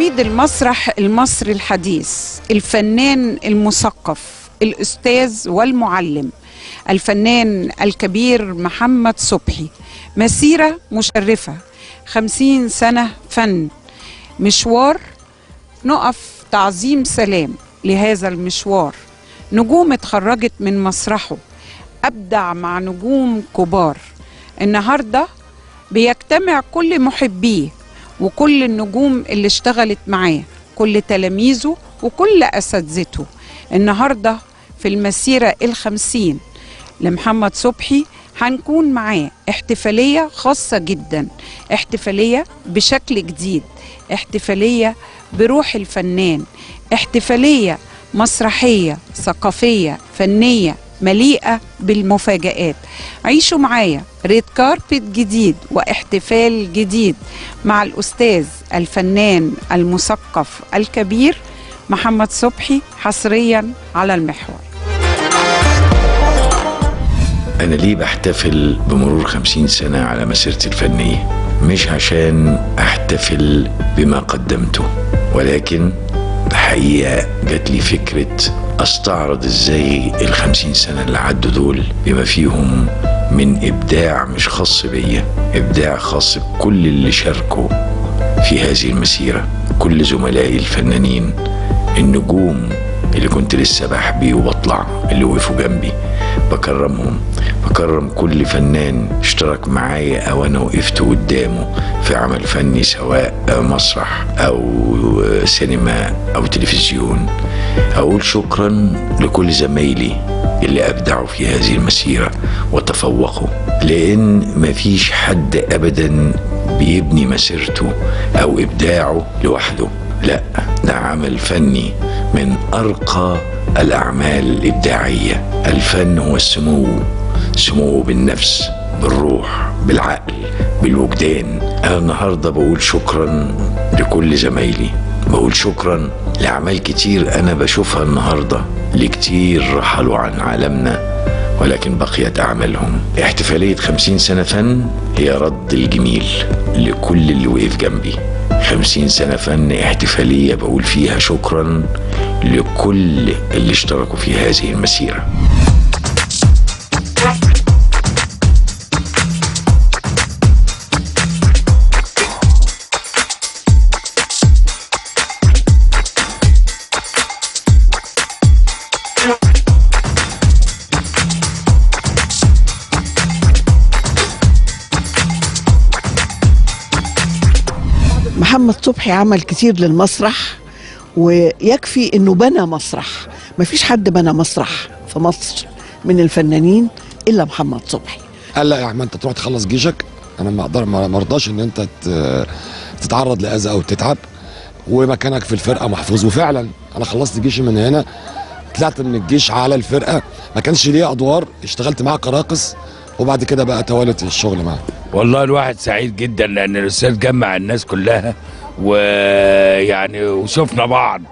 عميد المسرح المصري الحديث الفنان المثقف الأستاذ والمعلم الفنان الكبير محمد صبحي مسيرة مشرفة خمسين سنة فن مشوار نقف تعظيم سلام لهذا المشوار نجوم اتخرجت من مسرحه أبدع مع نجوم كبار النهاردة بيجتمع كل محبيه وكل النجوم اللي اشتغلت معاه كل تلاميذه وكل أساتذته النهاردة في المسيرة الخمسين لمحمد صبحي هنكون معاه احتفالية خاصة جدا احتفالية بشكل جديد احتفالية بروح الفنان احتفالية مسرحية ثقافية فنية مليئة بالمفاجآت عيشوا معايا ريد كاربت جديد واحتفال جديد مع الأستاذ الفنان المثقف الكبير محمد صبحي حصريا على المحور أنا ليه بحتفل بمرور خمسين سنة على مسيرتي الفنية مش عشان أحتفل بما قدمته ولكن الحقيقة جات لي فكرة أستعرض إزاي الخمسين سنة اللي عدوا دول بما فيهم من إبداع مش خاص بيا إبداع خاص بكل اللي شاركوا في هذه المسيرة كل زملائي الفنانين النجوم اللي كنت لسه بحبي وبطلع اللي وقفوا جنبي بكرمهم بكرم كل فنان اشترك معايا او انا وقفت قدامه في عمل فني سواء مسرح او سينما او تلفزيون اقول شكرا لكل زمايلي اللي ابدعوا في هذه المسيره وتفوقوا لان مفيش حد ابدا بيبني مسيرته او ابداعه لوحده لا ده عمل فني من ارقى الاعمال الابداعيه الفن هو السمو سمو بالنفس بالروح بالعقل بالوجدان انا النهارده بقول شكرا لكل زمايلي بقول شكرا لاعمال كتير انا بشوفها النهارده لكتير رحلوا عن عالمنا ولكن بقيت أعمالهم احتفالية خمسين سنة فن هي رد الجميل لكل اللي وقف جنبي خمسين سنة فن احتفالية بقول فيها شكرا لكل اللي اشتركوا في هذه المسيرة محمد صبحي عمل كتير للمسرح ويكفي انه بنى مسرح مفيش حد بنى مسرح في مصر من الفنانين الا محمد صبحي قال لا يا عم انت تروح تخلص جيشك انا ما اقدر ما مرضاش ان انت ت- تتعرض لاذى او تتعب ومكانك في الفرقه محفوظ وفعلا انا خلصت جيشي من هنا طلعت من الجيش على الفرقه ما كانش ليا ادوار اشتغلت معاه كراقص وبعد كده بقى توالت الشغل معاه والله الواحد سعيد جدا لان الاستاذ جمع الناس كلها ويعني وشفنا بعض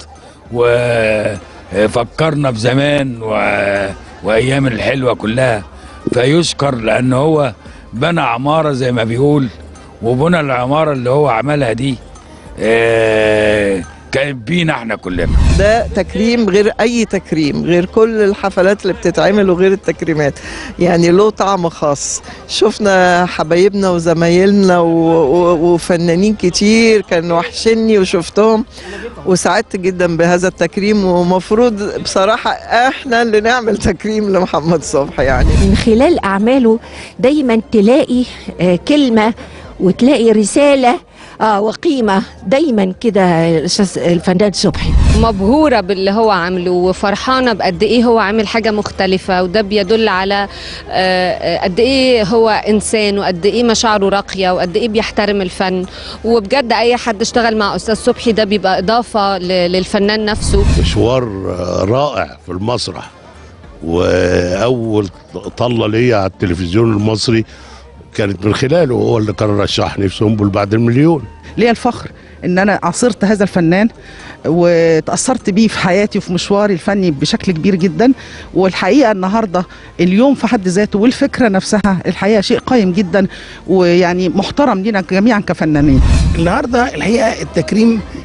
وفكرنا بزمان و... وايام الحلوه كلها فيشكر لان هو بنى عماره زي ما بيقول وبنى العماره اللي هو عملها دي آه، كانت بينا احنا كلنا ده تكريم غير اي تكريم غير كل الحفلات اللي بتتعمل وغير التكريمات يعني له طعم خاص شفنا حبايبنا وزمايلنا و... و... وفنانين كتير كانوا وحشني وشفتهم وسعدت جدا بهذا التكريم ومفروض بصراحة احنا اللي نعمل تكريم لمحمد صبحي يعني من خلال أعماله دايما تلاقي آه، كلمة وتلاقي رسالة آه وقيمة دايما كده الأستاذ الفنان صبحي مبهورة باللي هو عامله وفرحانة بقد إيه هو عامل حاجة مختلفة وده بيدل على آه، آه، قد إيه هو إنسان وقد إيه مشاعره راقية وقد إيه بيحترم الفن وبجد أي حد اشتغل مع أستاذ صبحي ده بيبقى إضافة ل- للفنان نفسه مشوار رائع في المسرح واول طله ليا على التلفزيون المصري كانت من خلاله هو اللي كان رشحني في سنبل بعد المليون ليا الفخر ان انا عاصرت هذا الفنان وتاثرت بيه في حياتي وفي مشواري الفني بشكل كبير جدا والحقيقه النهارده اليوم في حد ذاته والفكره نفسها الحقيقه شيء قيم جدا ويعني محترم لينا جميعا كفنانين النهارده الحقيقه التكريم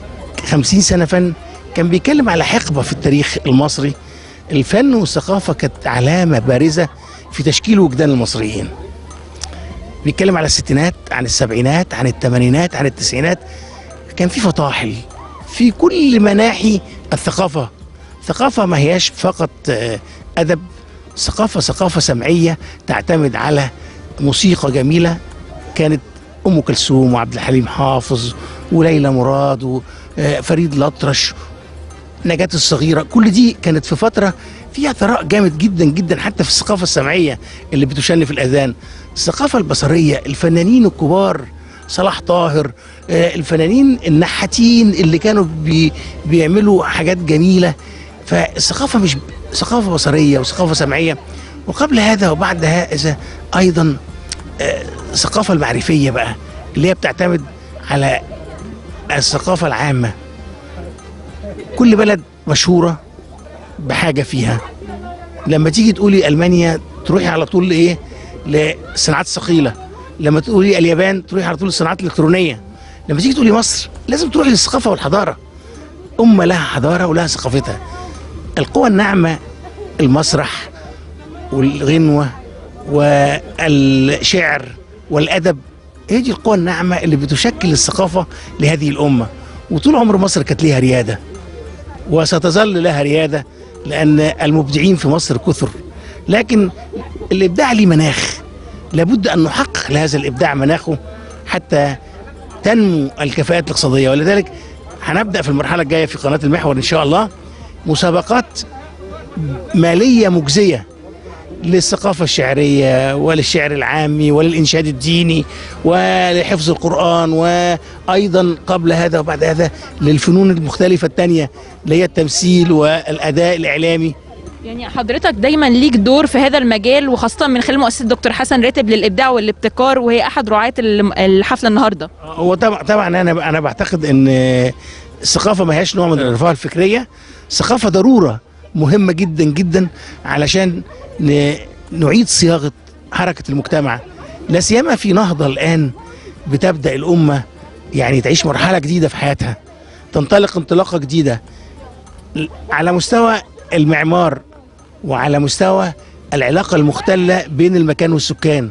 خمسين سنة فن كان بيتكلم على حقبة في التاريخ المصري الفن والثقافة كانت علامة بارزة في تشكيل وجدان المصريين بيتكلم على الستينات عن السبعينات عن الثمانينات عن التسعينات كان في فطاحل في كل مناحي الثقافة ثقافة ما هياش فقط آه، أدب ثقافة ثقافة سمعية تعتمد على موسيقى جميلة كانت أم كلثوم وعبد الحليم حافظ وليلى مراد وفريد الأطرش نجاة الصغيرة كل دي كانت في فترة فيها ثراء جامد جدا جدا حتى في الثقافة السمعية اللي بتشن في الأذان الثقافة البصرية الفنانين الكبار صلاح طاهر آه، الفنانين النحاتين اللي كانوا بي بيعملوا حاجات جميلة فالثقافة مش ثقافة بصرية وثقافة سمعية وقبل هذا وبعد هذا أيضا آه، الثقافة المعرفية بقى اللي هي بتعتمد على الثقافة العامة كل بلد مشهورة بحاجة فيها لما تيجي تقولي ألمانيا تروحي على طول لإيه للصناعات الثقيلة لما تقولي اليابان تروحي على طول للصناعات الإلكترونية لما تيجي تقولي مصر لازم تروحي للثقافة والحضارة أمة لها حضارة ولها ثقافتها القوى الناعمة المسرح والغنوة والشعر والأدب هي دي القوى الناعمة اللي بتشكل الثقافة لهذه الأمة وطول عمر مصر كانت ليها ريادة وستظل لها ريادة لأن المبدعين في مصر كثر لكن الإبداع ليه مناخ لابد أن نحقق لهذا الإبداع مناخه حتى تنمو الكفاءات الاقتصادية ولذلك هنبدأ في المرحلة الجاية في قناة المحور إن شاء الله مسابقات مالية مجزية للثقافة الشعرية وللشعر العامي وللإنشاد الديني ولحفظ القرآن وأيضا قبل هذا وبعد هذا للفنون المختلفة التانية اللي هي التمثيل والأداء الإعلامي يعني حضرتك دايما ليك دور في هذا المجال وخاصة من خلال مؤسسة دكتور حسن راتب للإبداع والابتكار وهي أحد رعاة الم- الحفلة النهاردة هو طبعا طبعا انا انا بعتقد ان الثقافه ما هياش نوع من الرفاهيه الفكريه الثقافه ضروره مهمه جدا جدا علشان ن- نعيد صياغه حركه المجتمع لا سيما في نهضه الان بتبدا الامه يعني تعيش مرحله جديده في حياتها تنطلق انطلاقه جديده على مستوى المعمار وعلى مستوى العلاقه المختله بين المكان والسكان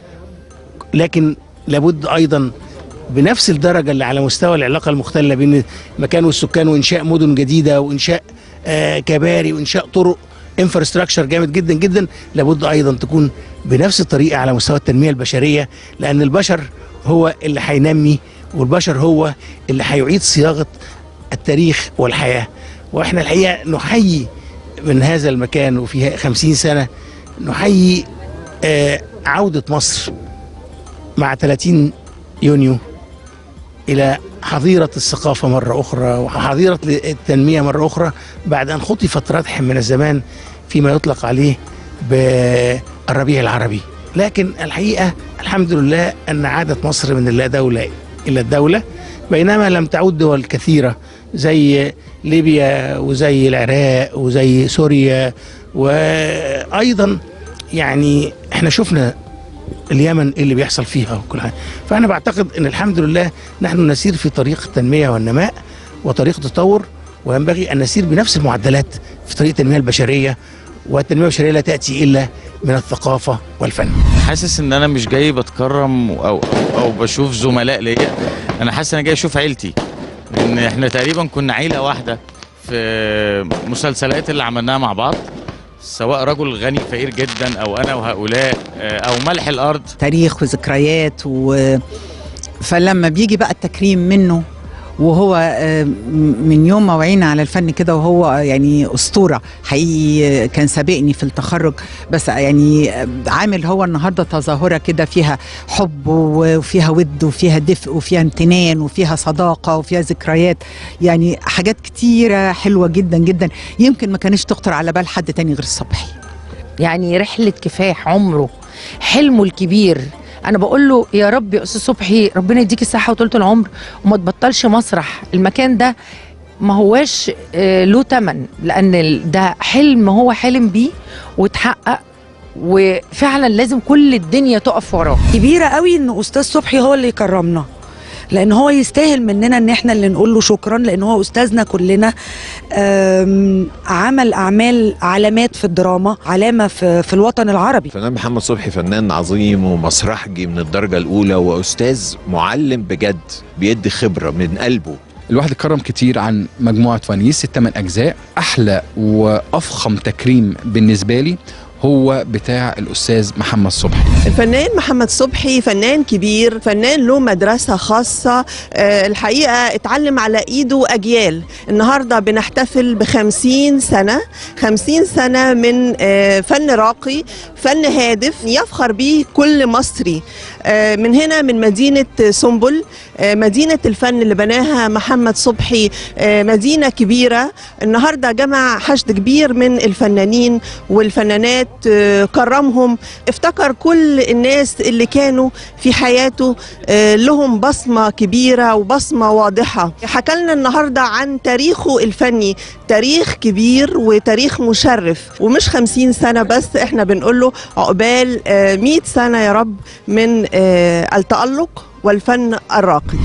لكن لابد ايضا بنفس الدرجه اللي على مستوى العلاقه المختله بين المكان والسكان وانشاء مدن جديده وانشاء آه كباري وانشاء طرق انفراستراكشر جامد جدا جدا لابد ايضا تكون بنفس الطريقه على مستوى التنميه البشريه لان البشر هو اللي هينمي والبشر هو اللي هيعيد صياغه التاريخ والحياه واحنا الحقيقه نحيي من هذا المكان وفي خمسين سنه نحيي آه عوده مصر مع 30 يونيو إلى حظيرة الثقافة مرة أخرى وحظيرة التنمية مرة أخرى بعد أن خطفت ردح من الزمان فيما يطلق عليه بالربيع العربي لكن الحقيقة الحمد لله أن عادت مصر من اللا دولة إلى الدولة بينما لم تعود دول كثيرة زي ليبيا وزي العراق وزي سوريا وأيضا يعني احنا شفنا اليمن إيه اللي بيحصل فيها وكل حاجه فانا بعتقد ان الحمد لله نحن نسير في طريق التنميه والنماء وطريق التطور وينبغي ان نسير بنفس المعدلات في طريق التنميه البشريه والتنميه البشريه لا تاتي الا من الثقافه والفن حاسس ان انا مش جاي بتكرم او او, أو بشوف زملاء ليا انا حاسس ان انا جاي اشوف عيلتي لان احنا تقريبا كنا عيله واحده في مسلسلات اللي عملناها مع بعض سواء رجل غني فقير جدا او انا وهؤلاء آه، او ملح الارض تاريخ وذكريات و... فلما بيجي بقى التكريم منه وهو آه، م- من يوم ما وعينا على الفن كده وهو يعني أسطورة حقيقي آه، كان سابقني في التخرج بس يعني آه، عامل هو النهاردة تظاهرة كده فيها حب وفيها ود وفيها دفء وفيها امتنان وفيها صداقة وفيها ذكريات يعني حاجات كتيرة حلوة جدا جدا يمكن ما كانش تخطر على بال حد تاني غير الصبحي يعني رحلة كفاح عمره حلمه الكبير انا بقول له يا رب يا استاذ صبحي ربنا يديك الصحه وطولة العمر وما تبطلش مسرح المكان ده ما هواش آه، له تمن لان ال- ده حلم هو حلم بيه واتحقق وفعلا لازم كل الدنيا تقف وراه كبيرة قوي ان استاذ صبحي هو اللي يكرمنا لان هو يستاهل مننا ان احنا اللي نقول له شكرا لان هو استاذنا كلنا آم، عمل اعمال علامات في الدراما علامه في, في الوطن العربي فنان محمد صبحي فنان عظيم ومسرحجي من الدرجة الأولى وأستاذ معلم بجد بيدي خبرة من قلبه الواحد اتكرم كتير عن مجموعة ونيس الثمان أجزاء أحلى وأفخم تكريم بالنسبة لي هو بتاع الأستاذ محمد صبحي الفنان محمد صبحي فنان كبير فنان له مدرسة خاصة آه، الحقيقة اتعلم على ايده أجيال النهاردة بنحتفل بخمسين سنة خمسين سنة من آه، فن راقي فن هادف يفخر به كل مصري آه، من هنا من مدينة سنبل آه، مدينة الفن اللي بناها محمد صبحي آه، مدينة كبيرة النهاردة جمع حشد كبير من الفنانين والفنانات آه، كرمهم افتكر كل الناس اللي كانوا في حياته آه، لهم بصمة كبيرة وبصمة واضحة حكى لنا النهاردة عن تاريخه الفني تاريخ كبير وتاريخ مشرف ومش خمسين سنة بس احنا بنقول له عقبال آه، مئة سنة يا رب من آه، التألق والفن الراقي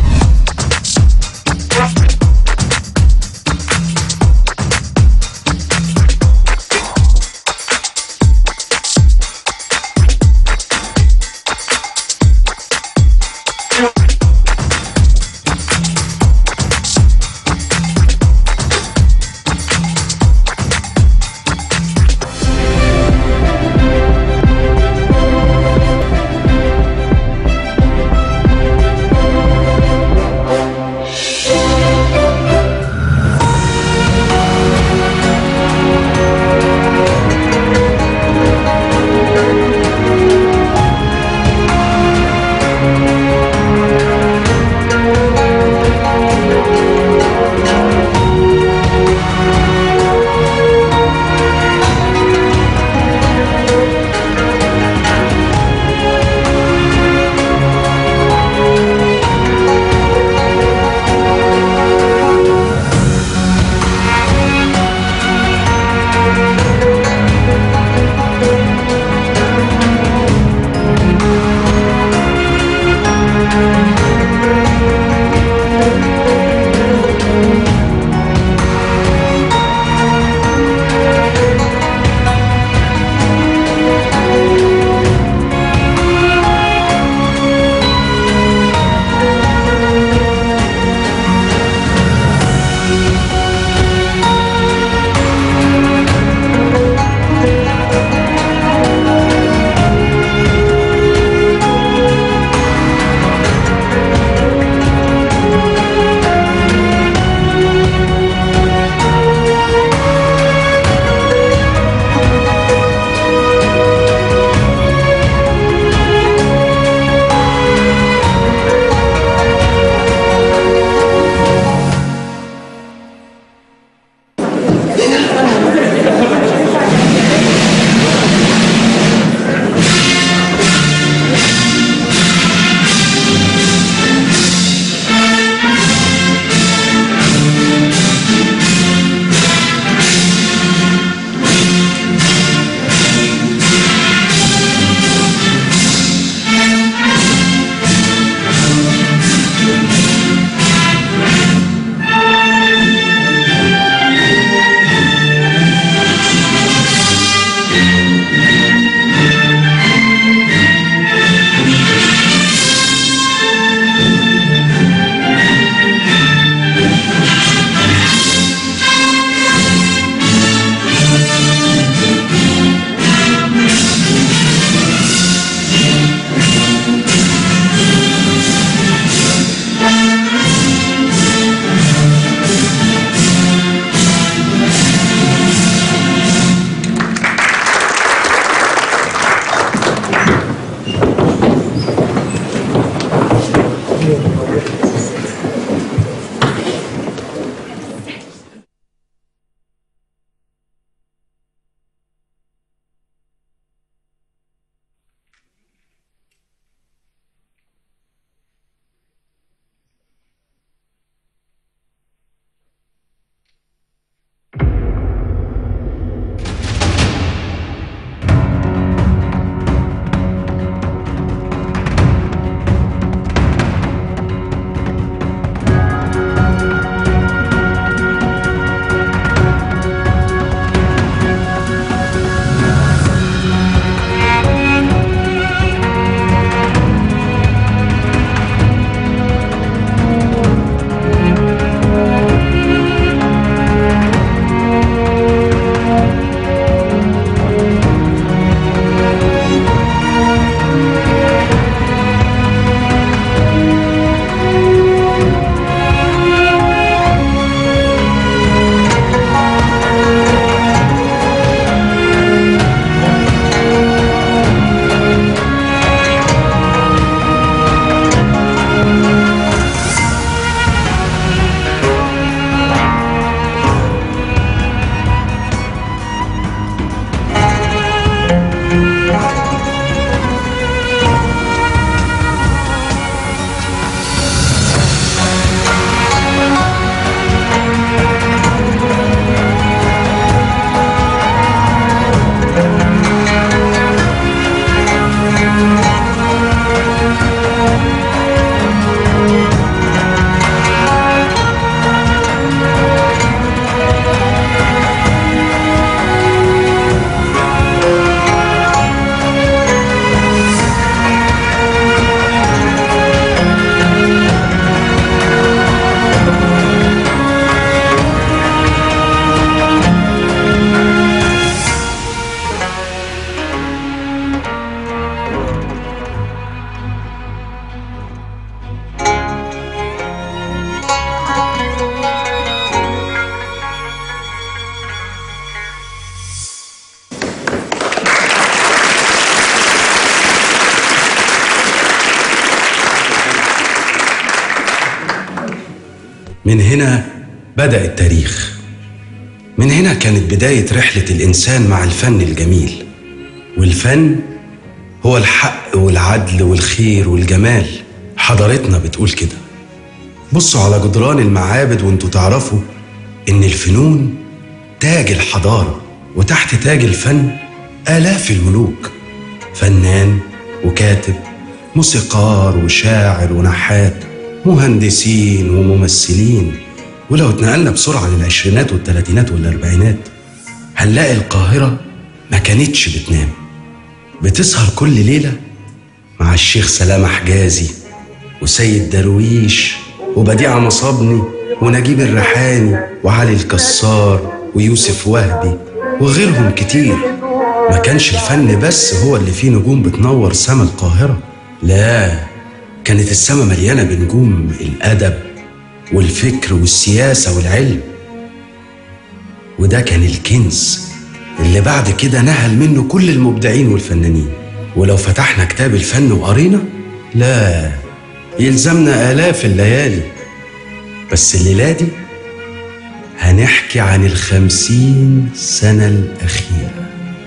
من هنا بدأ التاريخ من هنا كانت بداية رحلة الإنسان مع الفن الجميل والفن هو الحق والعدل والخير والجمال حضارتنا بتقول كده بصوا على جدران المعابد وانتوا تعرفوا إن الفنون تاج الحضارة وتحت تاج الفن آلاف الملوك فنان وكاتب موسيقار وشاعر ونحات مهندسين وممثلين ولو اتنقلنا بسرعة للعشرينات والتلاتينات والأربعينات هنلاقي القاهرة ما كانتش بتنام بتسهر كل ليلة مع الشيخ سلامة حجازي وسيد درويش وبديعة مصابني ونجيب الريحاني وعلي الكسار ويوسف وهبي وغيرهم كتير ما كانش الفن بس هو اللي فيه نجوم بتنور سما القاهرة لا كانت السما مليانة بنجوم الأدب والفكر والسياسة والعلم وده كان الكنز اللي بعد كده نهل منه كل المبدعين والفنانين ولو فتحنا كتاب الفن وقرينا لا يلزمنا آلاف الليالي بس الليلة دي هنحكي عن الخمسين سنة الأخيرة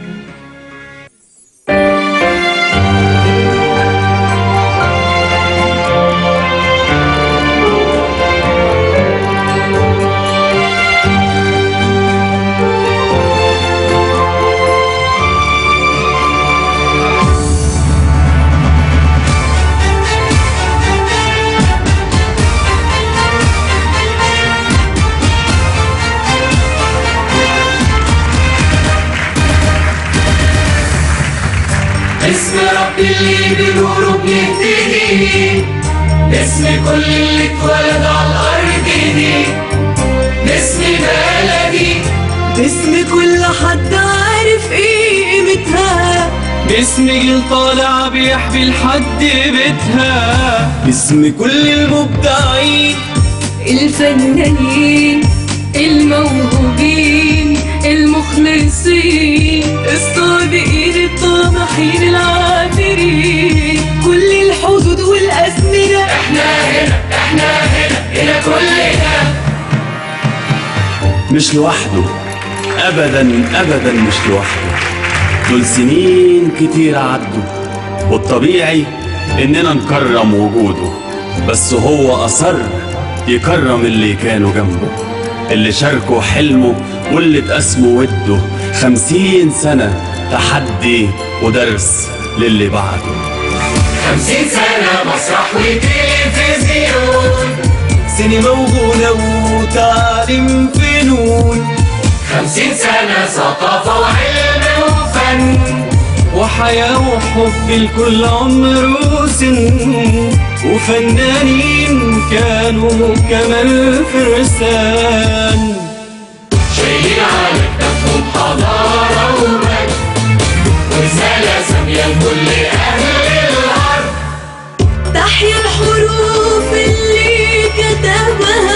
اسم رب اللي بنوره بنهتدي اسم كل اللي اتولد على الارض دي اسم بلدي باسم كل حد عارف ايه قيمتها باسم جيل طالع بيحبي لحد بيتها باسم كل المبدعين الفنانين الموهوبين المخلصين الصادقين الطامحين العابرين كل الحدود والأزمنة احنا هنا احنا هنا هنا كلنا مش لوحده ابدا ابدا مش لوحده دول سنين كتير عدوا والطبيعي اننا نكرم وجوده بس هو اصر يكرم اللي كانوا جنبه اللي شاركوا حلمه واللي اتقسموا وده خمسين سنة تحدي ودرس للي بعده خمسين سنة مسرح وتلفزيون سينما وغنى وتعليم فنون خمسين سنة ثقافة وعلم وفن وحياة وحب لكل عمر وسن وفنانين كانوا كمان فرسان شايلين على كتافهم حضارة ومجد ورسالة سامية لكل أهل الأرض تحيا الحروف اللي كتبها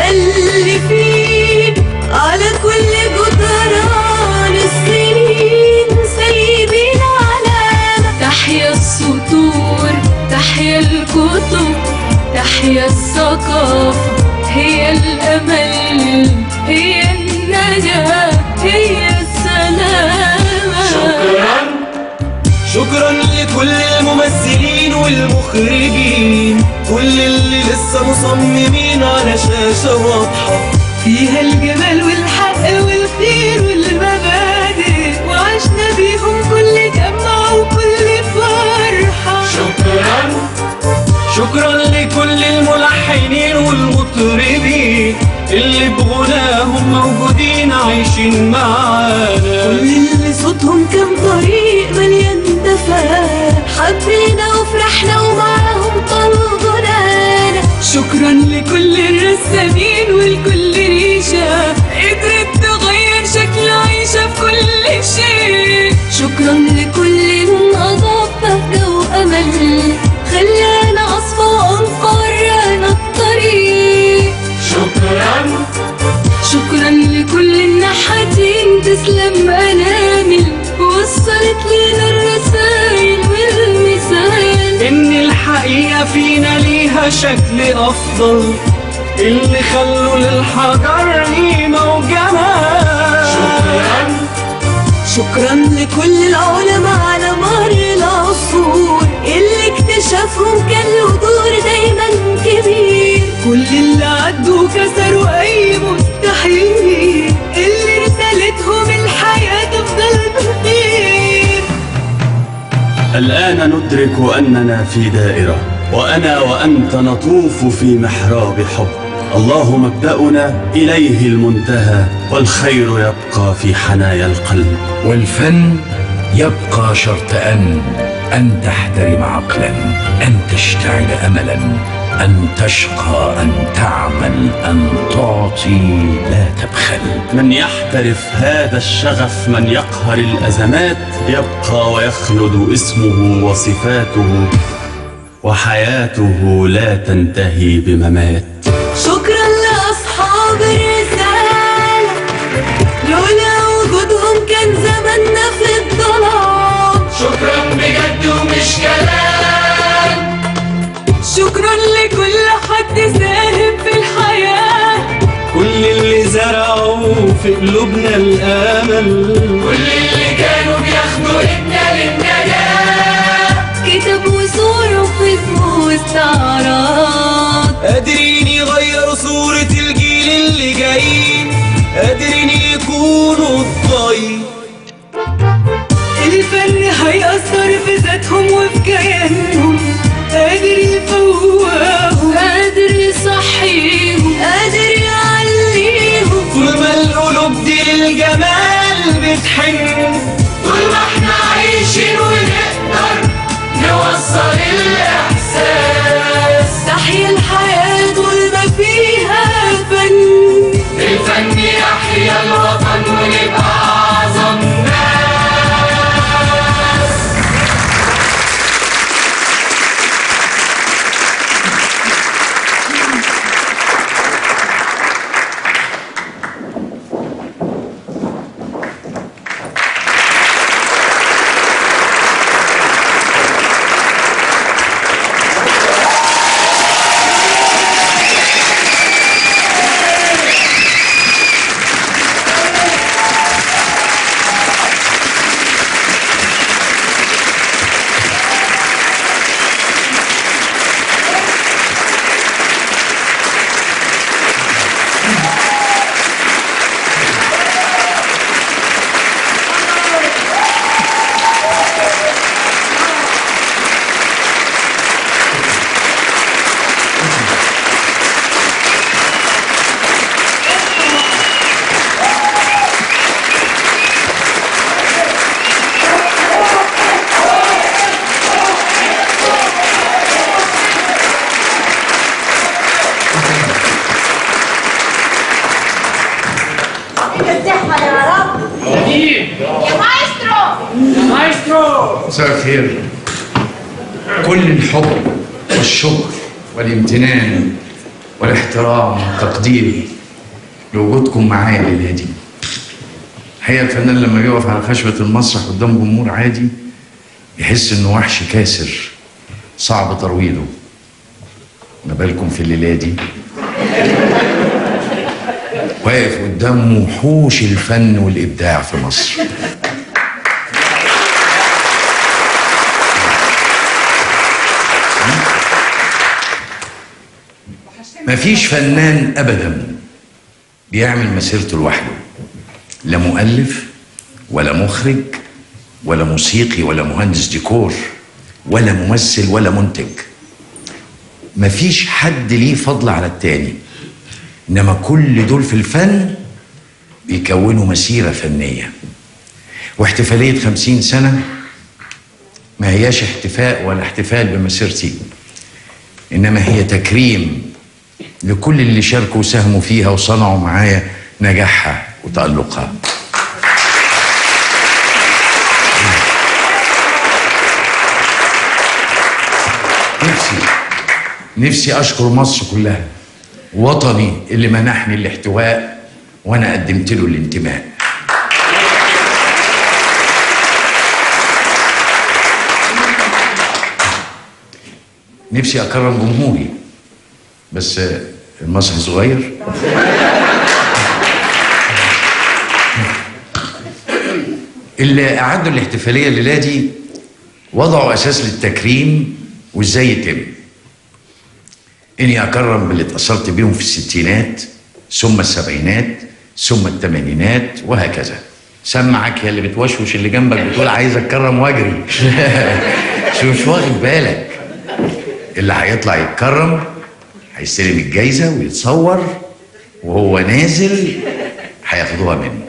مؤلفين على كل جدران السنين سايبين علامة تحيا السطور تحيا الكتب تحيا الثقافة هي الأمل هي النجاة هي السلامة شكرا شكرا لكل الممثلين والمخرجين كل اللي لسه مصممين على شاشة واضحة فيها الجمال والحق والخير والمبادئ وعشنا بيهم كل دمعة وكل فرحة شكرا شكرا لكل الملحنين والمطربين اللي بغناهم موجودين عايشين معانا كل اللي صوتهم كان طريق مليان دفا حبينا وفرحنا ومعاهم طلوا غنانا شكرا لكل الرسامين ولكل ريشة قدرت تغير شكل عيشة في كل شيء شكرا لكل من أضاف بهجة وأمل خلانا أصفى وأنقرنا الطريق شكرا شكرا لكل النحاتين تسلم انامل وصلت لينا الرسائل والمثال إن الحقيقة فينا ليها شكل أفضل اللي خلوا للحجر قيمة وجمال شكرا شكرا لكل العلماء على مر العصور اللي اكتشافهم كان له دور دايما كبير كل اللي عدوا كسروا اي مستحيل اللي رسالتهم الحياة تفضل بخير الآن ندرك أننا في دائرة وأنا وأنت نطوف في محراب حب الله مبدأنا إليه المنتهى والخير يبقى في حنايا القلب والفن يبقى شرط أن أن تحترم عقلا أن تشتعل أملا أن تشقى أن تعمل أن تعطي لا تبخل من يحترف هذا الشغف من يقهر الأزمات يبقى ويخلد اسمه وصفاته وحياته لا تنتهي بممات شكرا لأصحاب الرسالة لولا وجودهم كان زماننا في الظلام شكرا بجد ومش كلام شكرا لكل حد ساهم في الحياة كل اللي زرعوا في قلوبنا الامل كل اللي كانوا بياخدوا ايدنا للنجاة كتب وصور وفيلم واستعراض قادرين يغيروا صورة الجيل اللي جايين قادرين يكونوا الضي الفن هيأثر في ذاتهم وفي كيانهم قادر يفوقهم قادر يصحيهم قادر يعليهم طول ما القلوب دي للجمال بتحن طول ما احنا عايشين ونقدر نوصل الإحساس تحيا الحياة طول ما فيها فن الفن يحيا الوطن ونبقى أعظم ناس الزحمة يا رب يا مايسترو يا مايسترو مساء الخير كل الحب والشكر والامتنان والاحترام والتقدير لوجودكم معايا الليله دي الحقيقه الفنان لما بيقف على خشبه المسرح قدام جمهور عادي يحس انه وحش كاسر صعب ترويضه ما بالكم في الليله دي واقف قدام وحوش الفن والابداع في مصر مفيش فنان ابدا بيعمل مسيرته لوحده لا مؤلف ولا مخرج ولا موسيقي ولا مهندس ديكور ولا ممثل ولا منتج مفيش حد ليه فضل على التاني انما كل دول في الفن بيكونوا مسيرة فنية واحتفالية خمسين سنة ما هياش احتفاء ولا احتفال بمسيرتي انما هي تكريم لكل اللي شاركوا وساهموا فيها وصنعوا معايا نجاحها وتألقها نفسي نفسي أشكر مصر كلها وطني اللي منحني الاحتواء وأنا قدمت له الانتماء نفسي أكرم جمهوري بس المسرح صغير اللي أعدوا الاحتفالية الليلة دي وضعوا أساس للتكريم وإزاي يتم إني أكرم باللي اتأثرت بيهم في الستينات ثم السبعينات ثم الثمانينات وهكذا سمعك يا اللي بتوشوش اللي جنبك بتقول عايز اتكرم واجري شو مش واخد بالك اللي هيطلع يتكرم هيستلم الجايزه ويتصور وهو نازل هياخدوها منه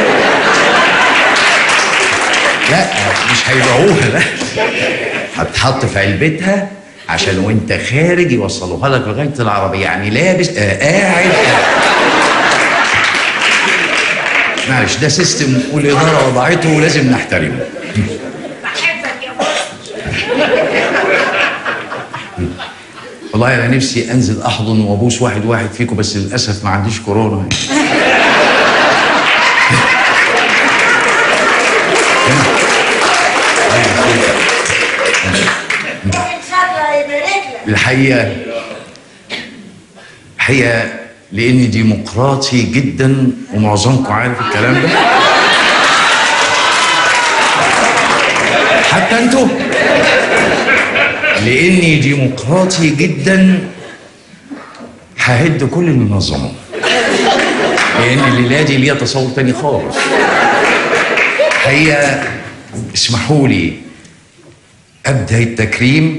لا مش هيبيعوها لا هتحط في علبتها عشان وانت خارج يوصلوها لك لغايه العربيه يعني لابس آه قاعد معلش ده سيستم والاداره وضعته ولازم نحترمه والله انا نفسي انزل احضن وابوس واحد واحد فيكم بس للاسف ما عنديش كورونا الحقيقه الحقيقه لاني ديمقراطي جدا ومعظمكم عارف الكلام ده حتى انتوا لاني ديمقراطي جدا ههد كل المنظمات لان الليله دي ليها تصور تاني خالص هي اسمحوا لي ابدا التكريم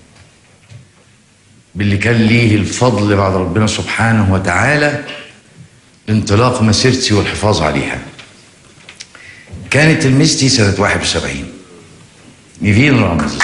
باللي كان ليه الفضل بعد ربنا سبحانه وتعالى انطلاق مسيرتي والحفاظ عليها كانت تلميذتي سنة 71 نيفين رامز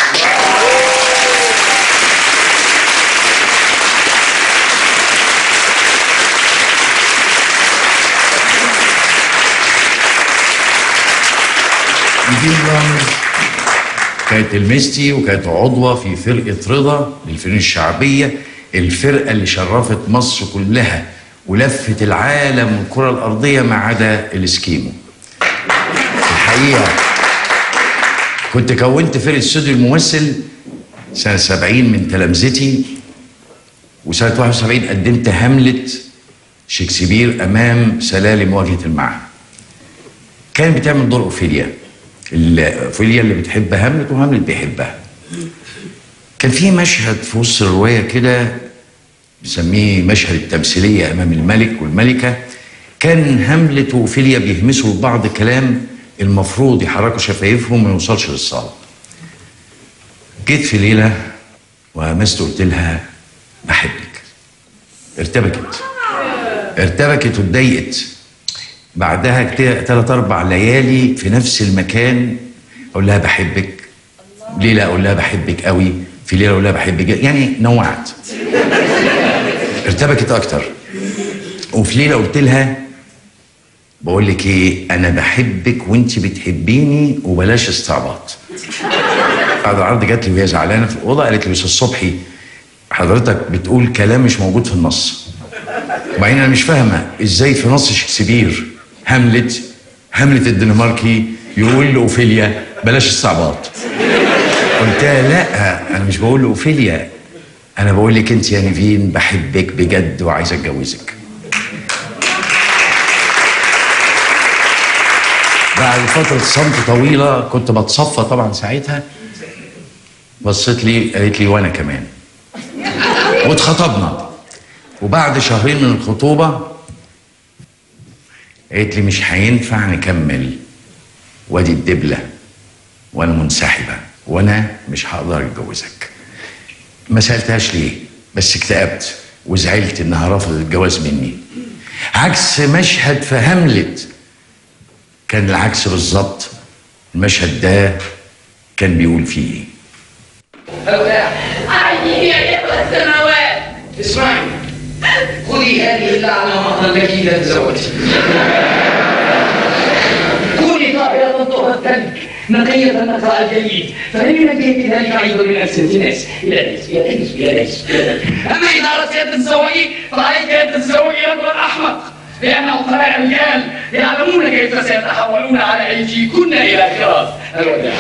نيفين رامز كانت تلميذتي وكانت عضوة في فرقة رضا للفنون الشعبية الفرقة اللي شرفت مصر كلها ولفت العالم والكرة الأرضية ما عدا الاسكيمو الحقيقة كنت كونت فرقة استوديو الممثل سنة 70 من تلامذتي وسنة 71 قدمت هاملت شكسبير أمام سلالم مواجهة المعهد كانت بتعمل دور أوفيليا الأوفيليا اللي بتحب هاملت وهاملت بيحبها كان في مشهد في وسط الرواية كده بنسميه مشهد التمثيلية أمام الملك والملكة كان هاملت وأوفيليا بيهمسوا لبعض كلام المفروض يحركوا شفايفهم ما يوصلش للصالة جيت في ليلة وهمست قلت لها بحبك ارتبكت ارتبكت واتضايقت بعدها كده ثلاث اربع ليالي في نفس المكان اقول لها بحبك ليله اقول لها بحبك قوي في ليله اقول لها بحبك جدا. يعني نوعت ارتبكت اكتر وفي ليله قلت لها بقول لك ايه انا بحبك وانت بتحبيني وبلاش استعباط بعد العرض جات لي وهي زعلانه في الاوضه قالت لي استاذ صبحي حضرتك بتقول كلام مش موجود في النص وبعدين انا مش فاهمه ازاي في نص شكسبير هاملت هاملت الدنماركي يقول لاوفيليا بلاش استعباط قلت لها لا انا مش بقول لاوفيليا انا بقول لك انت يا نيفين بحبك بجد وعايز اتجوزك بعد فترة صمت طويلة كنت بتصفى طبعا ساعتها بصت لي قالت لي وانا كمان واتخطبنا وبعد شهرين من الخطوبة قالت لي مش هينفع نكمل وادي الدبلة وانا منسحبة وانا مش هقدر اتجوزك ما سألتهاش ليه بس اكتئبت وزعلت انها رفضت الجواز مني عكس مشهد في هاملت كان العكس بالظبط المشهد ده كان بيقول فيه ايه عيني يا إخوة السماوات اسمعي خذي هذه اللعنة مهرا لك إذا تزوجت كوني طاهرة طهرة نقية النقاء الجيد فإن في ذلك عيب من ألسنة الناس إلى ليس إلى ليس إلى ليس أما إذا أردت أن تتزوجي فعليك أن تتزوجي رجلا أحمق لأنه قراء الرجال يعلمون كيف سيتحولون على أيديكن إلى خراف الوداع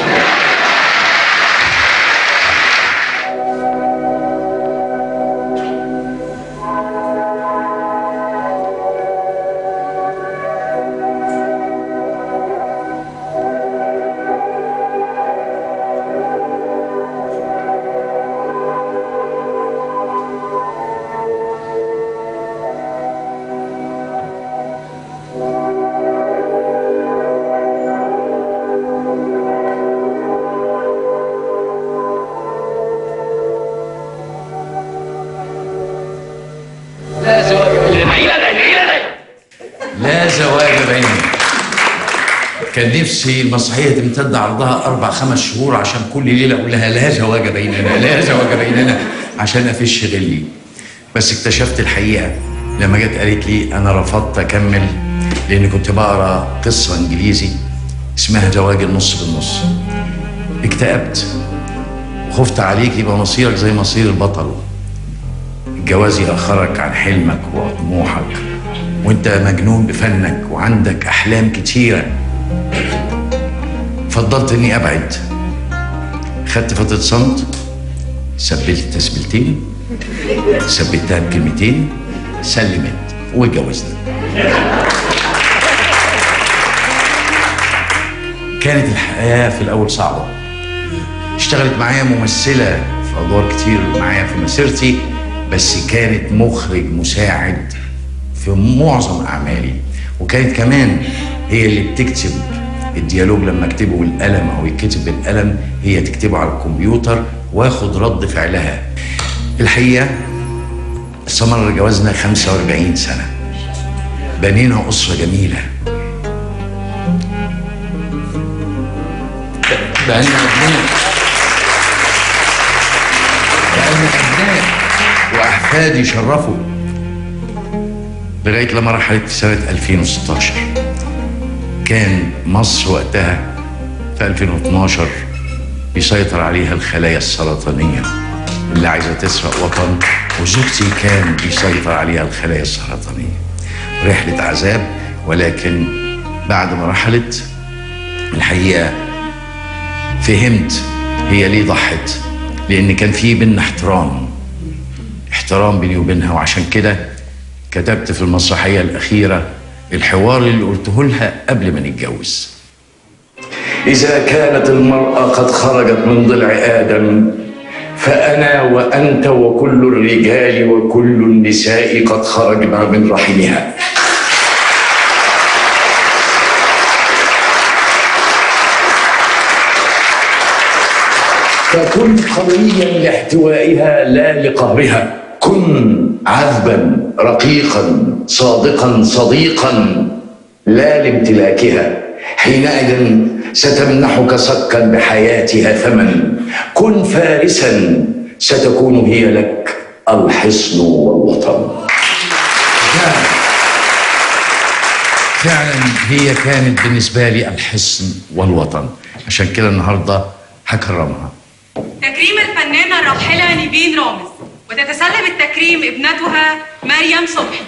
زواج بيننا كان نفسي المسرحية تمتد عرضها أربع خمس شهور عشان كل ليلة أقول لها لا زواج بيننا لا زواج بيننا عشان أفش غلي بس اكتشفت الحقيقة لما جت قالت لي أنا رفضت أكمل لأن كنت بقرا قصة إنجليزي اسمها زواج النص بالنص اكتئبت وخفت عليك يبقى مصيرك زي مصير البطل الجواز يأخرك عن حلمك وطموحك وانت مجنون بفنك وعندك أحلام كتيرة فضلت اني ابعد خدت فترة صمت سبلت تسبيلتين ثبتها بكلمتين سلمت واتجوزنا كانت الحياة في الأول صعبة اشتغلت معايا ممثلة في أدوار كتير معايا في مسيرتي بس كانت مخرج مساعد في معظم أعمالي وكانت كمان هي اللي بتكتب الديالوج لما اكتبه بالقلم او يتكتب بالقلم هي تكتبه على الكمبيوتر واخد رد فعلها الحقيقه استمر جوازنا 45 سنه بنينا اسره جميله بقالنا ابناء بقالنا ابناء واحفاد يشرفوا لغايه لما رحلت في سنه 2016 كان مصر وقتها في 2012 بيسيطر عليها الخلايا السرطانية اللي عايزة تسرق وطن وزوجتي كان بيسيطر عليها الخلايا السرطانية رحلة عذاب ولكن بعد ما رحلت الحقيقة فهمت هي ليه ضحت لأن كان في بينا احترام احترام بيني وبينها وعشان كده كتبت في المسرحية الأخيرة الحوار اللي قلته لها قبل ما نتجوز إذا كانت المرأة قد خرجت من ضلع آدم فأنا وأنت وكل الرجال وكل النساء قد خرجنا من رحمها فكن قويا لاحتوائها لا لقهرها كن عذبا رقيقا صادقا صديقا لا لامتلاكها حينئذ ستمنحك صكا بحياتها ثمن كن فارسا ستكون هي لك الحصن والوطن فعلا هي كانت بالنسبة لي الحصن والوطن عشان كده النهاردة هكرمها تكريم الفنانة الراحلة نيفين رامز وتتسلم التكريم ابنتها مريم صبحي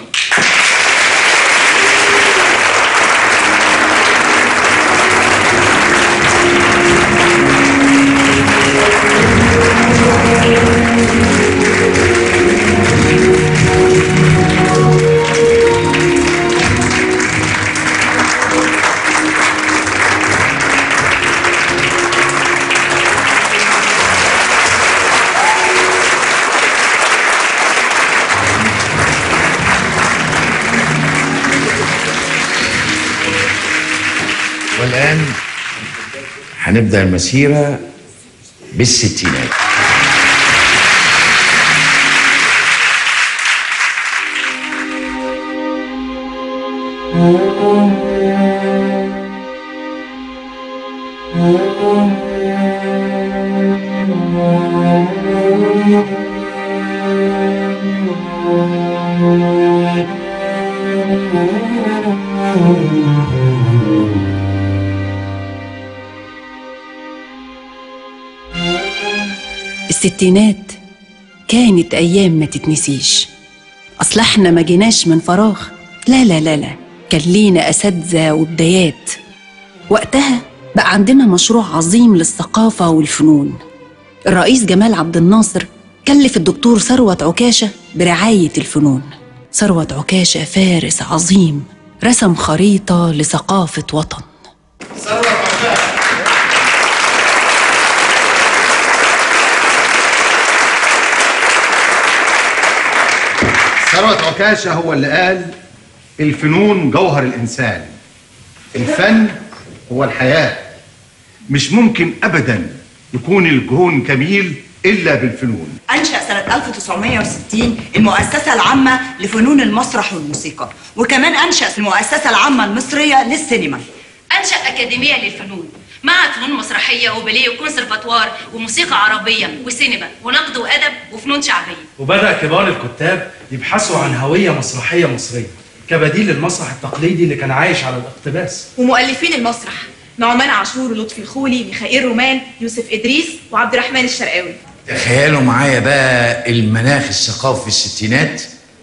والآن هنبدأ المسيرة بالستينات الستينات كانت أيام ما تتنسيش أصل احنا ما جيناش من فراغ لا لا لا لا كان لينا أساتذة وبدايات وقتها بقى عندنا مشروع عظيم للثقافة والفنون الرئيس جمال عبد الناصر كلف الدكتور ثروت عكاشة برعاية الفنون ثروت عكاشة فارس عظيم رسم خريطة لثقافة وطن ثروت عكاشة هو اللي قال الفنون جوهر الإنسان الفن هو الحياة مش ممكن أبدا يكون الكون جميل إلا بالفنون أنشأ سنة 1960 المؤسسة العامة لفنون المسرح والموسيقى وكمان أنشأ المؤسسة العامة المصرية للسينما أنشأ أكاديمية للفنون معهد فنون مسرحية وباليه وكونسرفاتوار وموسيقى عربية وسينما ونقد وأدب وفنون شعبية وبدأ كبار الكتاب يبحثوا عن هوية مسرحية مصرية كبديل للمسرح التقليدي اللي كان عايش على الاقتباس ومؤلفين المسرح نعمان عاشور ولطفي الخولي ميخائيل رومان يوسف إدريس وعبد الرحمن الشرقاوي تخيلوا معايا بقى المناخ الثقافي في الستينات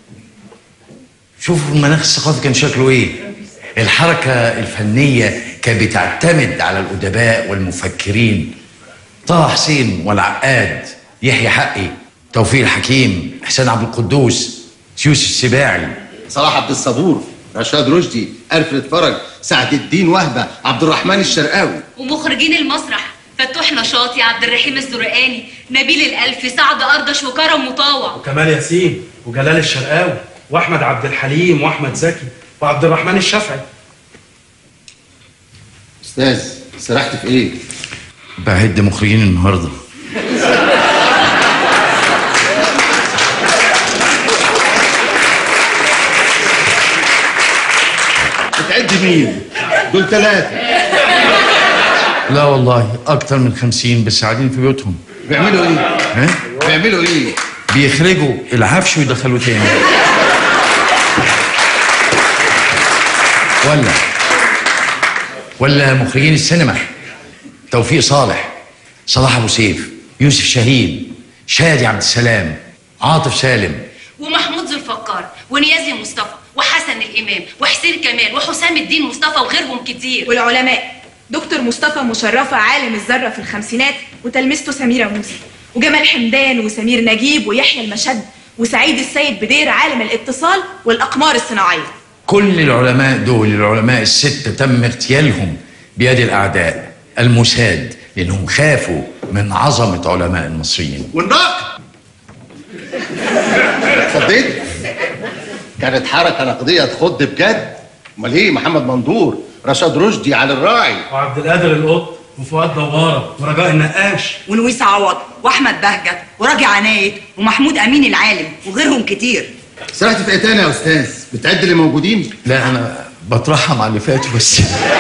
شوفوا المناخ الثقافي كان شكله ايه الحركة الفنية كانت بتعتمد على الأدباء والمفكرين طه حسين والعقاد يحيى حقي توفيق الحكيم حسين عبد القدوس يوسف السباعي صلاح عبد الصبور رشاد رشدي ألفريد فرج سعد الدين وهبة عبد الرحمن الشرقاوي ومخرجين المسرح فتوح نشاطي عبد الرحيم الزرقاني نبيل الألفي سعد أردش وكرم مطاوع وكمال ياسين وجلال الشرقاوي واحمد عبد الحليم واحمد زكي وعبد الرحمن الشافعي أستاذ سرحت في إيه؟ بعد مخرجين النهارده بتعد مين؟ دول ثلاثة لا والله أكتر من خمسين بس قاعدين في بيوتهم بيعملوا إيه؟ ها؟ بيعملوا إيه؟ بيخرجوا العفش ويدخلوه تاني ولا ولا مخرجين السينما توفيق صالح صلاح ابو سيف يوسف شاهين شادي عبد السلام عاطف سالم ومحمود ذو الفقار ونيازي مصطفى وحسن الإمام وحسين كمال وحسام الدين مصطفى وغيرهم كتير والعلماء دكتور مصطفى مشرفة عالم الذرة في الخمسينات وتلميذته سميرة موسى وجمال حمدان وسمير نجيب ويحيى المشد وسعيد السيد بدير عالم الاتصال والأقمار الصناعية كل العلماء دول العلماء الستة تم اغتيالهم بيد الأعداء الموساد لأنهم خافوا من عظمة علماء المصريين والنقد اتفضلت كانت حركة نقدية تخض بجد امال ايه محمد مندور رشاد رشدي علي الراعي وعبد القادر القط وفؤاد دوارة ورجاء النقاش ونويس عوض واحمد بهجت وراجع عناية ومحمود امين العالم وغيرهم كتير سرحت في ايه تاني يا استاذ بتعد اللي موجودين لا أنا بترحم على اللي فاتوا بس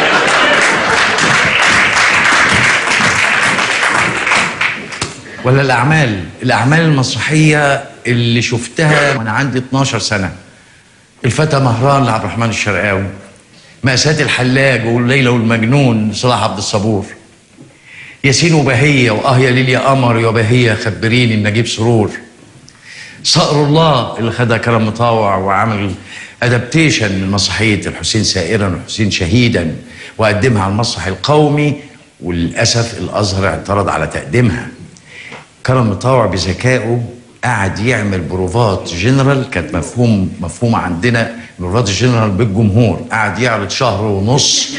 ولا الأعمال الأعمال المسرحية اللي شفتها وأنا عندي 12 سنة الفتى مهران لعبد الرحمن الشرقاوي مأساة الحلاج والليلة والمجنون صلاح عبد الصبور ياسين وبهية وآه يا ليل يا قمر يا بهية خبريني نجيب سرور صقر الله اللي خدها كرم مطاوع وعمل ادابتيشن من مسرحيه الحسين سائرا والحسين شهيدا وقدمها على المسرح القومي وللاسف الازهر اعترض على تقديمها كرم مطاوع بذكائه قعد يعمل بروفات جنرال كانت مفهوم مفهومه عندنا بروفات جنرال بالجمهور قعد يعرض شهر ونص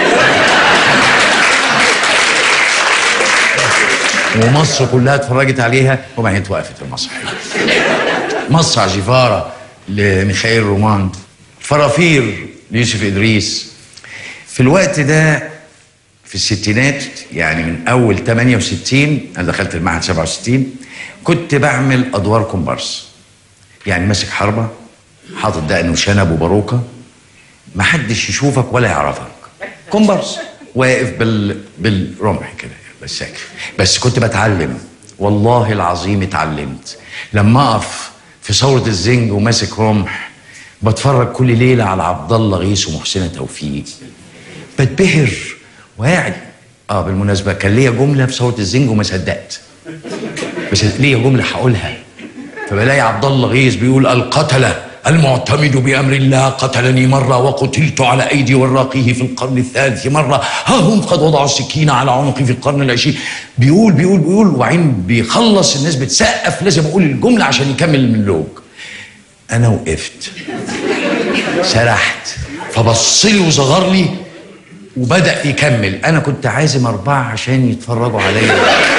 ومصر كلها اتفرجت عليها وبعدين توقفت المسرحيه مصرع جيفارا لميخائيل رومان فرافير ليوسف ادريس في الوقت ده في الستينات يعني من اول 68 انا دخلت المعهد 67 كنت بعمل ادوار كومبارس يعني ماسك حربه حاطط دقن وشنب وباروكه محدش يشوفك ولا يعرفك كومبارس واقف بال بالرمح كده بس ساكت بس كنت بتعلم والله العظيم اتعلمت لما اقف في ثورة الزنج وماسك رمح بتفرج كل ليلة على عبد الله غيث ومحسنة توفيق بتبهر وقاعد اه بالمناسبة كان ليا جملة في ثورة الزنج وما صدقت بس ليا جملة هقولها فبلاقي عبد الله غيث بيقول القتلة المعتمد بأمر الله قتلني مرة وقتلت على أيدي وراقيه في القرن الثالث مرة ها هم قد وضعوا السكين على عنقي في القرن العشرين بيقول بيقول بيقول وبعدين بيخلص الناس بتسقف لازم أقول الجملة عشان يكمل المونولوج أنا وقفت سرحت فبص لي وصغر لي وبدأ يكمل أنا كنت عازم أربعة عشان يتفرجوا عليا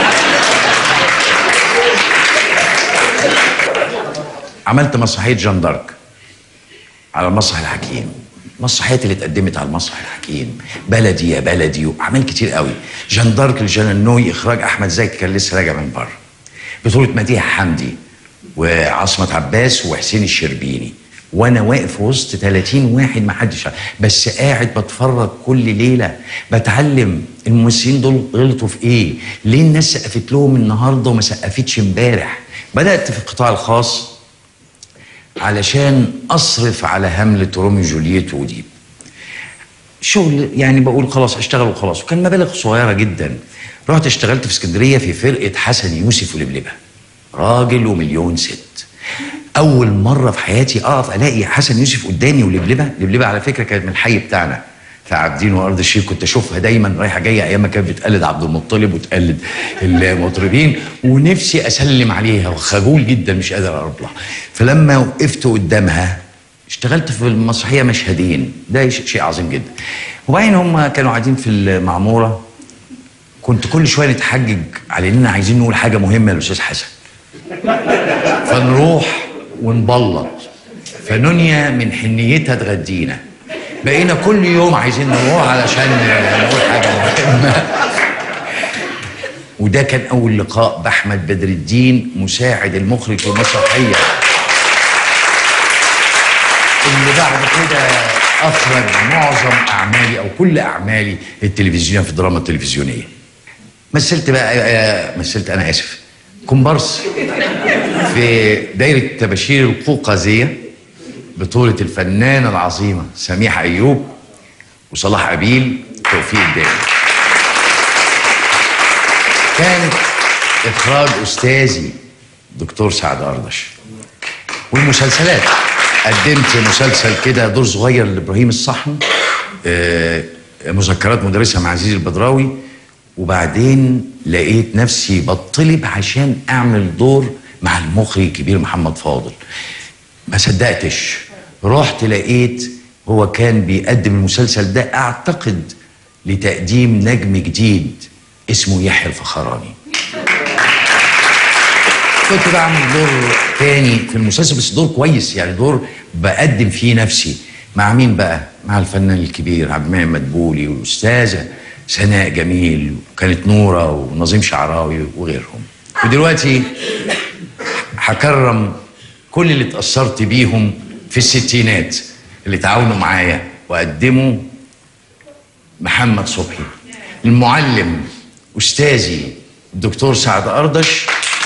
عملت مسرحيه جان دارك على المسرح الحكيم المسرحيات اللي اتقدمت على المسرح الحكيم بلدي يا بلدي واعمال كتير قوي جان دارك الجننوي اخراج احمد زكي كان لسه راجع من بره بطولة مديحة حمدي وعصمت عباس وحسين الشربيني وانا واقف وسط 30 واحد ما حدش عارف. بس قاعد بتفرج كل ليله بتعلم الممثلين دول غلطوا في ايه ليه الناس سقفت لهم النهارده وما سقفتش امبارح بدات في القطاع الخاص علشان اصرف على همله روميو جولييت وديب شغل يعني بقول خلاص اشتغل وخلاص وكان مبالغ صغيره جدا رحت اشتغلت في اسكندريه في فرقه حسن يوسف ولبلبه راجل ومليون ست اول مره في حياتي اقف الاقي حسن يوسف قدامي ولبلبه لبلبه على فكره كانت من الحي بتاعنا في عابدين وارض الشيخ كنت اشوفها دايما رايحه جايه ايام ما كانت بتقلد عبد المطلب وتقلد المطربين ونفسي اسلم عليها وخجول جدا مش قادر اقرب لها فلما وقفت قدامها اشتغلت في المسرحيه مشهدين ده ش- شيء عظيم جدا وبعدين هم كانوا قاعدين في المعموره كنت كل شويه نتحجج على اننا عايزين نقول حاجه مهمه للاستاذ حسن فنروح ونبلط فنونيا من حنيتها تغدينا بقينا كل يوم عايزين نروح علشان نقول حاجه مهمه وده كان اول لقاء باحمد بدر الدين مساعد المخرج في المسرحيه اللي بعد كده اخرج معظم اعمالي او كل اعمالي التلفزيونيه في الدراما التلفزيونيه مثلت بقى آه، مثلت انا اسف كومبارس في دايره تباشير القوقازيه بطوله الفنانه العظيمه سميحه ايوب وصلاح ابيل توفيق الدالي كانت اخراج استاذي دكتور سعد اردش والمسلسلات قدمت مسلسل كده دور صغير لابراهيم الصحن آه، مذكرات مدرسه مع عزيز البدراوي وبعدين لقيت نفسي بطلب عشان اعمل دور مع المخرج الكبير محمد فاضل ما صدقتش رحت لقيت هو كان بيقدم المسلسل ده اعتقد لتقديم نجم جديد اسمه يحيى الفخراني كنت بعمل دور تاني في المسلسل بس دور كويس يعني دور بقدم فيه نفسي مع مين بقى؟ مع الفنان الكبير عبد المنعم مدبولي والاستاذه سناء جميل وكانت نوره ونظيم شعراوي وغيرهم ودلوقتي هكرم كل اللي اتأثرت بيهم في الستينات اللي تعاونوا معايا وقدموا محمد صبحي المعلم أستاذي الدكتور سعد أردش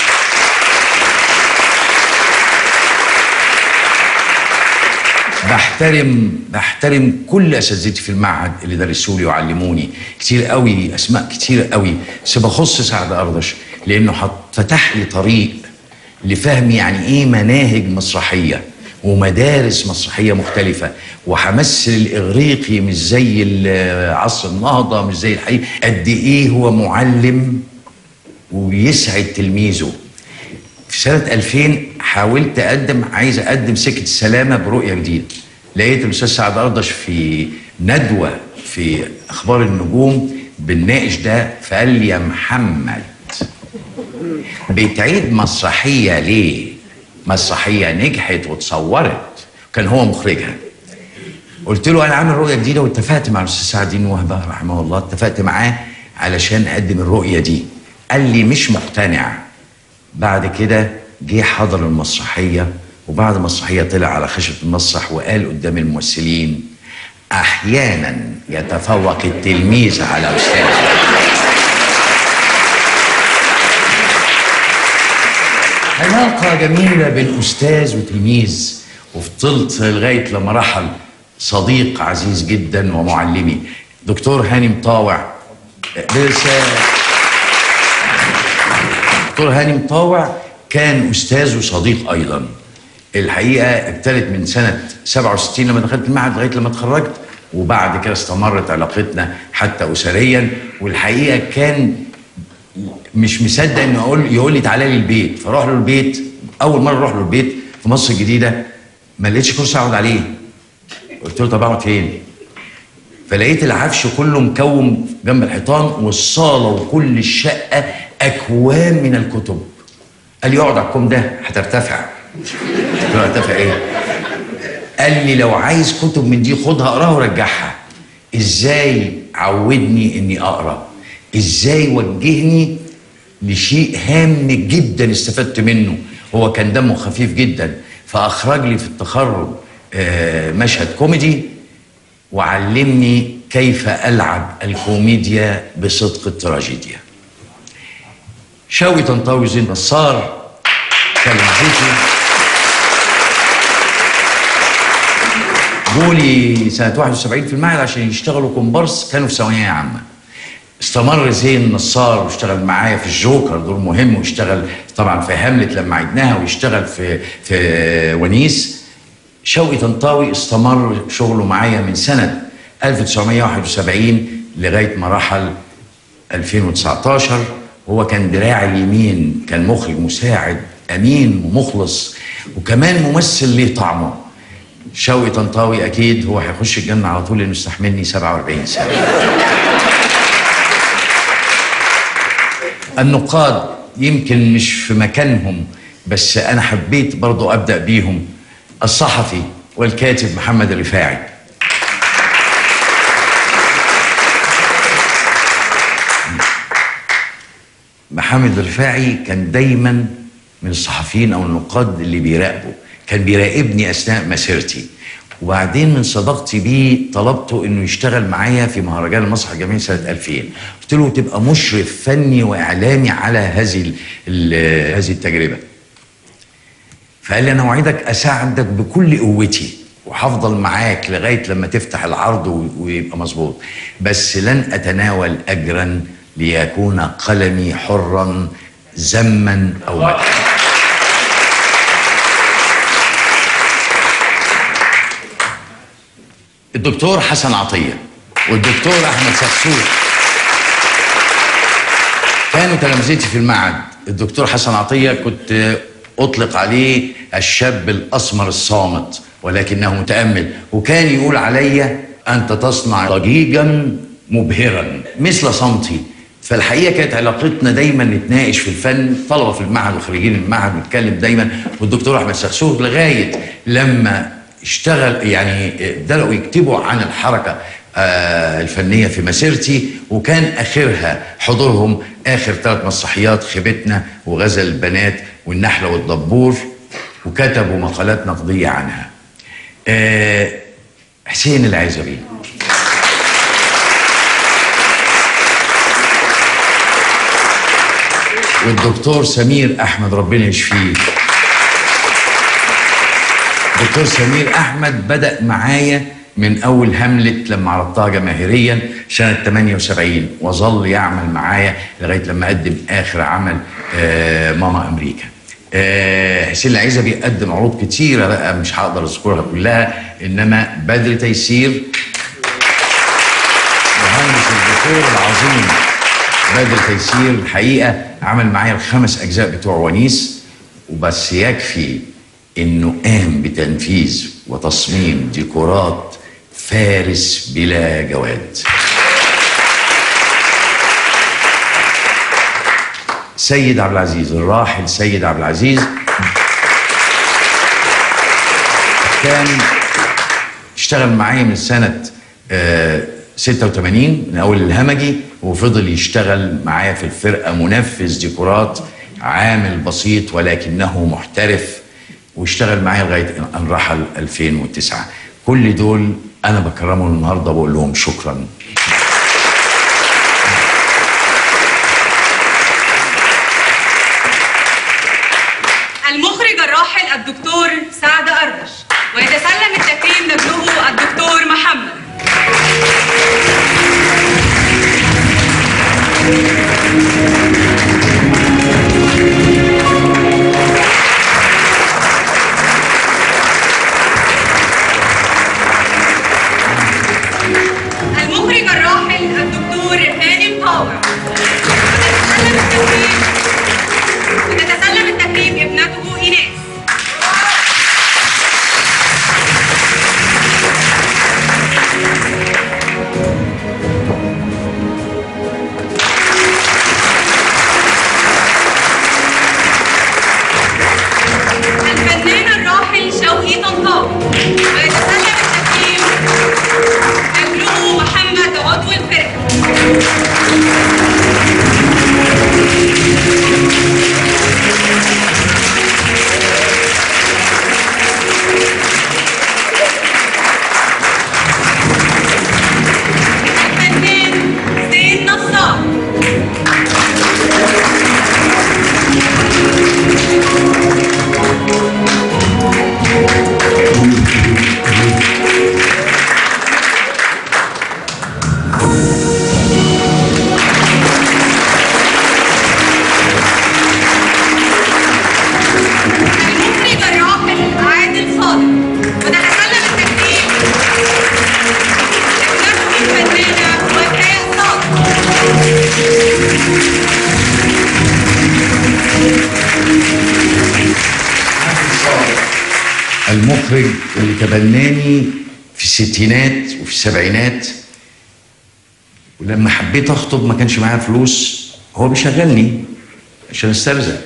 بحترم بحترم كل اساتذتي في المعهد اللي درسوا لي وعلموني كتير قوي اسماء كتير قوي بس بخص سعد اردش لانه حط- فتح لي طريق لفهم يعني ايه مناهج مسرحيه ومدارس مسرحيه مختلفه وهمثل الاغريقي مش زي ال- عصر النهضه مش زي الحقيقي قد ايه هو معلم ويسعد تلميذه في سنة 2000 حاولت أقدم عايز أقدم سكة السلامة برؤية جديدة لقيت الأستاذ سعد أردش في ندوة في أخبار النجوم بنناقش ده فقال لي يا محمد بتعيد مسرحية ليه؟ مسرحية نجحت واتصورت كان هو مخرجها قلت له انا عامل رؤيه جديده واتفقت مع الاستاذ سعد الدين وهبه رحمه الله اتفقت معاه علشان اقدم الرؤيه دي قال لي مش مقتنع بعد كده جه حضر المسرحيه وبعد المسرحيه طلع على خشبه المسرح وقال قدام الممثلين احيانا يتفوق التلميذ على استاذه علاقة جميلة بين أستاذ وتلميذ وفضلت لغاية لما رحل صديق عزيز جدا ومعلمي دكتور هاني مطاوع بس دكتور هاني مطاوع كان أستاذ وصديق أيضا الحقيقة ابتدت من سنة 67 لما دخلت المعهد لغاية لما اتخرجت وبعد كده استمرت علاقتنا حتى أسريا والحقيقة كان مش مصدق انه اقول يقول لي تعالى لي البيت فاروح له البيت اول مره اروح له البيت في مصر الجديده ما لقيتش كرسي اقعد عليه قلت له طب اقعد فين؟ فلقيت العفش كله مكوم جنب الحيطان والصاله وكل الشقه اكوام من الكتب قال لي اقعد على الكوم ده هترتفع قلت له هرتفع ايه؟ قال لي لو عايز كتب من دي خدها اقراها ورجعها ازاي عودني اني اقرا ازاي وجهني لشيء هام جدا استفدت منه هو كان دمه خفيف جدا فأخرج لي في التخرج آه، مشهد كوميدي وعلمني كيف ألعب الكوميديا بصدق التراجيديا شوقي طنطاوي زين نصار تلمذتي جولي سنة 71 في المعهد عشان يشتغلوا كومبارس كانوا في ثانوية عامة استمر زين نصار واشتغل معايا في الجوكر دور مهم واشتغل طبعا في هاملت لما عدناها ويشتغل في في ونيس شوقي طنطاوي استمر شغله معايا من سنة 1971 لغاية ما رحل 2019 هو كان دراع اليمين كان مخرج مساعد أمين ومخلص وكمان ممثل ليه طعمه شوقي طنطاوي أكيد هو هيخش الجنة على طول لأنه استحملني 47 سنة النقاد يمكن مش في مكانهم بس أنا حبيت برضو أبدأ بيهم الصحفي والكاتب محمد الرفاعي محمد الرفاعي كان دايما من الصحفيين او النقاد اللي بيراقبوا كان بيراقبني اثناء مسيرتي وبعدين من صداقتي بيه طلبته انه يشتغل معايا في مهرجان المسرح الجماهيري سنه 2000 قلت له تبقى مشرف فني واعلامي على هذه ال- ال- هذه التجربه فقال لي انا اوعدك اساعدك بكل قوتي وهفضل معاك لغايه لما تفتح العرض و- ويبقى مظبوط بس لن اتناول اجرا ليكون قلمي حرا ذما او مدحا الدكتور حسن عطيه والدكتور احمد سكسوت كانوا تلامذتي في المعهد الدكتور حسن عطيه كنت اطلق عليه الشاب الاسمر الصامت ولكنه متامل وكان يقول عليا انت تصنع ضجيجا مبهرا مثل صمتي فالحقيقه كانت علاقتنا دايما نتناقش في الفن طلبه في المعهد وخريجين المعهد نتكلم دايما والدكتور احمد سخسوت لغايه لما اشتغل يعني بدأوا يكتبوا عن الحركه آه، الفنيه في مسيرتي وكان اخرها حضورهم اخر ثلاث مسرحيات خيبتنا وغزل البنات والنحله والدبور وكتبوا مقالات نقديه عنها. آه، حسين العزبي والدكتور سمير احمد ربنا يشفيه دكتور سمير احمد بدا معايا من اول هاملت لما عرضتها جماهيريا سنه 78 وظل يعمل معايا لغايه لما قدم اخر عمل آه ماما امريكا آه حسين العزبي قدم عروض كتيره بقى مش هقدر اذكرها كلها انما بدر تيسير مهندس الدكتور العظيم بدر تيسير الحقيقه عمل معايا الخمس اجزاء بتوع ونيس وبس يكفي انه قام بتنفيذ وتصميم ديكورات فارس بلا جواد سيد عبد العزيز الراحل سيد عبد العزيز كان اشتغل معايا من سنة آه 86 من أول الهمجي وفضل يشتغل معايا في الفرقة منفذ ديكورات عامل بسيط ولكنه محترف واشتغل معايا لغاية أن رحل 2009 كل دول أنا بكرمهم النهاردة بقول لهم شكراً المخرج الراحل الدكتور سعد أردش ويتسلم التكريم نجله الدكتور محمد المخرج الراحل المخرج الراحل عادل صادق وتتسلم التكريم ابنته الفنانة وفاء صادق المخرج اللي تبناني في الستينات وفي السبعينات ولما حبيت اخطب ما كانش معايا فلوس هو بيشغلني عشان استرزق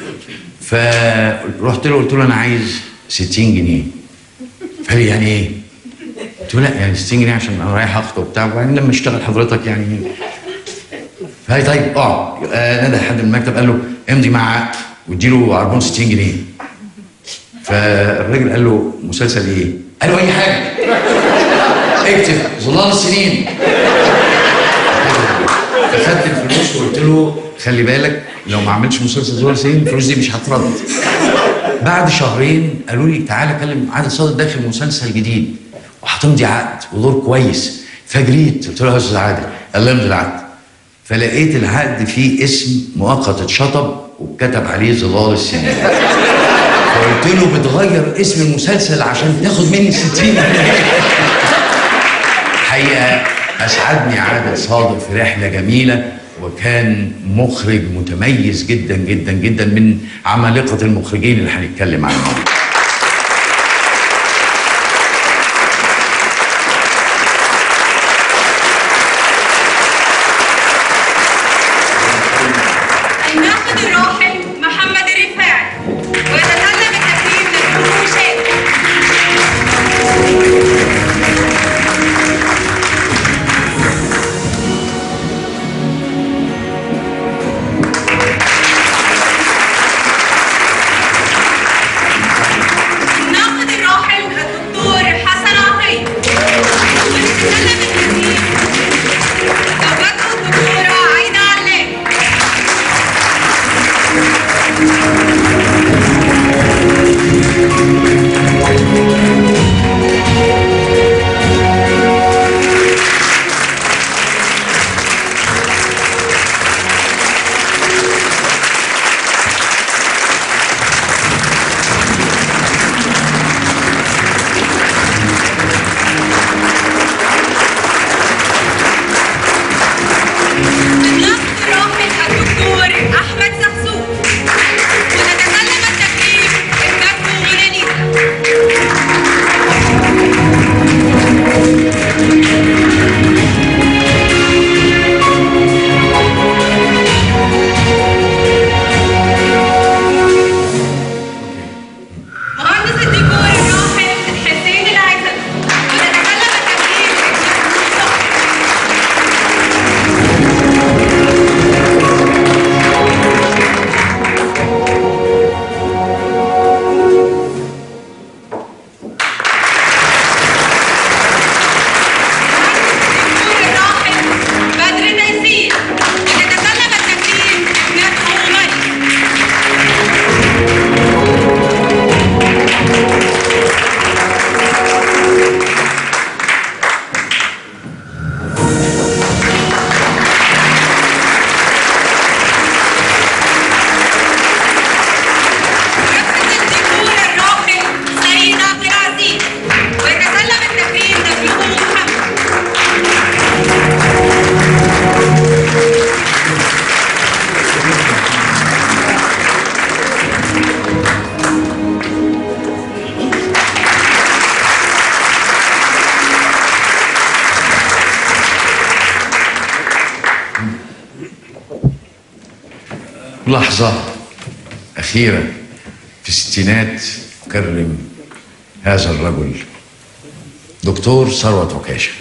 فرحت له قلت له انا عايز 60 جنيه فقال لي يعني ايه؟ قلت له لا يعني 60 جنيه عشان انا رايح اخطب وبتاع وبعدين لما اشتغل حضرتك يعني فقال لي طيب اقعد آه، نادى حد من المكتب قال له امضي مع عقد واديله عربون 60 جنيه فالراجل قال له مسلسل ايه؟ قال له اي حاجه اكتب ظلال السنين اخدت الفلوس وقلت له خلي بالك لو ما عملتش مسلسل ظلال السنين الفلوس دي مش هترد بعد شهرين قالوا لي تعالى كلم عادل صادق داخل مسلسل جديد وهتمضي عقد ودور كويس فجريت قلت له يا استاذ عادل قال لي امضي العقد فلقيت العقد فيه اسم مؤقت اتشطب وكتب عليه ظلال السنين فقلت له بتغير اسم المسلسل عشان تاخد مني 60 جنيه حقيقه اسعدني عادل صادق في رحله جميله وكان مخرج متميز جدا جدا جدا من عمالقه المخرجين اللي هنتكلم عنهم الناقد الراحل محمد الرفاعي ويتسلم التكريم للدكتور شادي الناقد الراحل الدكتور حسن عطية ويتسلم التكريم زوجته الدكتورة عايدة علام الناقد الراحل الدكتور أحمد سحسوق وتتسلم التكريم ابنته موناليزا مهندس الديكور الراحل حسين العزب وتتسلم التكريم ابنته صبري الراحل بدر تيسير وتتسلم التكريم ابنته مريم الديكور الراحل سيد عبد العزيز ويتسلم التكريم نبيه محمد لحظة أخيرة في الستينات أكرم هذا الرجل دكتور ثروت عكاشة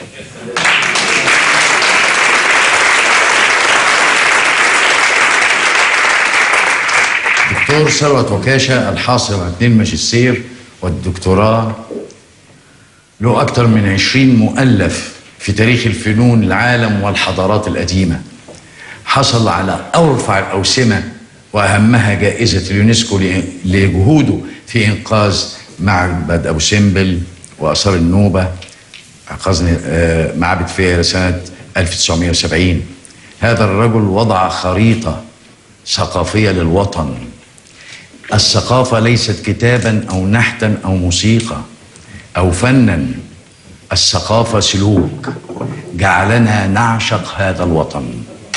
دكتور ثروت عكاشة الحاصل على اتنين ماجستير والدكتوراه له أكثر من عشرين مؤلف في تاريخ الفنون العالم والحضارات القديمة حصل على أرفع الأوسمة وأهمها جائزة اليونسكو ل- لجهوده في إنقاذ معبد ابو سمبل واثار النوبه قصدي آه، معبد فيلة سنه 1970 هذا الرجل وضع خريطه ثقافيه للوطن الثقافه ليست كتابا او نحتا او موسيقى او فنا الثقافه سلوك جعلنا نعشق هذا الوطن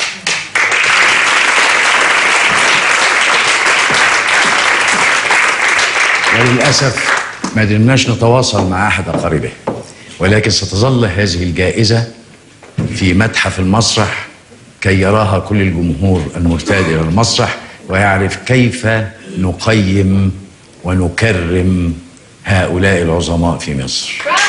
وللأسف ما قدرناش نتواصل مع أحد أقاربه ولكن ستظل هذه الجائزة في متحف المسرح كي يراها كل الجمهور المرتاد إلى المسرح ويعرف كيف نقيم ونكرم هؤلاء العظماء في مصر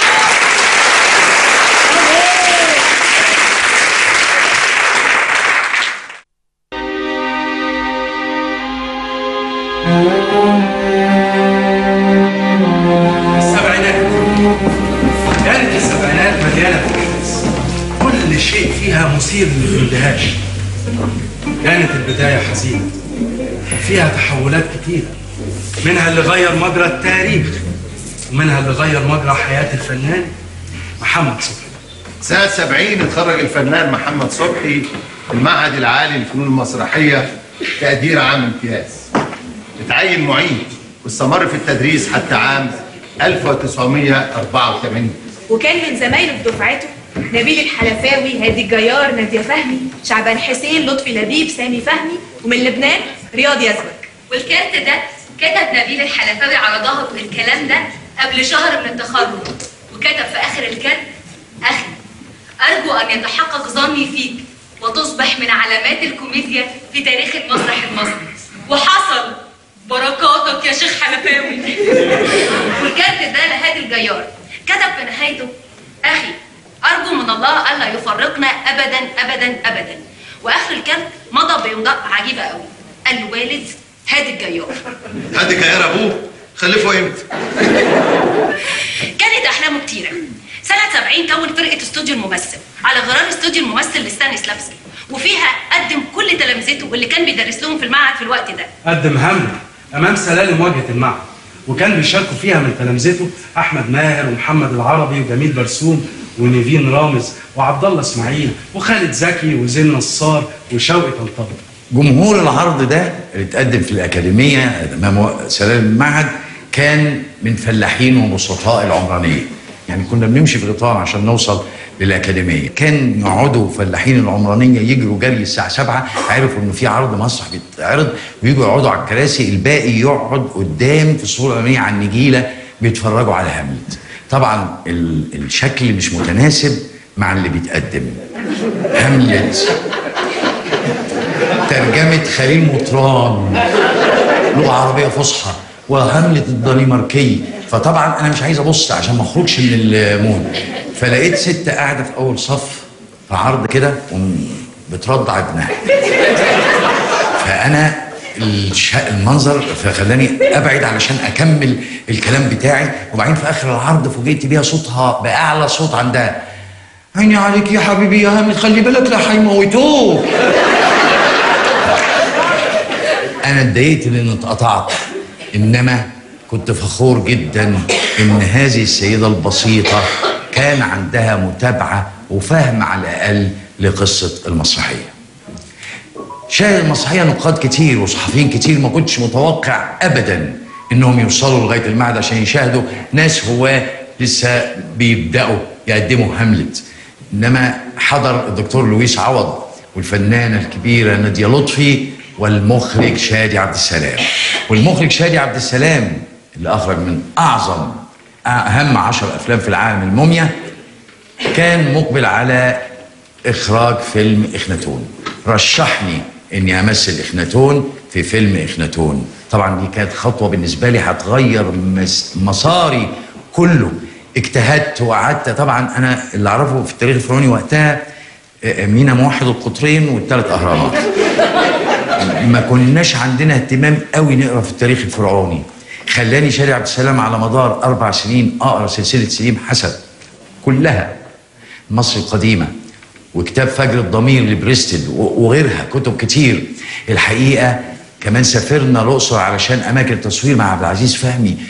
السبعينات كانت السبعينات مليانة بالأحداث كل شيء فيها مثير للاندهاش كانت البداية حزينة فيها تحولات كتيرة منها اللي غير مجرى التاريخ ومنها اللي غير مجرى حياة الفنان محمد صبحي سنة 70 اتخرج الفنان محمد صبحي المعهد العالي للفنون المسرحية تقدير عام امتياز اتعين معيد واستمر في التدريس حتى عام 1984 وكان من زمايله في دفعته نبيل الحلفاوي هادي الجيار نادية فهمي شعبان حسين لطفي لبيب سامي فهمي ومن لبنان رياض يزبك والكارت ده كتب نبيل الحلفاوي على ظهره الكلام ده قبل شهر من التخرج وكتب في اخر الكارت اخي ارجو ان يتحقق ظني فيك وتصبح من علامات الكوميديا في تاريخ المسرح المصري وحصل بركاتك يا شيخ حلفاوي والكارت ده لهادي الجيار كتب في نهايته اخي ارجو من الله الا يفرقنا ابدا ابدا ابدا واخر الكارت مضى بامضاء عجيبه قوي الوالد هادي الجيار هادي كيار ابوه خلفه امتى؟ كانت احلامه كتيره سنه 70 كون فرقه استوديو الممثل على غرار استوديو الممثل لستانيسلافسكي وفيها قدم كل تلامذته واللي كان بيدرس لهم في المعهد في الوقت ده قدم همل أمام سلالم واجهة المعهد وكان بيشاركوا فيها من تلامذته أحمد ماهر ومحمد العربي وجميل برسوم ونيفين رامز وعبد الله اسماعيل وخالد زكي وزين نصار وشوقي طنطاوي جمهور العرض ده اللي اتقدم في الأكاديمية أمام سلالم المعهد كان من فلاحين وبسطاء العمرانية يعني كنا بنمشي في القطار عشان نوصل للأكاديمية كان يقعدوا فلاحين العمرانية يجروا جري الساعة 7 عرفوا إنه في عرض مسرح بيتعرض ويجوا يقعدوا على الكراسي الباقي يقعد قدام في الصورة الأمامية على النجيلة بيتفرجوا على هاملت طبعا ال- الشكل مش متناسب مع اللي بيتقدم هاملت ترجمة خليل مطران لغة عربية فصحى وهملت الدنماركي فطبعا انا مش عايز ابص عشان ما اخرجش من المود فلقيت ست قاعده في اول صف في عرض كده وم- بترضع ابنها فانا الش... المنظر فخلاني ابعد علشان اكمل الكلام بتاعي وبعدين في اخر العرض فوجئت بيها صوتها باعلى صوت عندها عيني عليك يا حبيبي يا هامد خلي بالك لا هيموتوك انا اتضايقت لان اتقطعت انما كنت فخور جدا ان هذه السيده البسيطه كان عندها متابعه وفهم على الاقل لقصه المسرحيه شاهد المسرحيه نقاد كتير وصحفيين كتير ما كنتش متوقع ابدا انهم يوصلوا لغايه المعهد عشان يشاهدوا ناس هواه لسه بيبداوا يقدموا هاملت انما حضر الدكتور لويس عوض والفنانه الكبيره ناديه لطفي والمخرج شادي عبد السلام والمخرج شادي عبد السلام اللي اخرج من اعظم اهم عشر افلام في العالم الموميا كان مقبل على اخراج فيلم اخناتون رشحني اني امثل اخناتون في فيلم اخناتون طبعا دي كانت خطوه بالنسبه لي هتغير مس- مساري كله اجتهدت وقعدت طبعا انا اللي اعرفه في التاريخ الفرعوني وقتها آه، مينا موحد القطرين والثلاث اهرامات ما كناش عندنا اهتمام قوي نقرا في التاريخ الفرعوني خلاني شاري عبد السلام على مدار اربع سنين اقرا سلسله سليم حسن كلها مصر القديمه وكتاب فجر الضمير لبريستل و- وغيرها كتب كتير الحقيقه كمان سافرنا الاقصر علشان اماكن تصوير مع عبد العزيز فهمي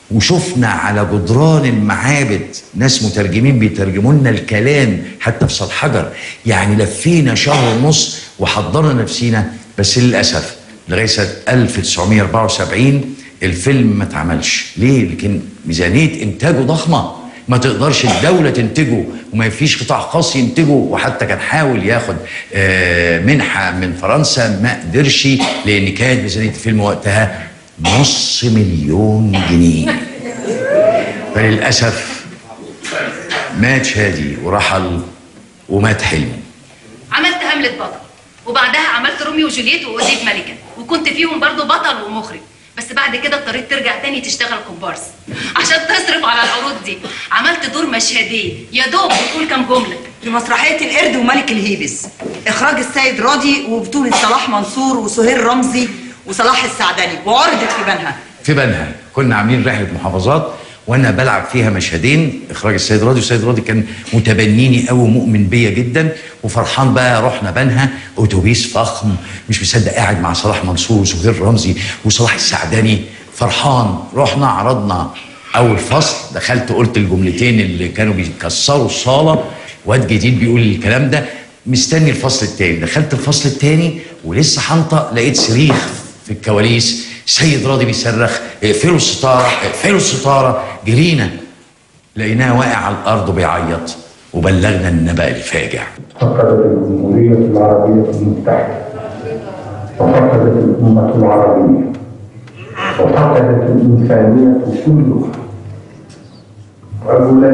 وشفنا على جدران المعابد ناس مترجمين بيترجموا لنا الكلام حتى في صد حجر يعني لفينا شهر ونص وحضرنا نفسينا بس للاسف لغايه سنه 1974 الفيلم ما اتعملش ليه؟ لكن ميزانيه انتاجه ضخمه ما تقدرش الدولة تنتجه وما فيش قطاع خاص ينتجه وحتى كان حاول ياخد آه، منحة من فرنسا ما قدرش لأن كانت ميزانية الفيلم وقتها نص مليون جنيه فللأسف مات شادي ورحل ومات حلمي عملت هاملت بطل وبعدها عملت روميو وجولييت واوديب ملكة وكنت فيهم برضو بطل ومخرج بس بعد كده اضطريت ترجع تاني تشتغل كومبارس عشان تصرف على العروض دي عملت دور مشهدين يا دوب بتقول كام جمله في مسرحية القرد وملك الهيبس إخراج السيد راضي وبطولة صلاح منصور وسهير رمزي وصلاح السعدني وعرضت في بنها في بنها كنا عاملين رحلة محافظات وانا بلعب فيها مشهدين اخراج السيد راضي والسيد راضي كان متبنيني قوي ومؤمن بيا جدا وفرحان بقى رحنا بنها اتوبيس فخم مش مصدق قاعد مع صلاح منصور وسهير رمزي وصلاح السعدني فرحان رحنا عرضنا اول فصل دخلت قلت الجملتين اللي كانوا بيكسروا الصاله واد جديد بيقول الكلام ده مستني الفصل التاني دخلت الفصل التاني ولسه هنطق لقيت صريخ في الكواليس سيد راضي بيصرخ اقفلوا الستاره اقفلوا الستاره جرينا لقيناه واقع على الارض بيعيط وبلغنا النبأ الفاجع فقدت الجمهورية العربية المتحدة وفقدت الأمة العربية وفقدت الإنسانية كلها رجلا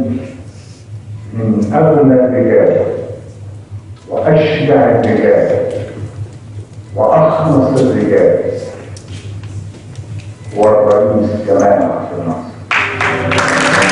من أغنى الرجال وأشجع الرجال وأخلص الرجال هو الرئيس جمال عبد الناصر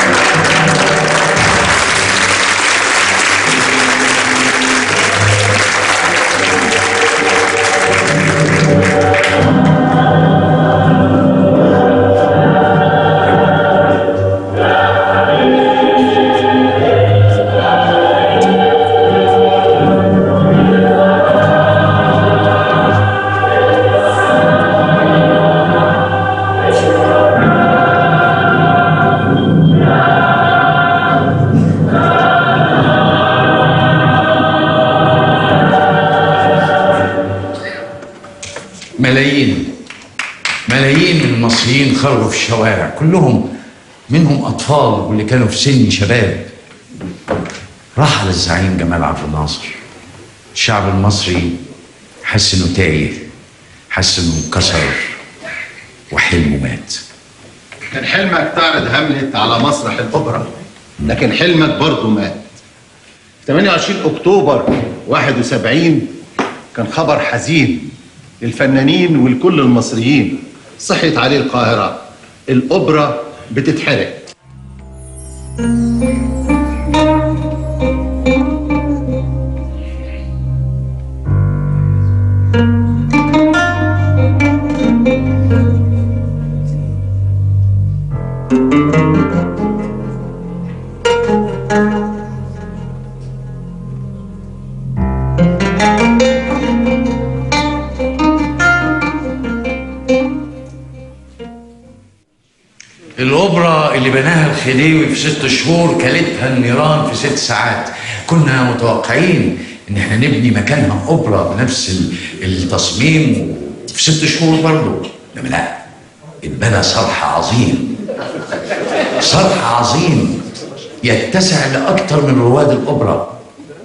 ملايين ملايين من المصريين خرجوا في الشوارع كلهم منهم اطفال واللي كانوا في سن شباب رحل الزعيم جمال عبد الناصر الشعب المصري حس انه تايه حس انه انكسر وحلمه مات كان حلمك تعرض هاملت على مسرح الأوبرا لكن حلمك برضه مات 28 أكتوبر 71 كان خبر حزين للفنانين ولكل المصريين صحيت عليه القاهرة الأوبرا بتتحرق الأوبرا اللي بناها الخديوي في ست شهور كلتها النيران في ست ساعات كنا متوقعين ان احنا نبني مكانها أوبرا بنفس ال- التصميم في ست شهور برضه انما لا اتبنى صرح عظيم صرح عظيم يتسع لأكثر من رواد الأوبرا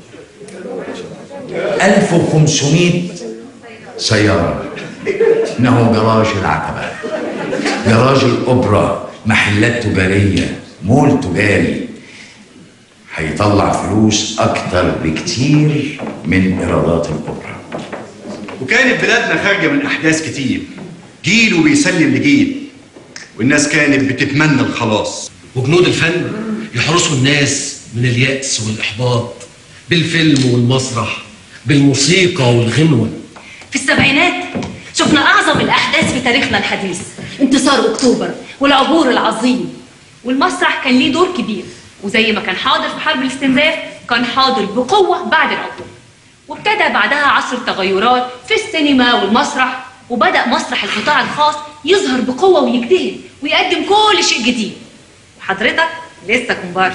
1500 سيارة إنه جراج العتبة جراج الأوبرا محلات تجارية مول تجاري هيطلع فلوس أكتر بكتير من إيرادات الأوبرا وكانت بلادنا خارجة من أحداث كتير جيل وبيسلم لجيل والناس كانت بتتمنى الخلاص وجنود الفن يحرسوا الناس من اليأس والإحباط بالفيلم والمسرح بالموسيقى والغنوة في السبعينات شفنا أعظم الأحداث في تاريخنا الحديث انتصار أكتوبر والعبور العظيم والمسرح كان ليه دور كبير وزي ما كان حاضر في حرب الاستنزاف كان حاضر بقوة بعد العبور وابتدى بعدها عصر التغيرات في السينما والمسرح وبدأ مسرح القطاع الخاص يظهر بقوة ويجتهد ويقدم كل شيء جديد وحضرتك لسه كومبارس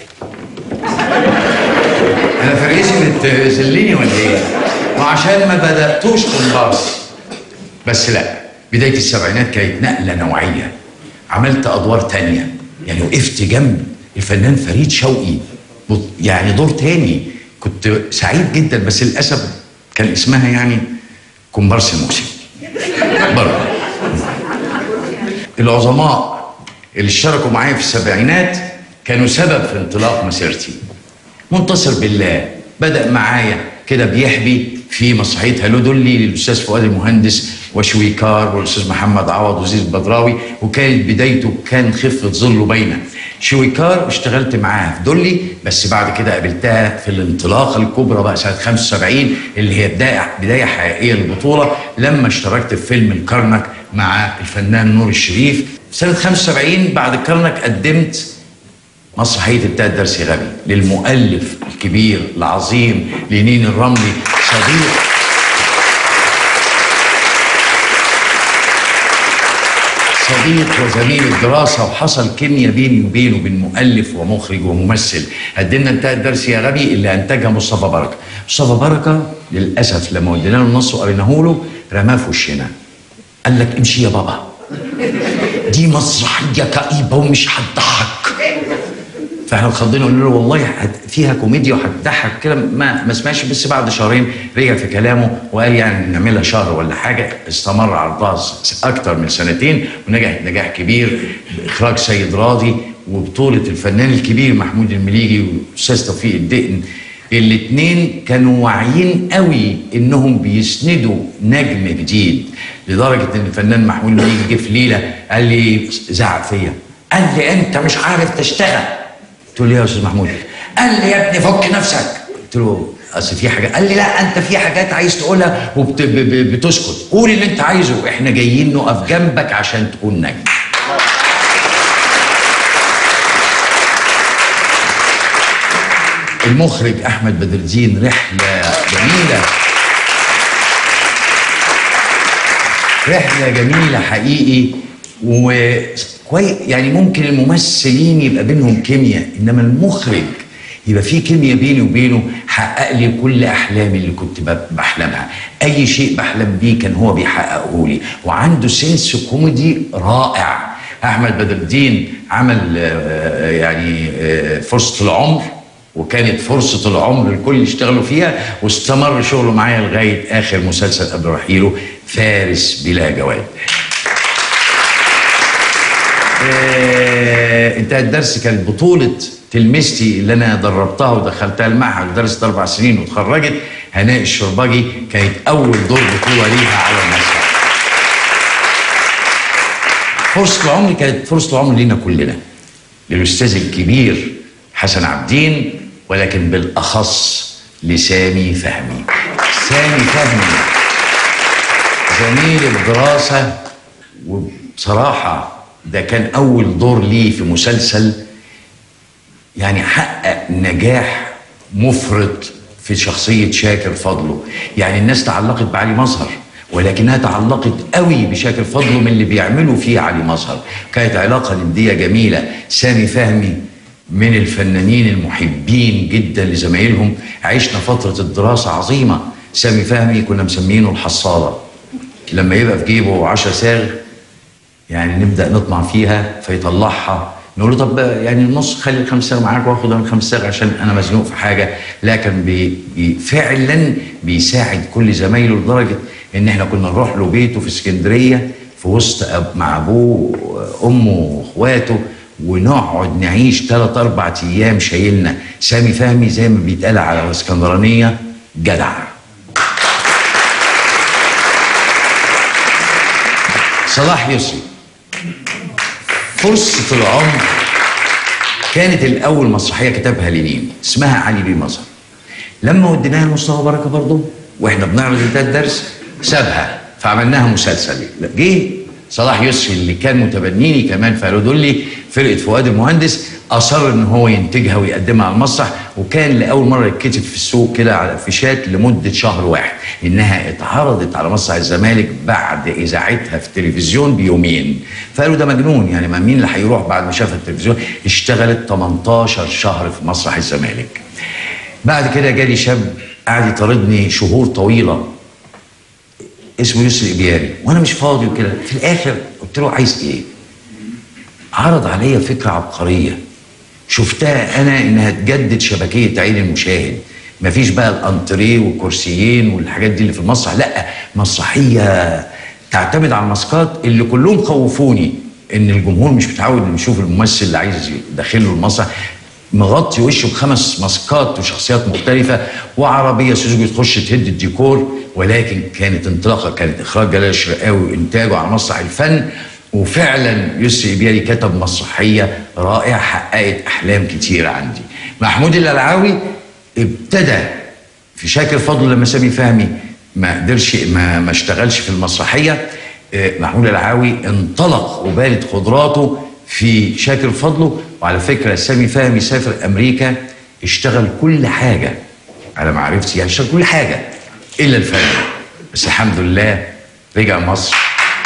انا فريسي بتذلني ولا ايه؟ ما عشان ما بداتوش كومبارس بس لا بدايه السبعينات كانت نقله نوعيه عملت ادوار تانية يعني وقفت جنب الفنان فريد شوقي بط- يعني دور تاني كنت سعيد جدا بس للاسف كان اسمها يعني كومبارس الموسيقى برضه العظماء اللي اشتركوا معايا في السبعينات كانوا سبب في انطلاق مسيرتي منتصر بالله بدأ معايا كده بيحبي في مسرحية هلو دولي للأستاذ فؤاد المهندس وشويكار والأستاذ محمد عوض وزيز البدراوي وكانت بدايته كان خفة ظله باينة شويكار اشتغلت معاها في دولي بس بعد كده قابلتها في الانطلاقة الكبرى بقى سنة 75 اللي هي بداية بداية حقيقية للبطولة لما اشتركت في فيلم الكرنك مع الفنان نور الشريف سنة 75 بعد الكرنك قدمت مسرحية بتاع درس غبي للمؤلف الكبير العظيم لينين الرملي صديق صديق وزميل الدراسة وحصل كيمياء بيني وبينه بين مؤلف ومخرج وممثل قدمنا انتهى الدرس يا غبي اللي انتجها مصطفى بركة مصطفى بركة للأسف لما ودينا له النص وقريناه له رماه في وشنا قال لك امشي يا بابا دي مسرحية كئيبة ومش هتضحك فاحنا اتخضينا قلنا له والله هت- فيها كوميديا وهتضحك كده ما ما سمعش بس بعد شهرين رجع في كلامه وقال يعني نعملها شهر ولا حاجه استمر عرضها س- اكتر من سنتين ونجحت نجاح كبير باخراج سيد راضي وبطوله الفنان الكبير محمود المليجي والاستاذ توفيق الدقن الاثنين كانوا واعيين قوي انهم بيسندوا نجم جديد لدرجه ان الفنان محمود المليجي جه في ليله قال لي زعق فيا قال لي انت مش عارف تشتغل قلت له ليه يا استاذ محمود؟ قال لي يا ابني فك نفسك قلت له اصل في حاجه قال لي لا انت في حاجات عايز تقولها وبتسكت قول اللي انت عايزه احنا جايين نقف جنبك عشان تكون نجم المخرج احمد بدر الدين رحله جميله رحله جميله حقيقي وكويس يعني ممكن الممثلين يبقى بينهم كيمياء انما المخرج يبقى في كيمياء بيني وبينه حقق لي كل احلامي اللي كنت ب- بحلمها اي شيء بحلم بيه كان هو بيحققه لي وعنده سنس كوميدي رائع احمد بدر الدين عمل آه، يعني آه، فرصه العمر وكانت فرصة العمر الكل يشتغلوا فيها واستمر شغله معايا لغاية آخر مسلسل قبل رحيله فارس بلا جواد آه، انتهى الدرس كانت بطولة تلميذتي اللي انا دربتها ودخلتها المعهد ودرست اربع سنين واتخرجت هناء الشربجي كانت اول دور بطولة ليها على المسرح فرصة العمر كانت فرصة العمر لينا كلنا للأستاذ الكبير حسن عبدين ولكن بالأخص لسامي فهمي سامي فهمي زميل الدراسة وبصراحة ده كان أول دور ليه في مسلسل يعني حقق نجاح مفرط في شخصية شاكر فضله يعني الناس تعلقت بعلي مظهر ولكنها تعلقت قوي بشاكر فضله من اللي بيعملوا فيه علي مظهر كانت علاقة ندية جميلة سامي فهمي من الفنانين المحبين جدا لزمايلهم عشنا فترة الدراسة عظيمة سامي فهمي كنا مسمينه الحصالة لما يبقى في جيبه عشر صاغ يعني نبدا نطمع فيها فيطلعها نقول له طب يعني النص خلي الخمس صاغ معاك واخد انا الخمس صاغ عشان انا مزنوق في حاجه لكن بي بي فعلا بيساعد كل زمايله لدرجه ان احنا كنا نروح له بيته في اسكندريه في وسط أب مع ابوه وامه واخواته ونقعد نعيش ثلاث اربع ايام شايلنا سامي فهمي زي ما بيتقال على الاسكندرانيه جدع صلاح يسري فرصة العمر كانت الأول مسرحية كتبها لينين اسمها علي بيه مظهر لما وديناها لمصطفى بركة برضه واحنا بنعرض ده الدرس سابها فعملناها مسلسل جه صلاح يسري اللي كان متبنيني كمان في دولي فرقة فؤاد المهندس اصر ان هو ينتجها ويقدمها على المسرح وكان لاول مره يتكتب في السوق كده على افيشات لمده شهر واحد انها اتعرضت على مسرح الزمالك بعد اذاعتها في التلفزيون بيومين فقالوا ده مجنون يعني ما مين اللي هيروح بعد ما شافها التلفزيون اشتغلت 18 شهر في مسرح الزمالك بعد كده جالي شاب قعد يطاردني شهور طويله اسمه يسري إبياري وانا مش فاضي وكده في الاخر قلت له عايز ايه عرض عليا فكره عبقريه شفتها انا انها تجدد شبكيه عين المشاهد مفيش بقى الانتريه والكرسيين والحاجات دي اللي في المسرح لا مسرحيه تعتمد على الماسكات اللي كلهم خوفوني ان الجمهور مش متعود انه يشوف الممثل اللي عايز يدخله المسرح مغطي وشه بخمس ماسكات وشخصيات مختلفة وعربية سوزوكي تخش تهد الديكور ولكن كانت انطلاقة كانت إخراج جلال الشرقاوي وإنتاجه على مسرح الفن وفعلا يسري إبياري كتب مسرحية رائعة حققت أحلام كتيرة عندي محمود الألعاوي ابتدى في شاكر فضل لما سامي فهمي ما قدرش ما, ما اشتغلش في المسرحية آه، محمود العاوي انطلق وبالت قدراته في شاكر فضله وعلى فكرة سامي فهمي سافر أمريكا اشتغل كل حاجة على معرفتي يعني اشتغل كل حاجة إلا الفن بس الحمد لله رجع مصر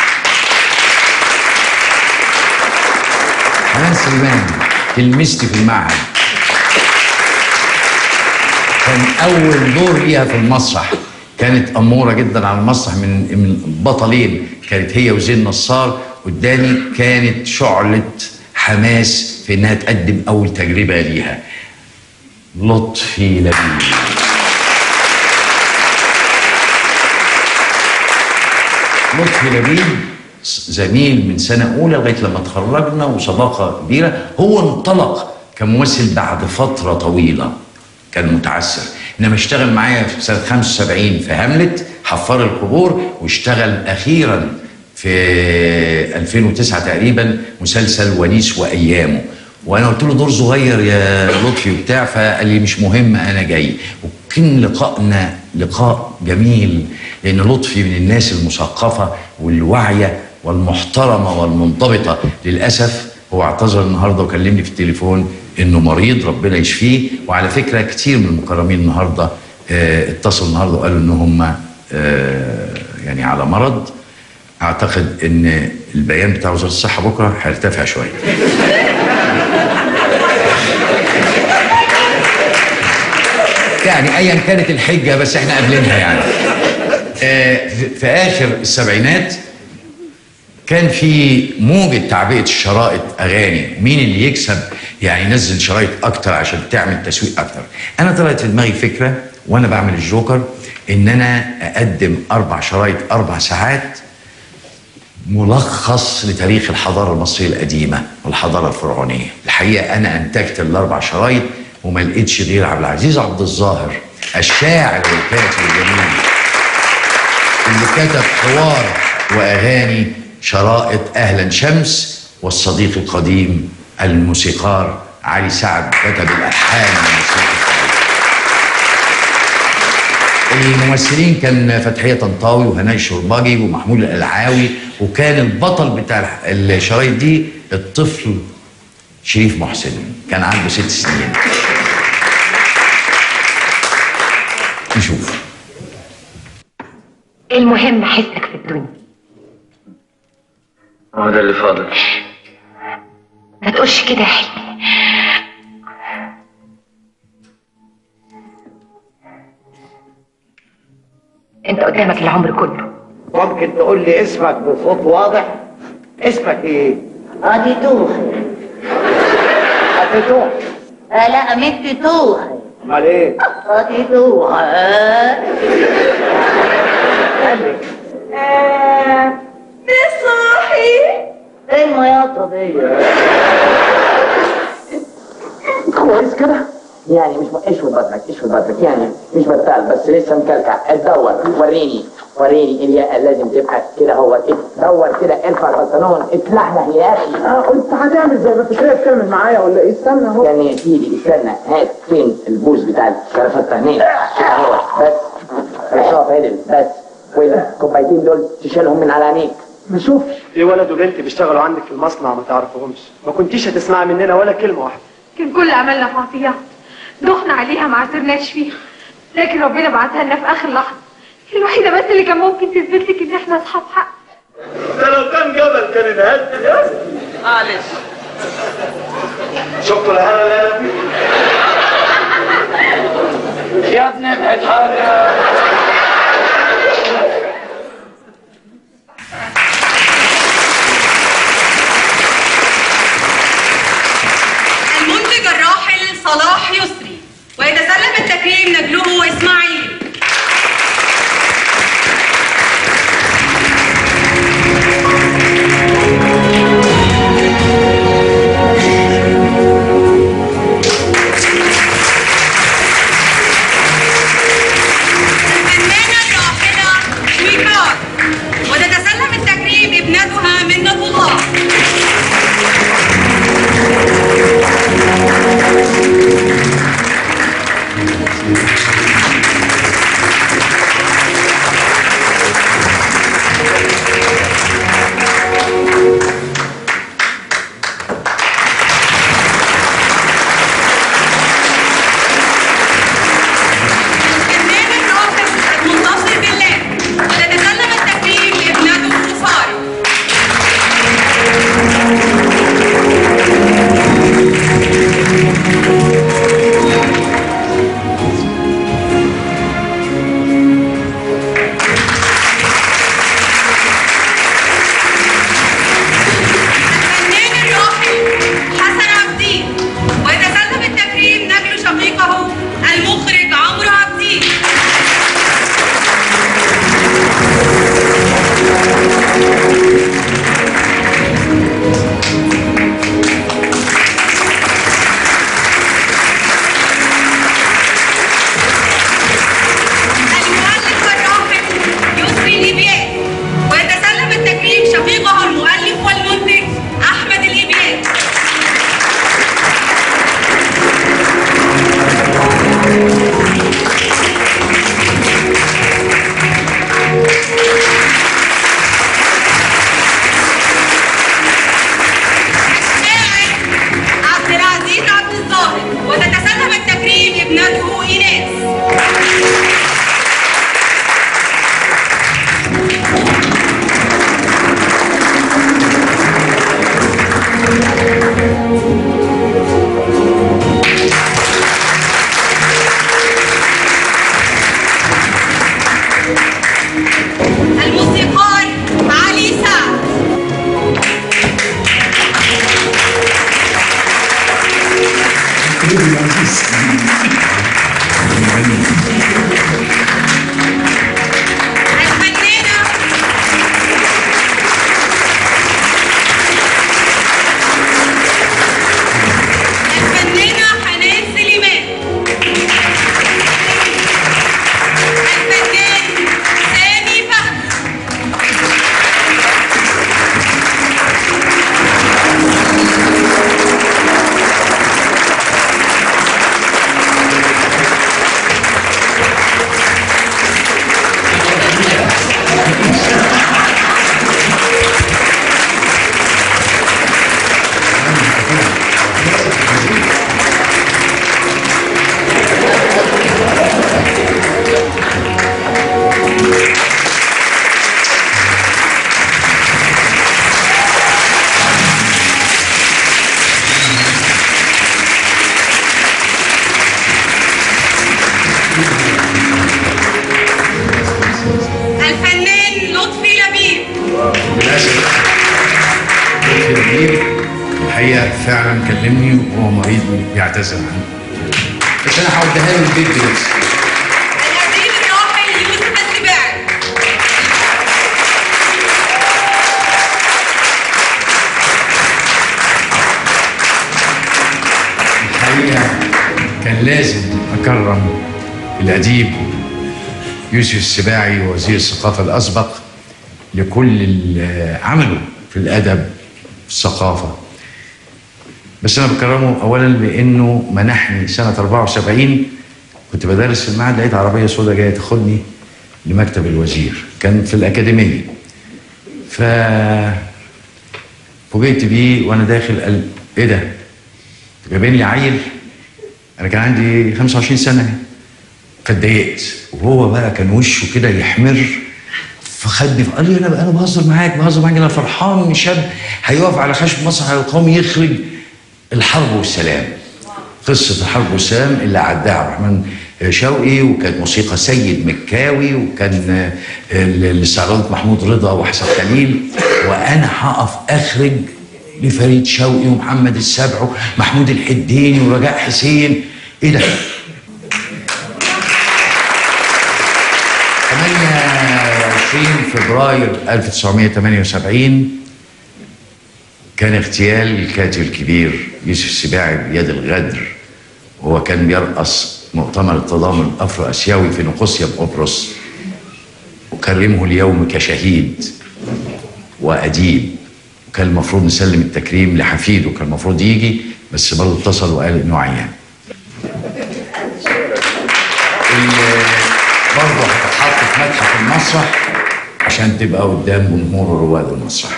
حنان سليمان تلمستي في المعهد كان أول دور ليها في المسرح كانت أمورة جدا على المسرح من من بطلين كانت هي وزين نصار قدامي كانت شعلة حماس في إنها تقدم أول تجربة ليها لطفي لبيب لطفي لبيب زميل من سنة أولى لغاية لما اتخرجنا وصداقة كبيرة هو انطلق كممثل بعد فترة طويلة كان متعسر انما اشتغل معايا في سنه 75 في هاملت حفار القبور واشتغل اخيرا في 2009 تقريبا مسلسل ونيس وايامه وانا قلت له دور صغير يا لطفي وبتاع فقال لي مش مهم انا جاي وكان لقائنا لقاء جميل لان لطفي من الناس المثقفه والواعيه والمحترمه والمنضبطه للاسف هو اعتذر النهارده وكلمني في التليفون انه مريض ربنا يشفيه وعلى فكره كتير من المكرمين النهارده آه، اتصلوا النهارده وقالوا ان هم آه، يعني على مرض اعتقد ان البيان بتاع وزاره الصحه بكره هيرتفع شويه يعني ايا كانت الحجه بس احنا قابلينها يعني آه، في في اخر السبعينات كان في موجة تعبئة الشرائط أغاني مين اللي يكسب يعني ينزل شرايط أكتر عشان تعمل تسويق أكتر أنا طلعت في دماغي فكرة وأنا بعمل الجوكر إن أنا أقدم أربع شرايط أربع ساعات ملخص لتاريخ الحضارة المصرية القديمة والحضارة الفرعونية الحقيقة أنا أنتجت الأربع شرايط وما لقيتش غير عبد العزيز عبد الظاهر الشاعر والكاتب الجميل اللي كتب حوار واغاني شرائط اهلا شمس والصديق القديم الموسيقار علي سعد كتب الالحان والموسيقى الممثلين كان فتحيه طنطاوي وهناء الشرباجي ومحمود الالعاوي وكان البطل بتاع الشرايط دي الطفل شريف محسن كان عنده ست سنين نشوف المهم حسك في الدنيا هو ده اللي فاضل ما تقولش كده يا حلمي انت قدامك العمر كله ممكن تقول لي اسمك بصوت واضح اسمك ايه ادي توخي هتتوح آه لا مش توخي امال ايه ادي توخي صاحي ايه المياطة دي كويس كده يعني مش اشوي بطنك اشوي بطنك يعني مش بطال بس لسه مكلكع تدور وريني وريني الياقة لازم تبقى كده هو إيه، دور كده ارفع البنطلون اتلحلح يا اخي اه انت هتعمل زي ما انت كده تكمل معايا ولا ايه استنى اهو يعني يا سيدي استنى هات فين البوز بتاع الشرفات هنا كده هو بس الشرف عدل بس والكوبايتين دول تشيلهم من على عينيك ما شوفش في ولد وبنت بيشتغلوا عندك في المصنع ما تعرفهمش ما كنتيش هتسمعي مننا ولا كلمة واحدة كان كل املنا في عطيات دخنا عليها ما عثرناش فيها لكن ربنا بعتها لنا في اخر لحظه هي الوحيده بس اللي كان ممكن تثبت لك ان احنا اصحاب حق ده لو كان جبل كان انهد يا معلش شفتوا الهنا اللي انا فيه يا ابني ابعد حالك المنتج الراحل صلاح يسري ويتسلم التكريم نجله اسماعيل الفنانة الراحلة شويكار وتتسلم التكريم ابنتها منة الله الفنان الراحل منتصر بالله وتتسلم التكريم ابنته فارق الفنان الراحل حسن عبدين ويتسلم التكريم نجل شقيقه المخرج عمرو عبدين المؤلف الراحل يسري الإبيات ويتسلم التكريم شقيقه المؤلف والمنتج أحمد الإبيات عبد العزيز عبد الظاهر وتتسلم التكريم ابنته إيناس الموسيقار علي سعد الفنانة الفنانة حنان سليمان الفنان سامي فهمي الفنان لطفي لبيب للاسف لطفي لبيب الحقيقه فعلا كلمني وهو مريض بيعتذر عني بس انا هوديها له البيت دلوقتي الأديب الراحل يوسف السباعي الحقيقه كان لازم اكرم الاديب يوسف السباعي وزير الثقافه الاسبق لكل اللي عمله في الادب في الثقافه بس انا بكرمه اولا لانه منحني سنه 74 كنت بدرس في المعهد لقيت عربيه سوداء جايه تاخدني لمكتب الوزير كان في الاكاديميه ف فوجئت بيه وانا داخل قال ايه ده؟ جايبين لي عيل انا كان عندي 25 سنه فاتضايقت وهو بقى كان وشه كده يحمر فخدني فقال لي انا انا بهزر معاك بهزر معاك انا فرحان ان شاب هيقف على خشب مسرح القومي يخرج الحرب والسلام قصه الحرب والسلام اللي عداها عبد الرحمن شوقي وكانت موسيقى سيد مكاوي وكان الاستعراض محمود رضا وحسن خليل وانا هقف اخرج لفريد شوقي ومحمد السبع ومحمود الحديني ورجاء حسين ايه ده 28 فبراير 1978 كان اغتيال الكاتب الكبير يوسف السباعي بيد الغدر وهو كان بيرأس مؤتمر التضامن الافرو اسيوي في نقوسيا بقبرص اكرمه اليوم كشهيد واديب وكان المفروض نسلم التكريم لحفيده كان المفروض يجي بس برضه اتصل وقال انه عيان برضه هتتحط في متحف المسرح عشان تبقى قدام جمهور رواد المسرح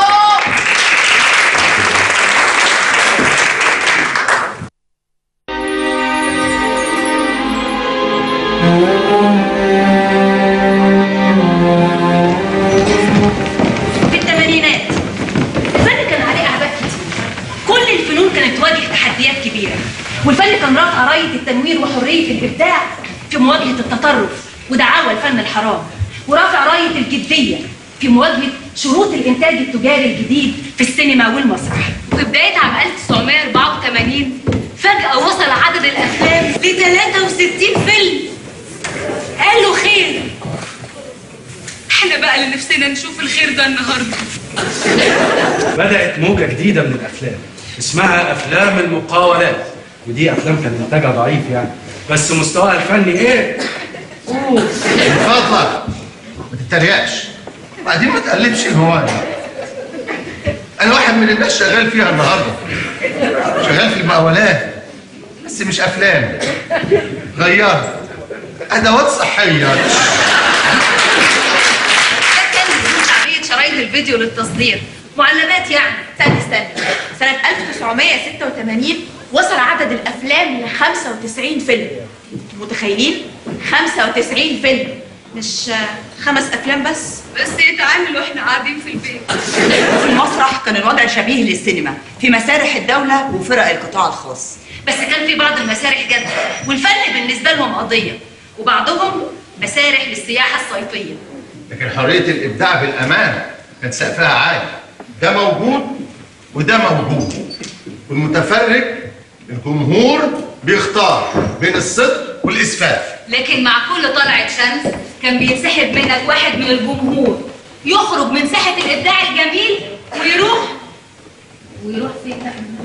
في الثمانينات الفن كان عليه اعباء كتير كل الفنون كانت تواجه تحديات كبيره والفن كان رافع رايه التنوير وحريه الابداع في مواجهه التطرف ودعاوى الفن الحرام ورافع رايه الجديه في مواجهه شروط الانتاج التجاري الجديد في السينما والمسرح وفي بداية عام 1984 فجأة وصل عدد الأفلام ل 63 فيلم قالوا خير احنا بقى اللي نفسنا نشوف الخير ده النهارده بدأت موجة جديدة من الأفلام اسمها أفلام المقاولات ودي أفلام كان إنتاجها ضعيف يعني بس مستواها الفني إيه؟ من فضلك ما تتريقش وبعدين ما تقلبش الهوايه انا واحد من الناس شغال فيها النهارده شغال في المقاولات بس مش افلام غيرت ادوات صحيه ده كان بدون شعبيه شرايط الفيديو للتصدير معلبات يعني استنى استنى سنة 1986 وصل عدد الأفلام ل 95 فيلم انتوا متخيلين؟ 95 فيلم مش آه، خمس أفلام بس بس يتعامل واحنا قاعدين في البيت في المسرح كان الوضع شبيه للسينما في مسارح الدولة وفرق القطاع الخاص بس كان في بعض المسارح جد والفن بالنسبه لهم قضيه وبعضهم مسارح للسياحه الصيفيه لكن حريه الابداع بالامانه كان سقفها عالي ده موجود وده موجود والمتفرج الجمهور بيختار بين الصدق والاسفاف لكن مع كل طلعة شمس كان بينسحب منك واحد من الجمهور يخرج من ساحة الإبداع الجميل ويروح ويروح فين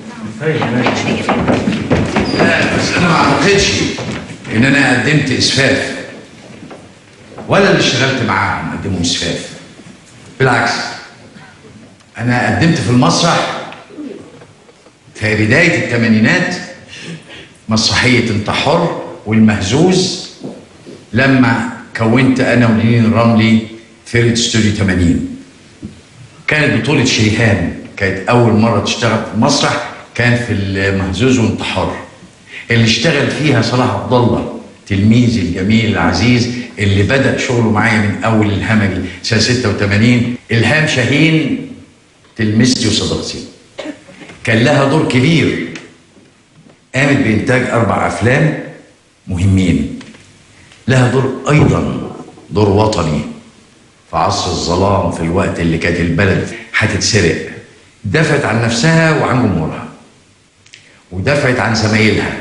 لا بس انا ما اعتقدش ان انا قدمت اسفاف ولا اللي اشتغلت معاهم قدموا اسفاف بالعكس انا قدمت في المسرح في بدايه الثمانينات مسرحيه انت حر والمهزوز لما كونت انا ولين الرملي فرقه استوديو 80 كانت بطوله شريهان كانت اول مره تشتغل في المسرح كان في المهزوز وانت حر اللي اشتغل فيها صلاح عبد الله تلميذي الجميل العزيز اللي بدا شغله معايا من اول الهمجي سنه 86 الهام شاهين تلميذتي وصديقتي كان لها دور كبير قامت بانتاج اربع افلام مهمين لها دور ايضا دور وطني في عصر الظلام في الوقت اللي كانت البلد هتتسرق دافعت عن نفسها وعن جمهورها ودافعت عن زمايلها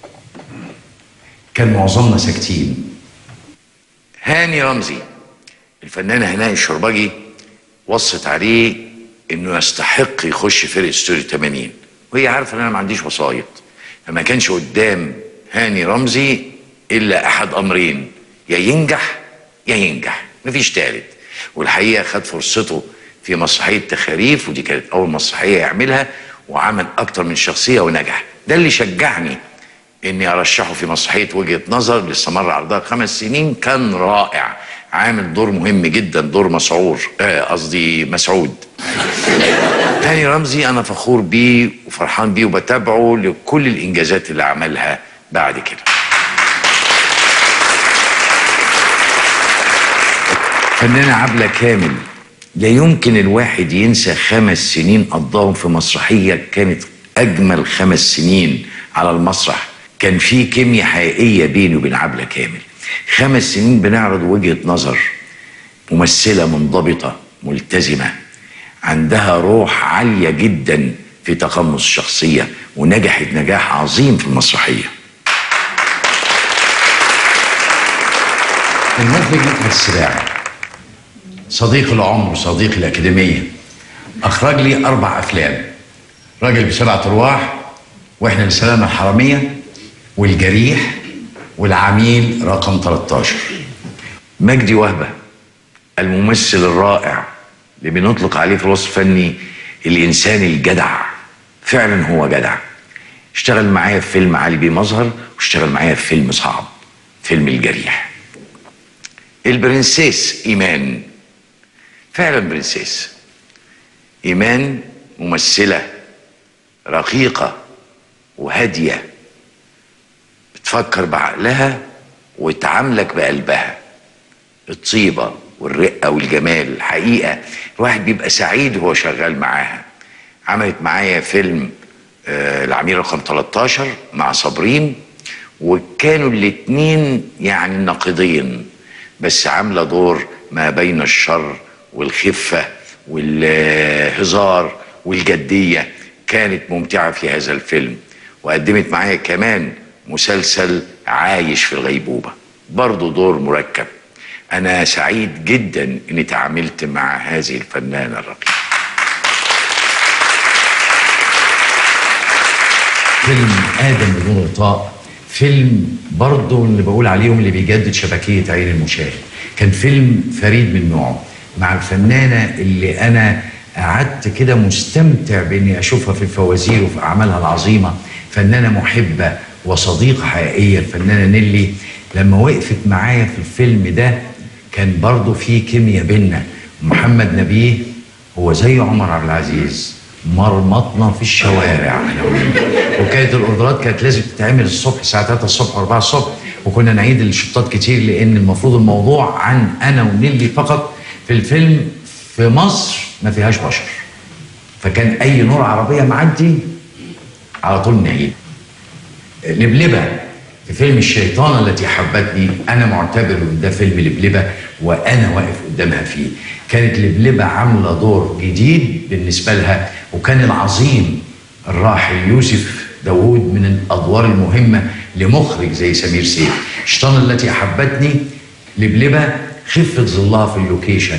كان معظمنا ساكتين هاني رمزي الفنانة هناء الشربجي وصت عليه انه يستحق يخش فرقة ستوري 80 وهي عارفة ان انا ما عنديش وسايط فما كانش قدام هاني رمزي الا احد امرين يا ينجح يا ينجح مفيش تالت والحقيقة خد فرصته في مسرحية تخاريف ودي كانت أول مسرحية يعملها وعمل أكتر من شخصية ونجح ده اللي شجعني إني أرشحه في مسرحية وجهة نظر اللي استمر عرضها خمس سنين كان رائع عامل دور مهم جدا دور مسعور آه، قصدي مسعود هاني رمزي انا فخور بيه وفرحان بيه وبتابعه لكل الانجازات اللي عملها بعد كده فنانة عبلة كامل لا يمكن الواحد ينسى خمس سنين قضاهم في مسرحية كانت أجمل خمس سنين على المسرح كان في كيمياء حقيقية بيني وبين عبلة كامل خمس سنين بنعرض وجهة نظر ممثلة منضبطة ملتزمة عندها روح عالية جدا في تقمص الشخصية ونجحت نجاح عظيم في المسرحية المخرج مدحت السباعي صديق العمر وصديق الأكاديمية أخرج لي أربع أفلام راجل بسبعة أرواح وإحنا للسلامة الحرامية والجريح والعميل رقم 13 مجدي وهبة الممثل الرائع اللي بنطلق عليه في الوصف الفني الإنسان الجدع فعلا هو جدع اشتغل معايا في فيلم علي بيه مظهر واشتغل معايا في فيلم صعب فيلم الجريح البرنسيس إيمان فعلا برنسيس إيمان ممثلة رقيقة وهادية بتفكر بعقلها وتعاملك بقلبها الطيبة والرقة والجمال الحقيقة الواحد بيبقى سعيد وهو شغال معاها عملت معايا فيلم آه العميل رقم 13 مع صابرين وكانوا الاتنين يعني نقيضين بس عاملة دور ما بين الشر والخفة والهزار والجدية كانت ممتعة في هذا الفيلم وقدمت معايا كمان مسلسل عايش في الغيبوبة برضه دور مركب أنا سعيد جدا إني تعاملت مع هذه الفنانة الرقيقة فيلم آدم بدون غطاء فيلم برضه اللي بقول عليهم اللي بيجدد شبكية عين المشاهد كان فيلم فريد من نوعه مع الفنانة اللي أنا قعدت كده مستمتع بإني أشوفها في الفوازير وفي أعمالها العظيمة فنانة محبة وصديقة حقيقية الفنانة نيلي لما وقفت معايا في الفيلم ده كان برضه في كيمياء بينا محمد نبيه هو زي عمر عبد العزيز مرمطنا في الشوارع انا وهي. وكانت الاوردرات كانت لازم تتعمل الصبح الساعه 3 الصبح و4 الصبح وكنا نعيد الشطات كتير لان المفروض الموضوع عن انا ونيلي فقط في الفيلم في مصر ما فيهاش بشر فكان اي نور عربيه معدي على طول نعيد لبلبه في فيلم الشيطانة التي حبتني أنا معتبر إن ده فيلم لبلبة وأنا واقف قدامها فيه كانت لبلبة عاملة دور جديد بالنسبة لها وكان العظيم الراحل يوسف داوود من الأدوار المهمة لمخرج زي سمير سيف الشيطانة التي أحبتني لبلبة خفة ظلها في اللوكيشن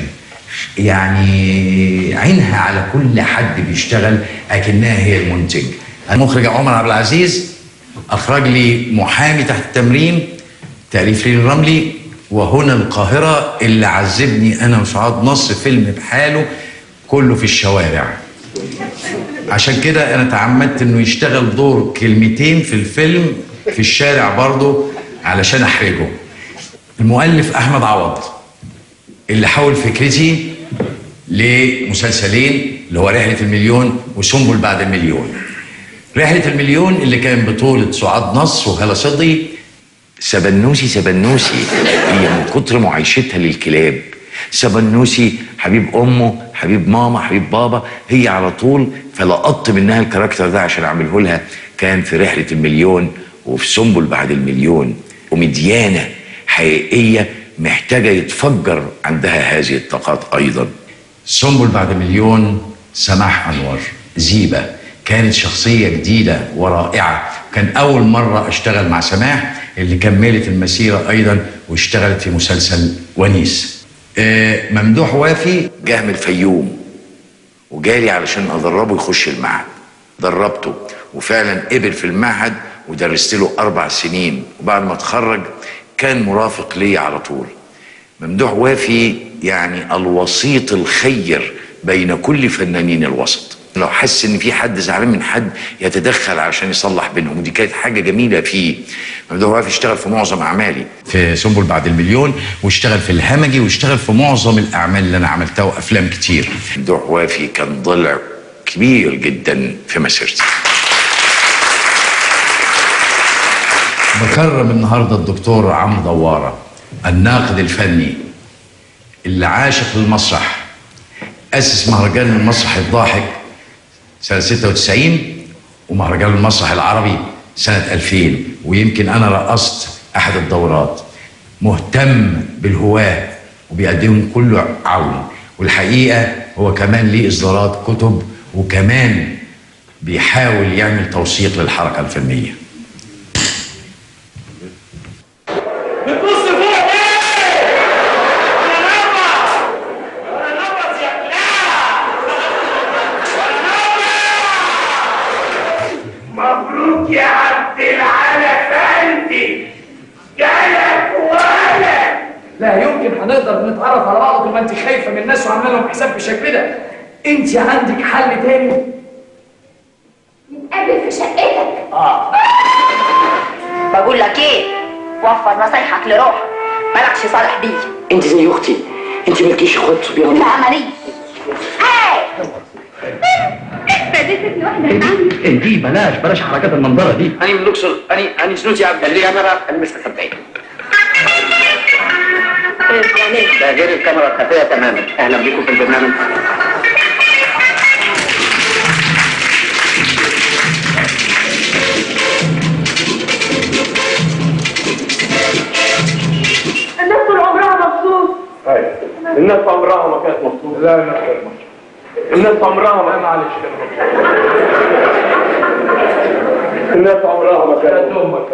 يعني عينها على كل حد بيشتغل أكنها هي المنتج المخرج عمر عبد العزيز اخرج لي محامي تحت التمرين تاليف ليل الرملي وهنا القاهره اللي عذبني انا وسعاد نصر فيلم بحاله كله في الشوارع عشان كده انا تعمدت انه يشتغل دور كلمتين في الفيلم في الشارع برضه علشان احرجه المؤلف احمد عوض اللي حول فكرتي لمسلسلين اللي هو رحله المليون وسنبل بعد المليون رحلة المليون اللي كان بطولة سعاد نصر وهلا صدقي سبنوسي سبنوسي هي من كتر معايشتها للكلاب سبنوسي حبيب امه حبيب ماما حبيب بابا هي على طول فلقطت منها الكاركتر ده عشان اعمله لها كان في رحلة المليون وفي سنبل بعد المليون ومديانة حقيقية محتاجة يتفجر عندها هذه الطاقات أيضا سنبل بعد مليون سماح أنور زيبة كانت شخصية جديدة ورائعة كان أول مرة أشتغل مع سماح اللي كملت المسيرة أيضا واشتغلت في مسلسل ونيس آه، ممدوح وافي جه من الفيوم وجالي علشان أدربه يخش المعهد دربته وفعلا قبل في المعهد ودرست له أربع سنين وبعد ما اتخرج كان مرافق لي على طول ممدوح وافي يعني الوسيط الخير بين كل فنانين الوسط لو حس ان في حد زعلان من حد يتدخل عشان يصلح بينهم ودي كانت حاجه جميله فيه ممدوح وافي اشتغل في معظم اعمالي في سنبل بعد المليون واشتغل في الهمجي واشتغل في معظم الاعمال اللي انا عملتها وافلام كتير ممدوح وافي كان ضلع كبير جدا في مسيرتي بكرم النهارده الدكتور عمرو دواره الناقد الفني اللي عاشق للمسرح أسس مهرجان المسرح الضاحك سنة 96 ومهرجان المسرح العربي سنة 2000 ويمكن أنا رأست أحد الدورات مهتم بالهواة وبيقدم كل عون والحقيقة هو كمان ليه إصدارات كتب وكمان بيحاول يعمل توثيق للحركة الفنية بتبص فوق ايه؟ يا نبع ولا نبع يا مبروك يا عبد العال افندي جالك ولد لا يمكن هنقدر نتعرف على بعض طول ما انت خايفه من الناس وعامله لهم حساب بالشكل ده انت عندك حل تاني نتقابل في شقتك اه بقول لك ايه وفر نصايحك لروحك مالكش صالح بيه انت زي اختي انت مالكيش اخوات صبيان لا عمليه فادتك لوحدك دي بلاش بلاش حركات المنظره دي انا من الاقصر انا انا سنوتي عبد اللي كاميرا انا مستخبي ده غير الكاميرا الخفيه تماما اهلا بكم في البرنامج الناس طول عمرها مبسوط ايوه الناس عمرها ما كانت مبسوطه لا لا الناس عمرها ما معلش الناس عمرها ما كانت امك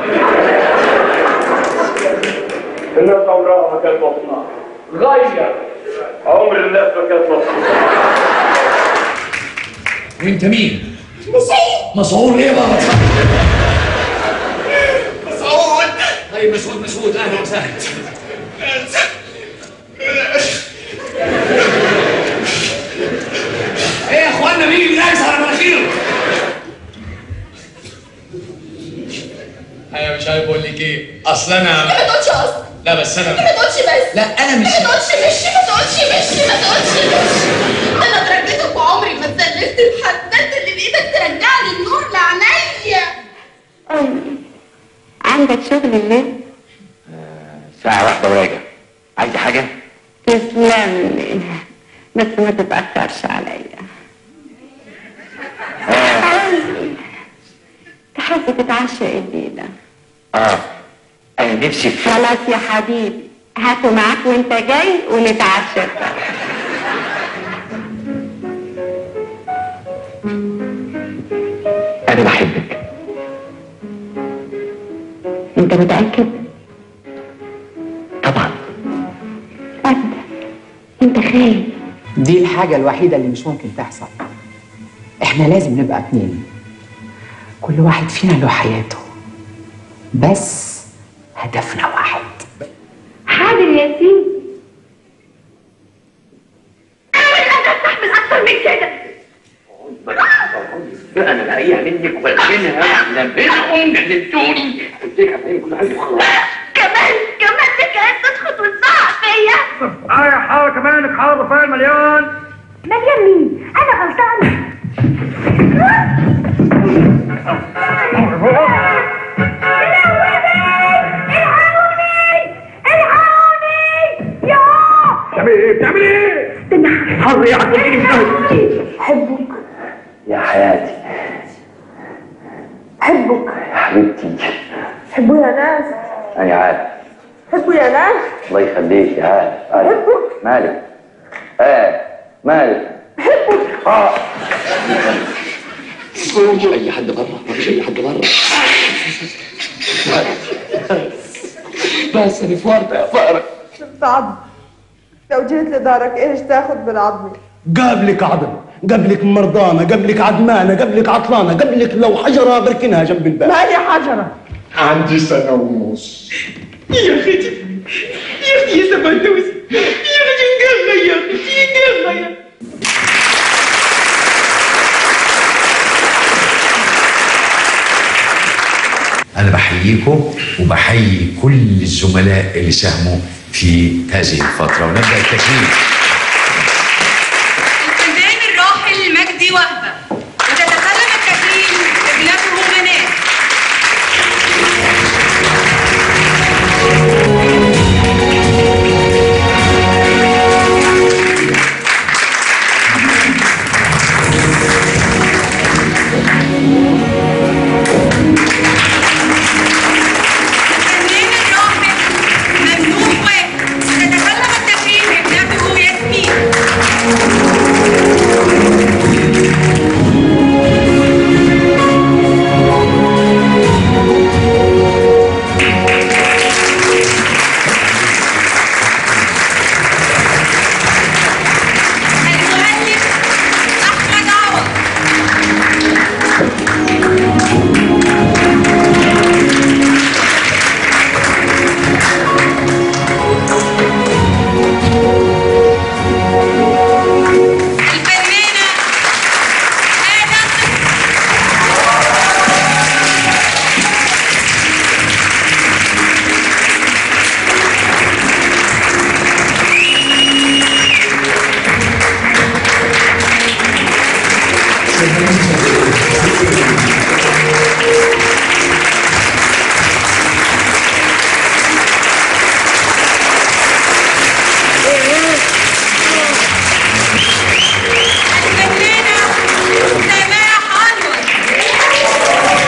الناس عمرها ما كانت مبسوطه غير عمر الناس ما كانت مبسوطه وانت مين؟ مسعود مسعود ايه بقى؟ مسعود طيب مسعود مسعود اهلا وسهلا ايه يا اخوانا مين اللي دايس على مناخيره؟ ايوه مش عارف اقول لك ايه اصل انا ما تقولش اصلا لا بس انا ما تقولش بس لا انا مش ما تقولش مشي ما تقولش مشي ما تقولش مشي انا اترجيتك وعمري ما اتسلفت لحد ده انت اللي بايدك ترجع لي النور لعينيا عندك شغل الليل ساعة واحدة وراجع عايزة حاجة؟ تسلم لي بس ما تتأخرش عليا تحب تتعشى ايه الليلة اه انا نفسي في خلاص يا حبيبي هاته معاك وانت جاي ونتعشى سوا. انا بحبك انت متأكد؟ طبعا أبدا انت خايف دي الحاجة الوحيدة اللي مش ممكن تحصل احنا لازم نبقى اتنين كل واحد فينا له حياته بس هدفنا واحد حاضر يا سيدي انا مش قادره استحمل اكتر من كده انا لاقيها منك والبنها لبنهم جننتوني قلت لك هفهم كل حاجه وخلاص كمان كمان تكاد تدخل وتزعق فيا اه يا حاضر كمان حاضر فين مليون مليان مين انا غلطانه بتعمل ايه بتعمل ايه حظ يا عسلين حبك يا حياتي حبك يا حبيبتي حبوا يا ناس انا عارف حبوا يا ناس الله يخليك يا عارف عارف. مالك ايه مالك اه مفيش اي حد بره مفيش اي حد بره بس انا في ورطه يا فقرة شفت عظم لو جيت لدارك ايش تاخد بالعظم قبلك عظم قبلك مرضانة قبلك عدمانة قبلك عطلانة قبلك لو حجرة بركنها جنب الباب ما هي حجرة عندي سنة ونص يا اختي يا اختي يا سبندوسي يا اختي نقلنا يا اختي نقلنا يا انا بحييكم وبحيي كل الزملاء اللي ساهموا في هذه الفتره ونبدا التكريم الفنان الراحل مجدي وهبة وتتسلم التكريم ابنته منال الفنان الراحل ممنوح واحد وتتسلم التكريم ابنته ياسمين المؤلف أحمد عوض الفنانة آدم الفنانة سماح أنور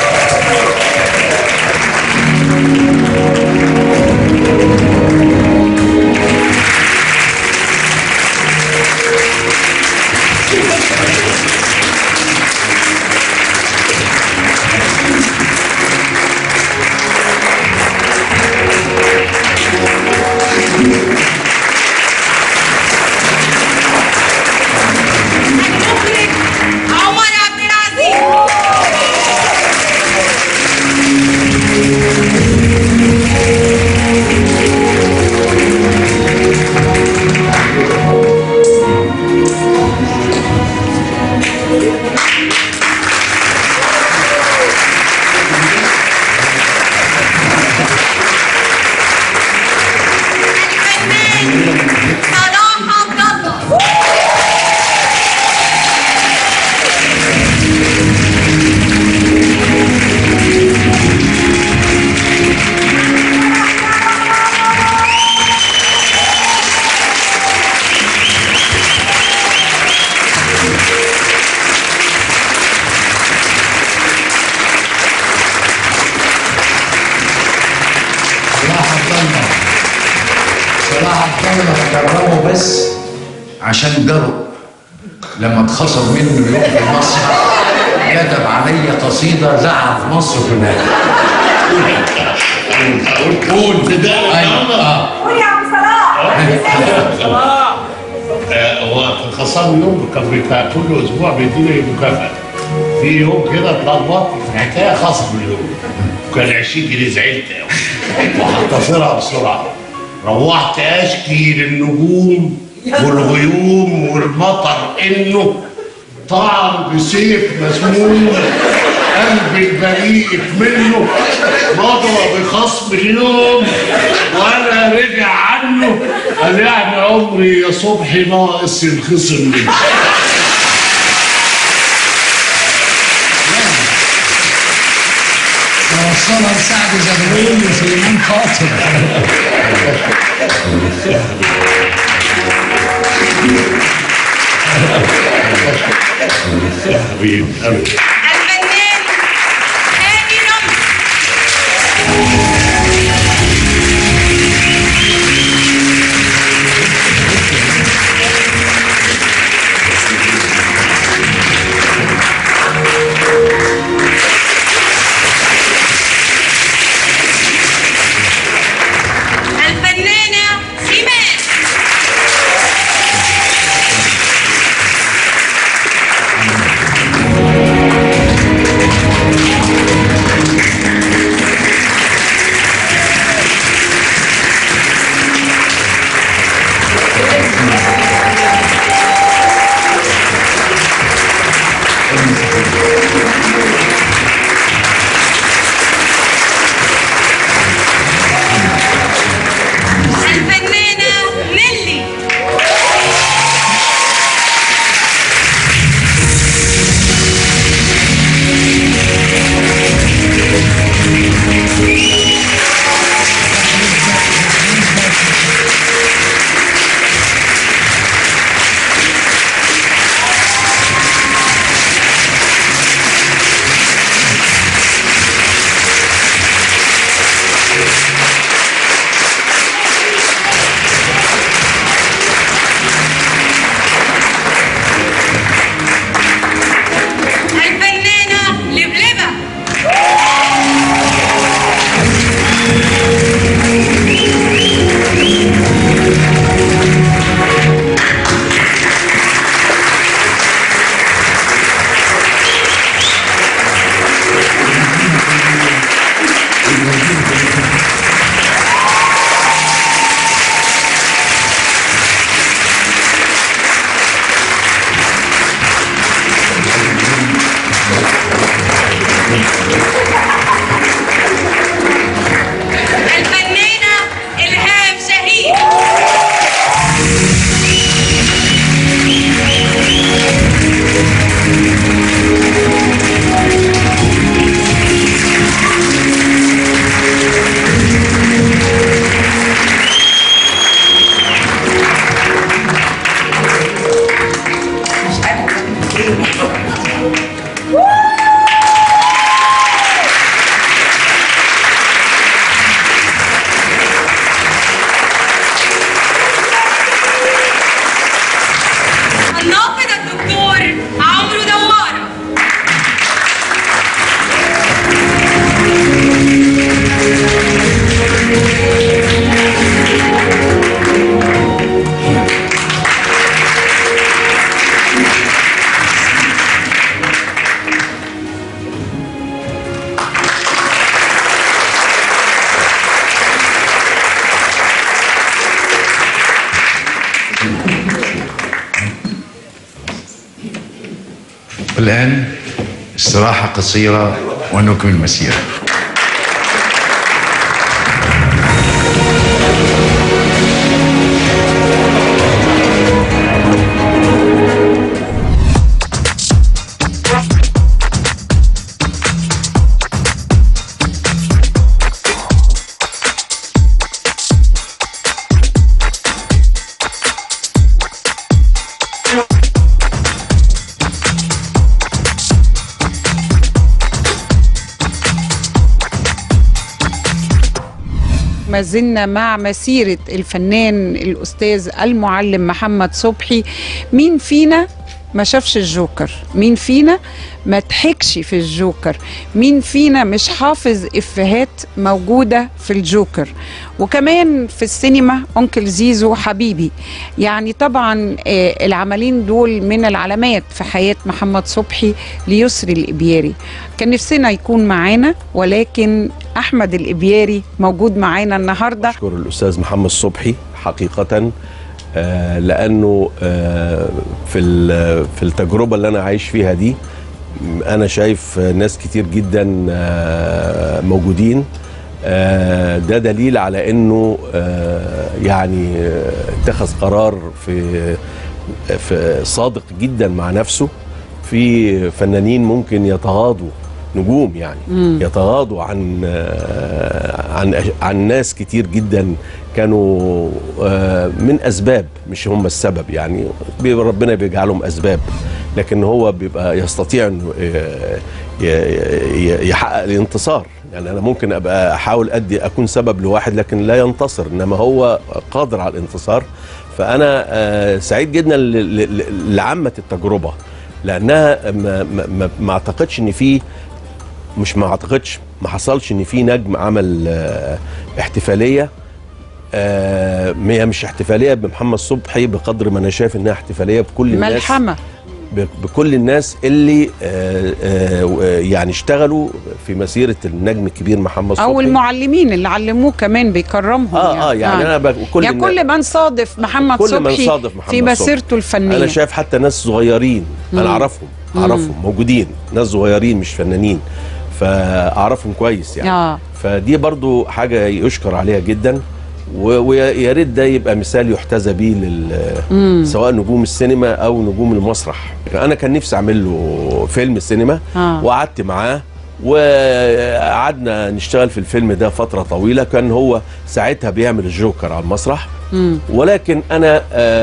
المخرج عمر عبد العزيز الفنان صلاح عبد الله صلاح عبد الله صلاح عبد الله كرمه بس عشان جرؤ لما اتخصم منه يوم في المسرح كتب عليا قصيده زعق مصر كلها قول قول ايوه اه قول يا عم صلاح آه، هو في خصام يوم كان بيبقى كل اسبوع بيديني مكافاه في يوم كده اتلخبطت في حكايه خاصه باليوم وكان 20 جنيه زعلت قوي وهختصرها بسرعه روحت اشكي للنجوم والغيوم والمطر انه طعن بسيف مسموم قلبي البريء منه مضى بخصم اليوم ولا رجع عنه قال يعني عمري يا صبحي ناقص ينخصم منه توصلها لسعد زغلول وسليمان خاطر حبيبي حبيبي الفنان هاني رمزي الفنانة سيمان والآن استراحة قصيرة ونكمل المسيرة ما زلنا مع مسيرة الفنان الأستاذ المعلم محمد صبحي مين فينا ما شافش الجوكر مين فينا ما ضحكش في الجوكر مين فينا مش حافظ إفيهات موجودة في الجوكر وكمان في السينما أنكل زيزو حبيبي يعني طبعا آه، العملين دول من العلامات في حياة محمد صبحي ليسري الإبياري كان نفسنا يكون معانا ولكن أحمد الإبياري موجود معانا النهاردة أشكر الأستاذ محمد صبحي حقيقة آه، لأنه آه، في ال- في التجربة اللي أنا عايش فيها دي م- أنا شايف ناس كتير جدا آه، موجودين آه، ده دليل على انه آه، يعني آه، اتخذ قرار في في صادق جدا مع نفسه في فنانين ممكن يتغاضوا نجوم يعني مم. يتغاضوا عن آه، عن أش- عن ناس كتير جدا كانوا آه، من اسباب مش هم السبب يعني بي- ربنا بيجعلهم اسباب لكن هو بيبقى يستطيع انه آه، ي- ي- يحقق الانتصار يعني انا ممكن ابقى احاول ادي اكون سبب لواحد لكن لا ينتصر انما هو قادر على الانتصار فانا آه، سعيد جدا ل- ل- ل- لعامه التجربه لانها ما, ما, ما, ما اعتقدش ان في مش ما اعتقدش ما حصلش ان في نجم عمل آه، احتفاليه آه، هي مش احتفاليه بمحمد صبحي بقدر ما انا شايف انها احتفاليه بكل الناس ملحمة ب- بكل الناس اللي آه، آه، يعني اشتغلوا في مسيره النجم الكبير محمد صبحي او المعلمين اللي علموه كمان بيكرمهم اه اه يعني انا بك- كل يعني النا- كل من صادف محمد كل من صبحي صادف محمد في صبحي. مسيرته الفنيه انا شايف حتى ناس صغيرين مم. انا اعرفهم مم. اعرفهم موجودين ناس صغيرين مش فنانين فاعرفهم كويس يعني آه. فدي برضو حاجه يشكر عليها جدا و- ويا يا ريت ده يبقى مثال يحتذى بيه لل مم. سواء نجوم السينما او نجوم المسرح انا كان نفسي اعمل له فيلم سينما آه. وقعدت معاه وقعدنا نشتغل في الفيلم ده فتره طويله كان هو ساعتها بيعمل الجوكر على المسرح مم. ولكن انا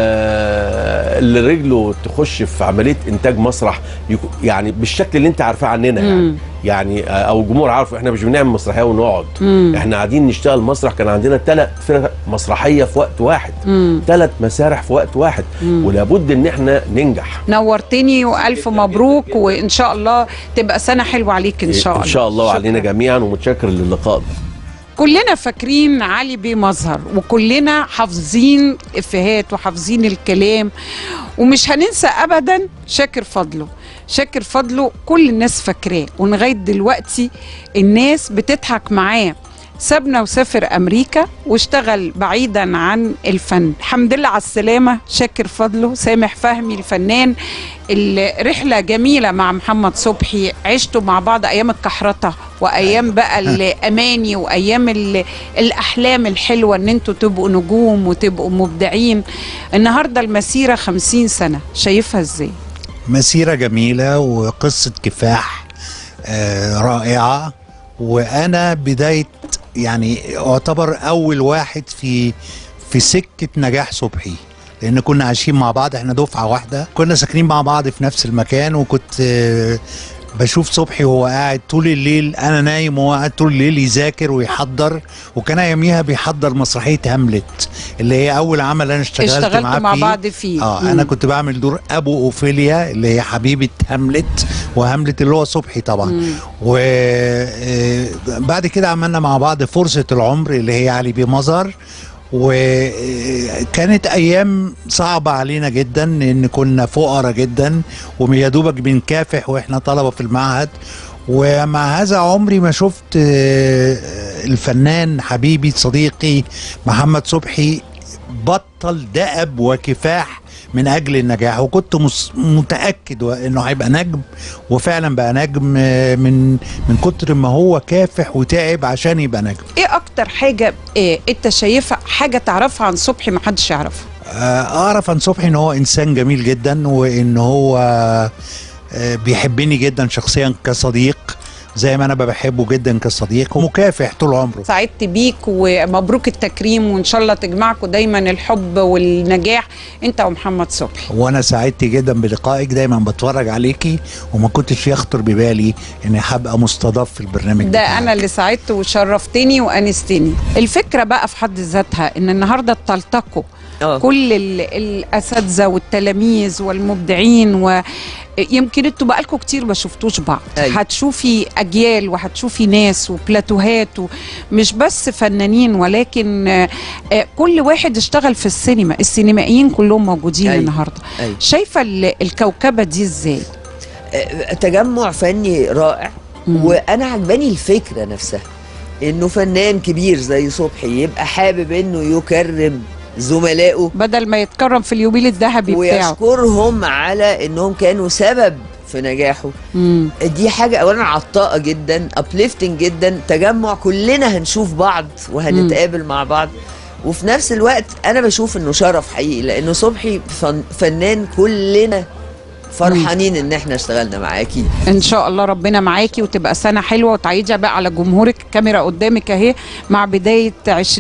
آه اللي رجله تخش في عمليه انتاج مسرح يكو- يعني بالشكل اللي انت عارفاه عننا يعني مم. يعني آه، او الجمهور عارفه احنا مش بنعمل مسرحيه ونقعد مم. احنا قاعدين نشتغل مسرح كان عندنا ثلاث فرق مسرحيه في وقت واحد مم. ثلاث مسارح في وقت واحد مم. ولابد ان احنا ننجح نورتني والف مبروك وان شاء الله تبقى سنه حلوه عليك ان شاء الله ان شاء الله وعلينا جميعا ومتشكر للقاء ده كلنا فاكرين علي بيه مظهر وكلنا حافظين افيهات وحافظين الكلام ومش هننسى ابدا شاكر فضله شاكر فضله كل الناس فاكراه ولغايه دلوقتي الناس بتضحك معاه سابنا وسافر امريكا واشتغل بعيدا عن الفن الحمد لله على السلامه شاكر فضله سامح فهمي الفنان الرحله جميله مع محمد صبحي عشتوا مع بعض ايام الكحرطه وايام بقى الاماني وايام ال- الاحلام الحلوه ان انتوا تبقوا نجوم وتبقوا مبدعين النهارده المسيره خمسين سنه شايفها ازاي مسيرة جميلة وقصة كفاح آه، رائعة وأنا بداية يعني أعتبر أول واحد في في سكة نجاح صبحي لأن كنا عايشين مع بعض احنا دفعة واحدة كنا ساكنين مع بعض في نفس المكان وكنت آه، بشوف صبحي وهو قاعد طول الليل انا نايم وهو قاعد طول الليل يذاكر ويحضر وكان اياميها بيحضر مسرحيه هاملت اللي هي اول عمل انا اشتغلت اشتغلتوا معاه مع فيه. بعض فيه. اه مم. انا كنت بعمل دور ابو اوفيليا اللي هي حبيبه هاملت وهاملت اللي هو صبحي طبعا وبعد كده عملنا مع بعض فرصه العمر اللي هي علي بيه مظهر وكانت ايام صعبه علينا جدا لان كنا فقراء جدا ويا دوبك بنكافح واحنا طلبه في المعهد ومع هذا عمري ما شفت آه، الفنان حبيبي صديقي محمد صبحي بطل دأب وكفاح من اجل النجاح وكنت مس- متاكد انه هيبقى نجم وفعلا بقى نجم آه، من من كتر ما هو كافح وتعب عشان يبقى نجم ايه اكتر حاجه إيه انت شايفها حاجه تعرفها عن صبحي ما حدش يعرفها آه، اعرف عن صبحي ان هو انسان جميل جدا وان هو آه، بيحبني جدا شخصيا كصديق زي ما انا بحبه جدا كصديق ومكافح طول عمره سعدت بيك ومبروك التكريم وان شاء الله تجمعكم دايما الحب والنجاح انت ومحمد صبحي وانا سعدت جدا بلقائك دايما بتفرج عليكي وما كنتش يخطر ببالي اني هبقى مستضاف في البرنامج ده انا اللي سعدت وشرفتني وانستني الفكره بقى في حد ذاتها ان النهارده تلتقوا كل ال- الاساتذه والتلاميذ والمبدعين ويمكن انتوا بقالكم كتير ما شفتوش بعض أيوة. هتشوفي اجيال وهتشوفي ناس وبلاتوهات ومش بس فنانين ولكن آه، آه، كل واحد اشتغل في السينما السينمائيين كلهم موجودين أيوة. النهارده أيوة. شايفه ال- الكوكبه دي ازاي آه، تجمع فني رائع وانا عجباني الفكره نفسها انه فنان كبير زي صبحي يبقى حابب انه يكرم زملائه بدل ما يتكرم في اليوبيل الذهبي بتاعه ويشكرهم على انهم كانوا سبب في نجاحه مم. دي حاجة أولا عطاءة جدا uplifting جدا تجمع كلنا هنشوف بعض وهنتقابل مع بعض وفي نفس الوقت أنا بشوف إنه شرف حقيقي لأنه صبحي فن فنان كلنا فرحانين إن إحنا اشتغلنا معاه أكيد ان شاء الله ربنا معاكي وتبقى سنه حلوه وتعيدها بقى على جمهورك الكاميرا قدامك اهي مع بدايه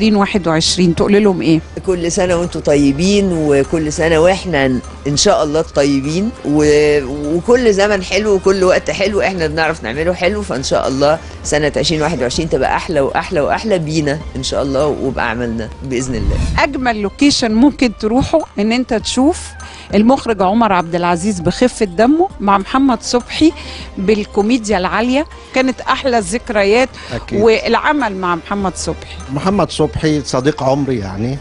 2021 تقول لهم ايه كل سنة وانتم طيبين وكل سنة واحنا ان شاء الله طيبين و... وكل زمن حلو وكل وقت حلو احنا بنعرف نعمله حلو فان شاء الله سنة 2021 تبقى احلى واحلى واحلى بينا ان شاء الله وبأعمالنا بإذن الله اجمل لوكيشن ممكن تروحوا ان انت تشوف المخرج عمر عبد العزيز بخفه دمه مع محمد صبحي بالكوميديا العاليه كانت احلى الذكريات أكيد. والعمل مع محمد صبحي محمد صبحي صديق عمري يعني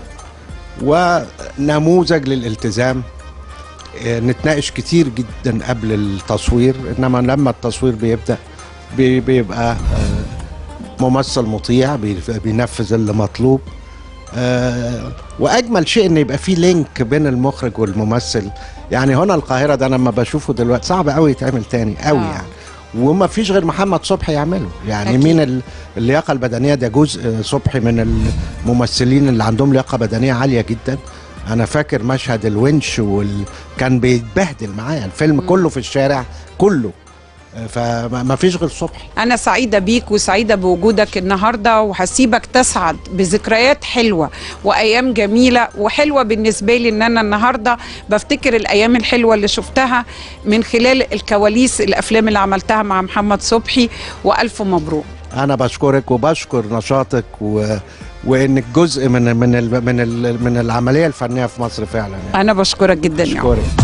ونموذج للالتزام آه، نتناقش كتير جدا قبل التصوير انما لما التصوير بيبدا بي- بيبقى آه، ممثل مطيع بي- بينفذ اللي مطلوب آه، واجمل شيء ان يبقى في لينك بين المخرج والممثل يعني هنا القاهره ده أنا لما بشوفه دلوقتي صعب قوي يتعمل تاني قوي آه. يعني وما فيش غير محمد صبحي يعمله يعني أكيد. مين ال- اللياقه البدنيه ده جزء صبحي من الممثلين اللي عندهم لياقه بدنيه عاليه جدا انا فاكر مشهد الونش وال... كان بيتبهدل معايا الفيلم كله في الشارع كله آه، فما ما فيش غير صبحي أنا سعيدة بيك وسعيدة بوجودك النهاردة وهسيبك تسعد بذكريات حلوة وأيام جميلة وحلوة بالنسبة لي إن أنا النهاردة بفتكر الأيام الحلوة اللي شفتها من خلال الكواليس الأفلام اللي عملتها مع محمد صبحي وألف مبروك انا بشكرك وبشكر نشاطك و... وانك جزء من من ال... من ال... من العمليه الفنيه في مصر فعلا يعني. أنا بشكرك جدا يا عمر. بشكرك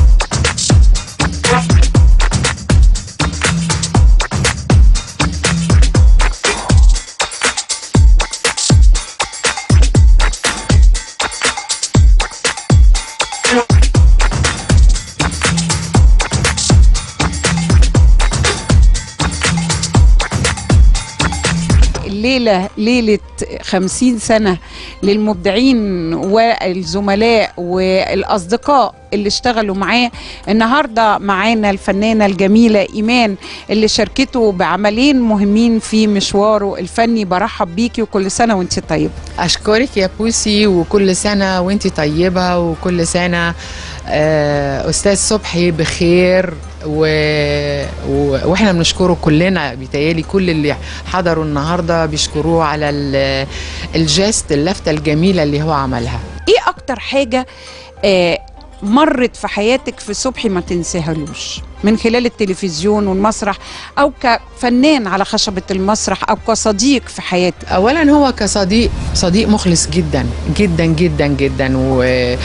الليلة ليلة خمسين سنة للمبدعين والزملاء والأصدقاء اللي اشتغلوا معاه النهاردة معانا الفنانة الجميلة إيمان اللي شاركته بعملين مهمين في مشواره الفني برحب بيكي وكل سنة وانت طيبة أشكرك يا بوسي وكل سنة وانت طيبة وكل سنة آه، أستاذ صبحي بخير و... و... واحنا بنشكره كلنا بيتهيألي كل اللي حضروا النهارده بيشكروه على ال... الجست اللفتة الجميلة اللي هو عملها ايه اكتر حاجة آه مرت في حياتك في صبحي ما تنساهالوش من خلال التلفزيون والمسرح او كفنان على خشبة المسرح او كصديق في حياتك اولا هو كصديق صديق مخلص جدا جدا جدا جدا و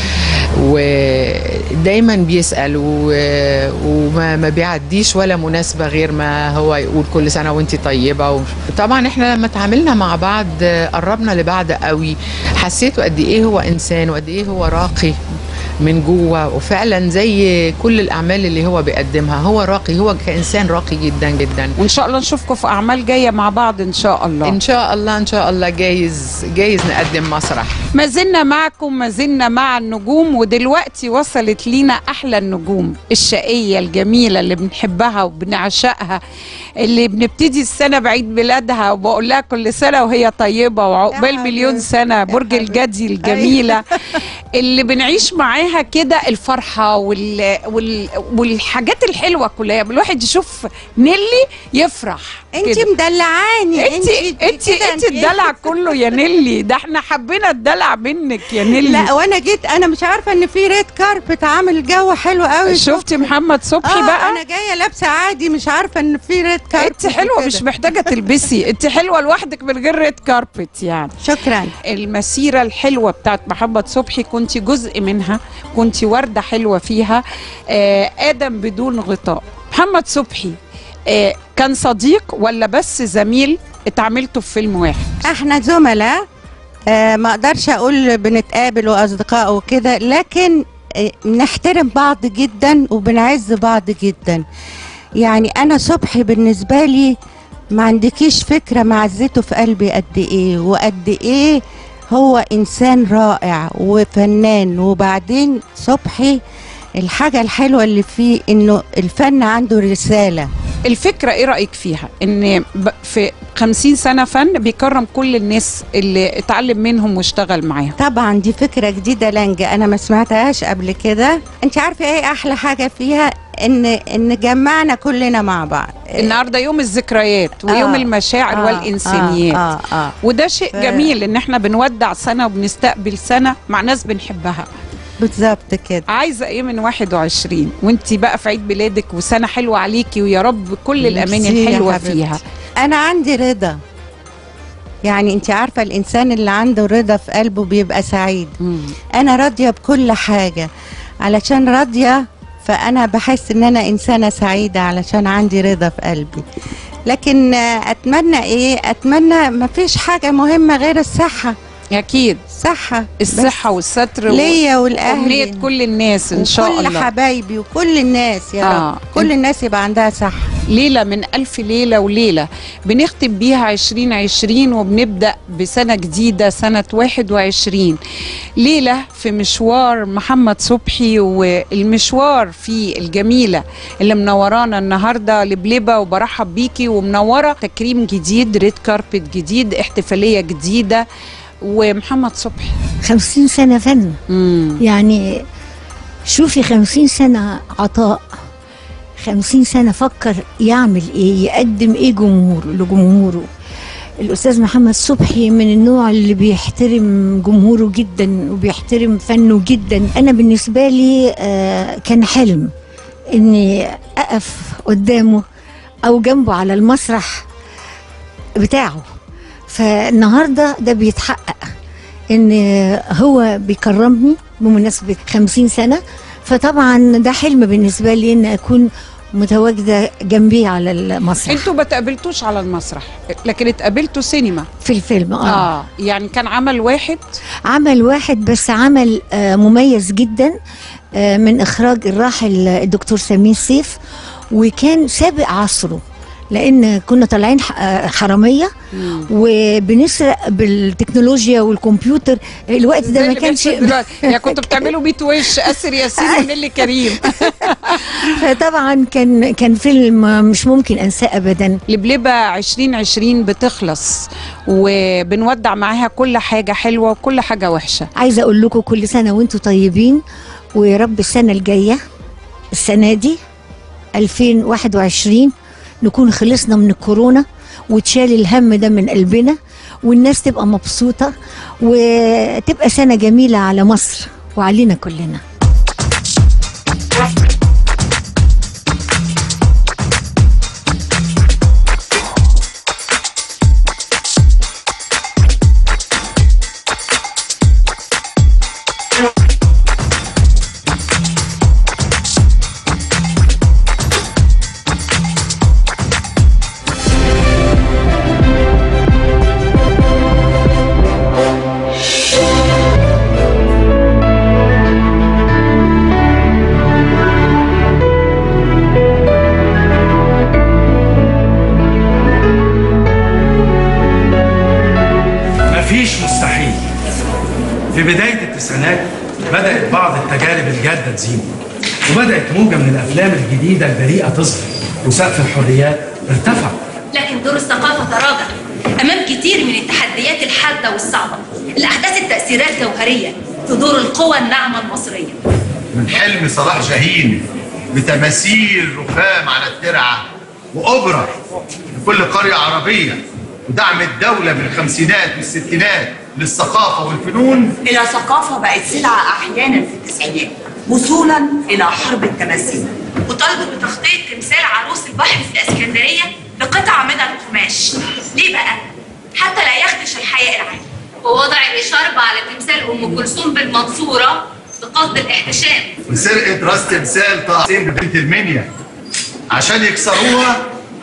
ودايما بيسال و... وما ما بيعديش ولا مناسبه غير ما هو يقول كل سنه وانت طيبه و... طبعا احنا لما اتعاملنا مع بعض قربنا لبعض قوي حسيته قد ايه هو انسان وقد ايه هو راقي من جوه وفعلا زي كل الاعمال اللي هو بيقدمها هو راقي هو كانسان راقي جدا جدا وان شاء الله نشوفكم في اعمال جايه مع بعض ان شاء الله ان شاء الله ان شاء الله جايز جايز نقدم مسرح ما زلنا معكم ما زلنا مع النجوم ودلوقتي وصلت لينا احلى النجوم الشقيه الجميله اللي بنحبها وبنعشقها اللي بنبتدي السنه بعيد ميلادها وبقول لها كل سنه وهي طيبه وعقبال مليون سنه برج الجدي الجميله اللي بنعيش معاها كده الفرحه وال... وال... والحاجات الحلوه كلها الواحد يشوف نيلي يفرح انت مدلعاني انت انت انت الدلع كله يا نيلي ده احنا حبينا الدلع منك يا نيلي لا وانا جيت انا مش عارفه ان في ريد كاربت عامل جو حلو قوي شفتي محمد صبحي آه بقى انا جايه لابسه عادي مش عارفه ان في ريد كاربت انت حلوه كده. مش محتاجه تلبسي انت حلوه لوحدك من غير ريد كاربت يعني شكرا المسيره الحلوه بتاعت محمد صبحي كنت جزء منها كنت ورده حلوه فيها آه ادم بدون غطاء محمد صبحي آه كان صديق ولا بس زميل اتعاملتوا في فيلم واحد احنا زملاء آه ما اقدرش اقول بنتقابل واصدقاء وكده لكن آه نحترم بعض جدا وبنعز بعض جدا يعني انا صبحي بالنسبه لي ما عندكيش فكره معزته في قلبي قد ايه وقد ايه هو انسان رائع وفنان وبعدين صبحي الحاجه الحلوه اللي فيه انه الفن عنده رساله الفكرة ايه رأيك فيها ان ب- في خمسين سنة فن بيكرم كل الناس اللي اتعلم منهم واشتغل معاهم طبعا دي فكره جديده لانجا انا ما سمعتهاش قبل كده انت عارفه ايه احلى حاجه فيها ان ان جمعنا كلنا مع بعض النهارده يوم الذكريات ويوم آه، المشاعر آه، والانسانيات آه، آه، آه. وده شيء ف- جميل ان احنا بنودع سنة وبنستقبل سنة مع ناس بنحبها بالظبط كده عايزه ايه من 21 وانت بقى في عيد ميلادك وسنه حلوه عليكي ويا رب كل الاماني ميرسي يا الحلوه حبيبتي. فيها انا عندي رضا يعني انت عارفه الانسان اللي عنده رضا في قلبه بيبقى سعيد انا راضيه بكل حاجه علشان راضيه فانا بحس ان انا انسانه سعيده علشان عندي رضا في قلبي لكن آه، اتمنى ايه اتمنى ما فيش حاجه مهمه غير الصحه اكيد صحه الصحه والستر و- ليا والاهل وأمنية كل الناس ان شاء وكل الله حبايبي وكل الناس يا آه. رب كل الناس يبقى عندها صحه ليلة من ألف ليلة وليلة بنختم بيها 2020 وبنبدأ بسنة جديدة سنة 21 ليلة في مشوار محمد صبحي والمشوار في الجميلة اللي منورانا النهاردة لبلبة وبرحب بيكي ومنورة تكريم جديد ريد كاربت جديد احتفالية جديدة ومحمد صبحي خمسين سنة فن يعني شوفي خمسين سنة عطاء خمسين سنة فكر يعمل ايه يقدم ايه جمهور لجمهوره الأستاذ محمد صبحي من النوع اللي بيحترم جمهوره جدا وبيحترم فنه جدا أنا بالنسبة لي آه، كان حلم إني أقف قدامه أو جنبه على المسرح بتاعه فالنهارده ده بيتحقق ان هو بيكرمني بمناسبه خمسين سنه فطبعا ده حلم بالنسبه لي ان اكون متواجده جنبيه على المسرح انتوا ما تقابلتوش على المسرح لكن اتقابلتوا سينما في الفيلم اه, اه يعني كان عمل واحد عمل واحد بس عمل آه مميز جدا آه من اخراج الراحل الدكتور سمير سيف وكان سابق عصره لان كنا طالعين ح- آه، حراميه وبنسرق بالتكنولوجيا والكمبيوتر الوقت ده زي ما اللي كانش بيحصل دلوقتي. يعني كنتوا بتعملوا 100 وش اسر ياسين ونيلي كريم فطبعا كان كان فيلم مش ممكن انساه ابدا لبلبة 2020 بتخلص وبنودع معاها كل حاجة حلوة وكل حاجة وحشة عايزه اقول لكم كل سنه وانتم طيبين ويا رب السنه الجايه السنه دي 2021 نكون خلصنا من الكورونا وتشال الهم ده من قلبنا والناس تبقى مبسوطه وتبقى سنه جميله على مصر وعلينا كلنا مفيش مستحيل في بداية التسعينات بدأت بعض التجارب الجادة تزيد وبدأت موجة من الأفلام الجديدة البريئة تظهر وسقف الحريات ارتفع لكن دور الثقافة تراجع أمام كتير من التحديات الحادة والصعبة الأحداث التأثيرات جوهرية في دور القوى الناعمة المصرية من حلم صلاح جاهين بتماثيل رخام على الترعة وأوبرا لكل قرية عربية ودعم الدولة بالخمسينات والستينات للثقافة والفنون إلى ثقافة بقت سلعة أحيانا في التسعينات وصولا إلى حرب التماثيل وطالبوا بتخطيط تمثال عروس البحر في الإسكندرية بقطعة من القماش ليه بقى؟ حتى لا يخدش الحياء العام ووضع الإشارة على تمثال أم كلثوم بالمنصورة بقصد الاحتشام وسرقة راس تمثال طه حسين ببنت المنيا عشان يكسروها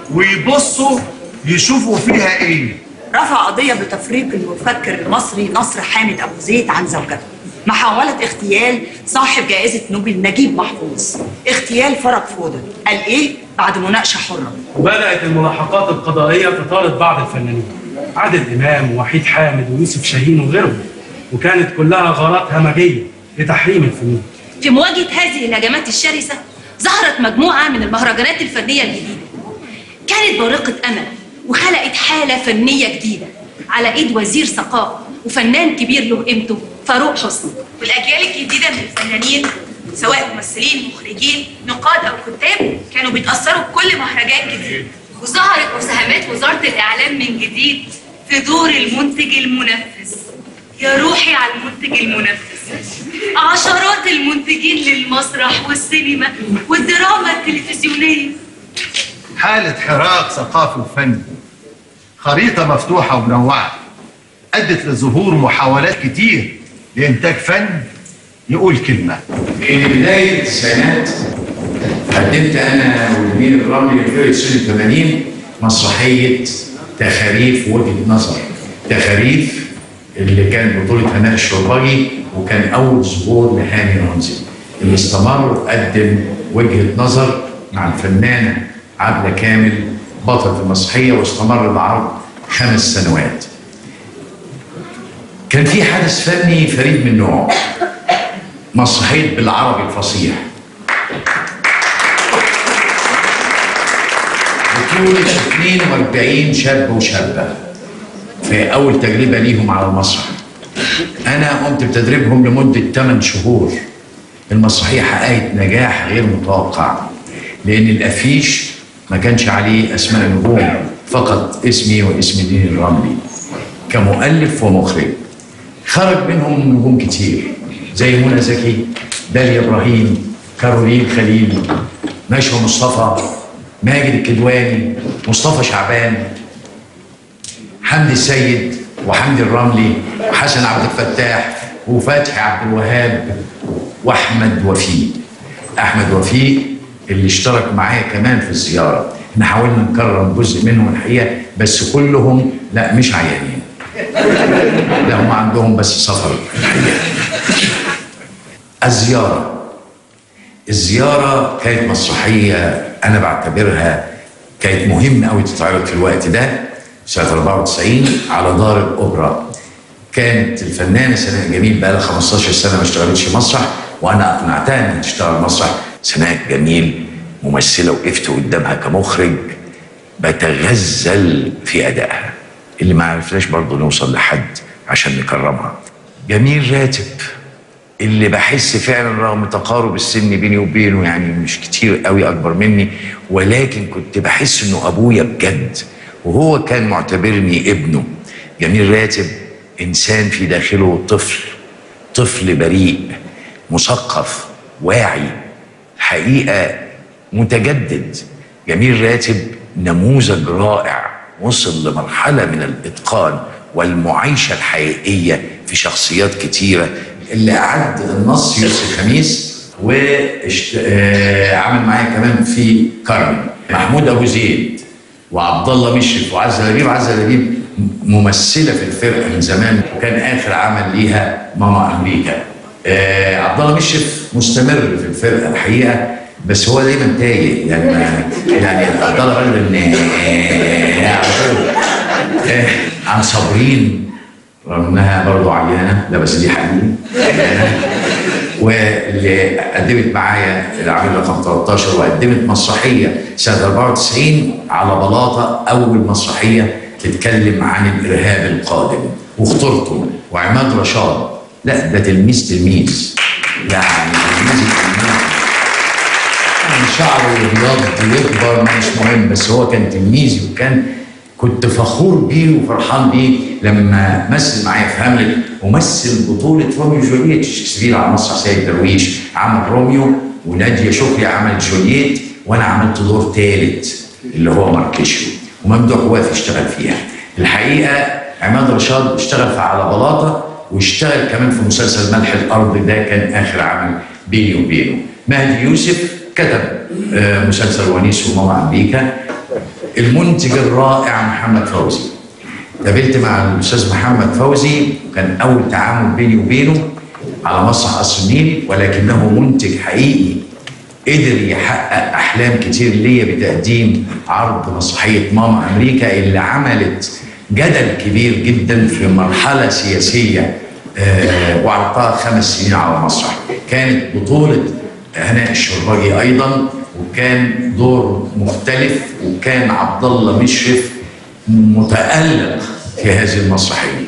ويبصوا يشوفوا فيها ايه رفع قضية بتفريق المفكر المصري نصر حامد أبو زيد عن زوجته محاولة اغتيال صاحب جائزة نوبل نجيب محفوظ اغتيال فرج فودة قال إيه بعد مناقشة حرة وبدأت الملاحقات القضائية تطارد بعض الفنانين عادل إمام ووحيد حامد ويوسف شاهين وغيرهم وكانت كلها غارات همجية لتحريم الفنون في مواجهة هذه الهجمات الشرسة ظهرت مجموعة من المهرجانات الفنية الجديدة كانت بارقة أمل وخلقت حالة فنية جديدة على إيد وزير ثقافة وفنان كبير له قيمته فاروق حسني والأجيال الجديدة من الفنانين سواء ممثلين مخرجين نقاد أو كتاب كانوا بيتأثروا بكل مهرجان جديد وظهرت مساهمات وزارة الإعلام من جديد في دور المنتج المنفذ يا روحي على المنتج المنفذ عشرات المنتجين للمسرح والسينما والدراما التلفزيونية حالة حراك ثقافي وفني خريطة مفتوحة ومنوعة أدت لظهور محاولات كتير لإنتاج فن يقول كلمة في بداية التسعينات قدمت أنا والأمير الرملي لفرقة سنة 80 مسرحية تخاريف وجهة نظر تخاريف اللي كان بطولة هناء الشربجي وكان أول ظهور لهاني رمزي اللي استمر وقدم وجهة نظر مع الفنانة عبلة كامل بطلة المسرحية واستمر العرض خمس سنوات كان في حدث فني فريد من نوعه مسرحية بالعربي الفصيح بطولة 42 شاب وشابة في أول تجربة ليهم على المسرح أنا قمت بتدريبهم لمدة 8 شهور المسرحية حققت نجاح غير متوقع لأن الأفيش ما كانش عليه أسماء نجوم فقط اسمي واسم دين الرملي كمؤلف ومخرج خرج منهم نجوم كتير زي منى زكي داليا ابراهيم كارولين خليل نشوى مصطفى ماجد الكدواني مصطفى شعبان حمدي السيد وحمدي الرملي وحسن عبد الفتاح وفتحي عبد الوهاب واحمد وفيق احمد وفيق اللي اشترك معايا كمان في الزياره احنا حاولنا نكرم جزء منهم الحقيقه بس كلهم لا مش عيانين لا هم عندهم بس سفر الحقيقه الزياره الزياره كانت مسرحيه انا بعتبرها كانت مهمه قوي تتعرض في الوقت ده سنه 94 على دار الاوبرا كانت الفنانه سناء جميل بقى لها 15 سنه ما اشتغلتش مسرح وانا اقنعتها انها تشتغل مسرح سناء جميل ممثله وقفت قدامها كمخرج بتغزل في ادائها اللي ما عرفناش برضه نوصل لحد عشان نكرمها جميل راتب اللي بحس فعلا رغم تقارب السن بيني وبينه يعني مش كتير قوي اكبر مني ولكن كنت بحس انه ابويا بجد وهو كان معتبرني ابنه جميل راتب انسان في داخله طفل طفل بريء مثقف واعي حقيقه متجدد جميل راتب نموذج رائع وصل لمرحله من الاتقان والمعايشه الحقيقيه في شخصيات كتيره اللي اعد النص يوسف خميس وعمل معايا كمان في كارمن محمود ابو زيد وعبد الله مشرف وعزه لبيب عزه لبيب ممثله في الفرقه من زمان وكان اخر عمل ليها ماما امريكا آه عبد الله مشرف مستمر في الفرقه الحقيقه بس هو دايما تايه يعني ما يعني عبد الله غالبا آه، على طول. آه، عن صابرين رغم انها برضه عيانه لا بس دي حقيقي عيانة. واللي قدمت معايا العميل رقم 13 وقدمت مسرحيه سنه 94 على بلاطه اول مسرحيه تتكلم عن الارهاب القادم واخترته وعماد رشاد لا ده تلميذ تلميذ يعني تلميذ التلميذ يعني شعره يبيض يكبر مش مهم بس هو كان تلميذي وكان كنت فخور بيه وفرحان بيه لما مثل معايا في هاملت ومثل بطولة روميو وجولييت شكسبير على مسرح سيد درويش عمل روميو ونادية شكري عملت جولييت وانا عملت دور ثالث اللي هو ماركيشيو وممدوح وافي اشتغل فيها الحقيقة عماد رشاد اشتغل في على بلاطة واشتغل كمان في مسلسل ملح الأرض ده كان آخر عمل بيني وبينه مهدي يوسف كتب آه، مسلسل ونيس وماما أمريكا المنتج الرائع محمد فوزي قابلت مع الاستاذ محمد فوزي وكان اول تعامل بيني وبينه على مسرح قصر النيل ولكنه منتج حقيقي قدر يحقق احلام كتير ليا بتقديم عرض مسرحيه ماما امريكا اللي عملت جدل كبير جدا في مرحله سياسيه آه، وعرضتها خمس سنين على المسرح كانت بطوله هناء الشرباجي ايضا وكان دور مختلف وكان عبد الله مشرف متألق في هذه المسرحية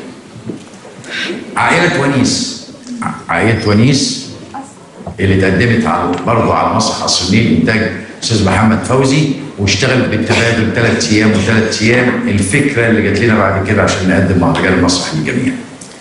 عائلة ونيس عائلة ونيس اللي اتقدمت على برضه على مسرح قصر النيل انتاج استاذ محمد فوزي واشتغل بالتبادل ثلاث ايام وثلاث ايام الفكره اللي جات لنا بعد كده عشان نقدم مهرجان المسرح للجميع.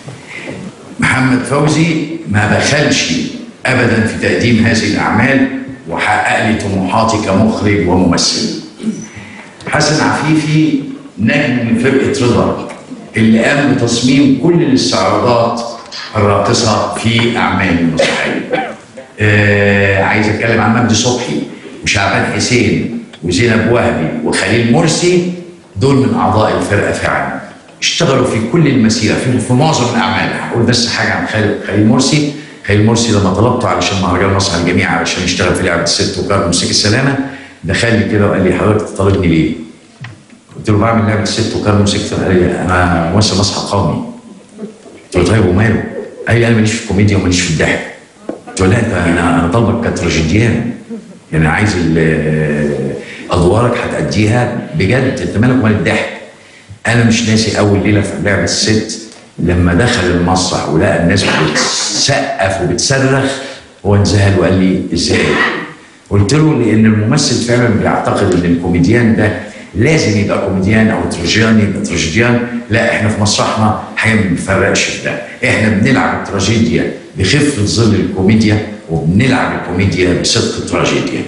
محمد فوزي ما بخلش ابدا في تقديم هذه الاعمال وحقق لي طموحاتي كمخرج وممثل. حسن عفيفي نجم من فرقه رضا اللي قام بتصميم كل الاستعراضات الراقصه في اعمال المسرحيه. آه عايز اتكلم عن مجدي صبحي وشعبان حسين وزينب وهبي وخليل مرسي دول من اعضاء الفرقه فعلا اشتغلوا في كل المسيره في, في معظم الاعمال هقول بس حاجه عن خليل, خليل مرسي خليل مرسي لما طلبته علشان مهرجان مسرح الجميع علشان يشتغل في لعبه الست وكارت موسيقى السلامه دخل لي كده وقال لي حضرتك طالبني ليه؟ قلت له بعمل لعبه الست وكارت موسيقى قال لي انا ممثل مسرح قومي قلت له طيب وماله؟ قال لي انا ماليش في الكوميديا وماليش في الضحك قلت له لا انت انا انا طالبك كتراجيديان يعني عايز ال- ادوارك هتأديها بجد انت مالك ومال الضحك انا مش ناسي اول ليله في لعبه الست لما دخل المسرح ولقى الناس بتسقف وبتصرخ هو انذهل وقال لي ازاي؟ قلت له لان الممثل فعلا بيعتقد ان الكوميديان ده لازم يبقى كوميديان او تراجيديان يبقى تراجيديان لا احنا في مسرحنا الحقيقه ما بنفرقش في ده احنا بنلعب التراجيديا بخفه ظل الكوميديا وبنلعب الكوميديا بصدق التراجيديا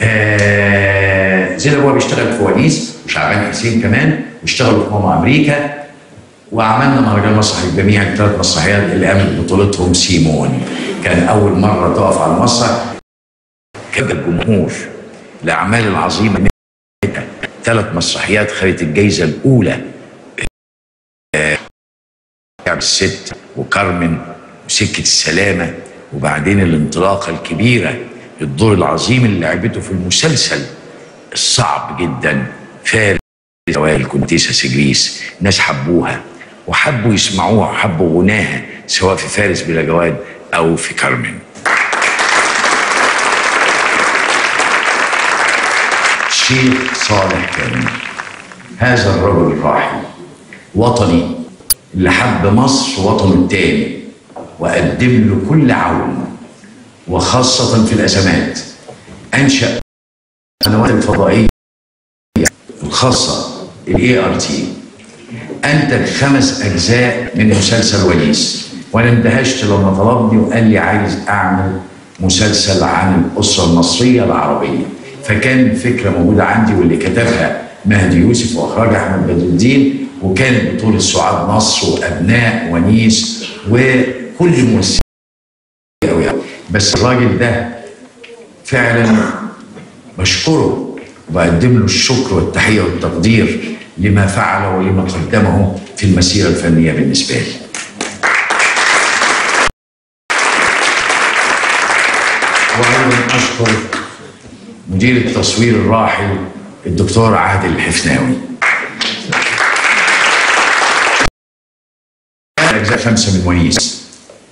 آه زينب هو بيشتغل في ونيس وشعبان حسين كمان واشتغلوا في ماما امريكا وعملنا مهرجان مسرح الجميع الثلاث مسرحيات اللي قامت بطولتهم سيمون كان اول مره تقف على المسرح كان الجمهور الاعمال العظيمه ثلاث مسرحيات خدت الجائزه الاولى آه، لعب الست وكارمن وسكه السلامه وبعدين الانطلاقه الكبيره الدور العظيم اللي لعبته في المسلسل الصعب جدا فارس جوال كونتيسا سجريس ناس حبوها وحبوا يسمعوها وحبوا غناها سواء في فارس بلا جواد او في كارمن الشيخ صالح كامل هذا الرجل الراحل وطني اللي حب مصر وطنه التاني وقدم له كل عون وخاصة في الأزمات أنشأ قنوات الفضائية الخاصة الاي ار تي أنتج خمس أجزاء من مسلسل ونيس وأنا اندهشت لما طلبني وقال لي عايز أعمل مسلسل عن الأسرة المصرية العربية فكان فكرة موجودة عندي واللي كتبها مهدي يوسف وأخرجها أحمد بدر الدين وكانت بطولة سعاد نصر وأبناء ونيس وكل الممثلين أوي أوي. بس الراجل ده فعلا بشكره وبقدم له الشكر والتحية والتقدير لما فعل ولما قدمه في المسيرة الفنية بالنسبة لي وأيضا أشكر مدير التصوير الراحل الدكتور عادل الحفناوي اجزاء خمسه من ونيس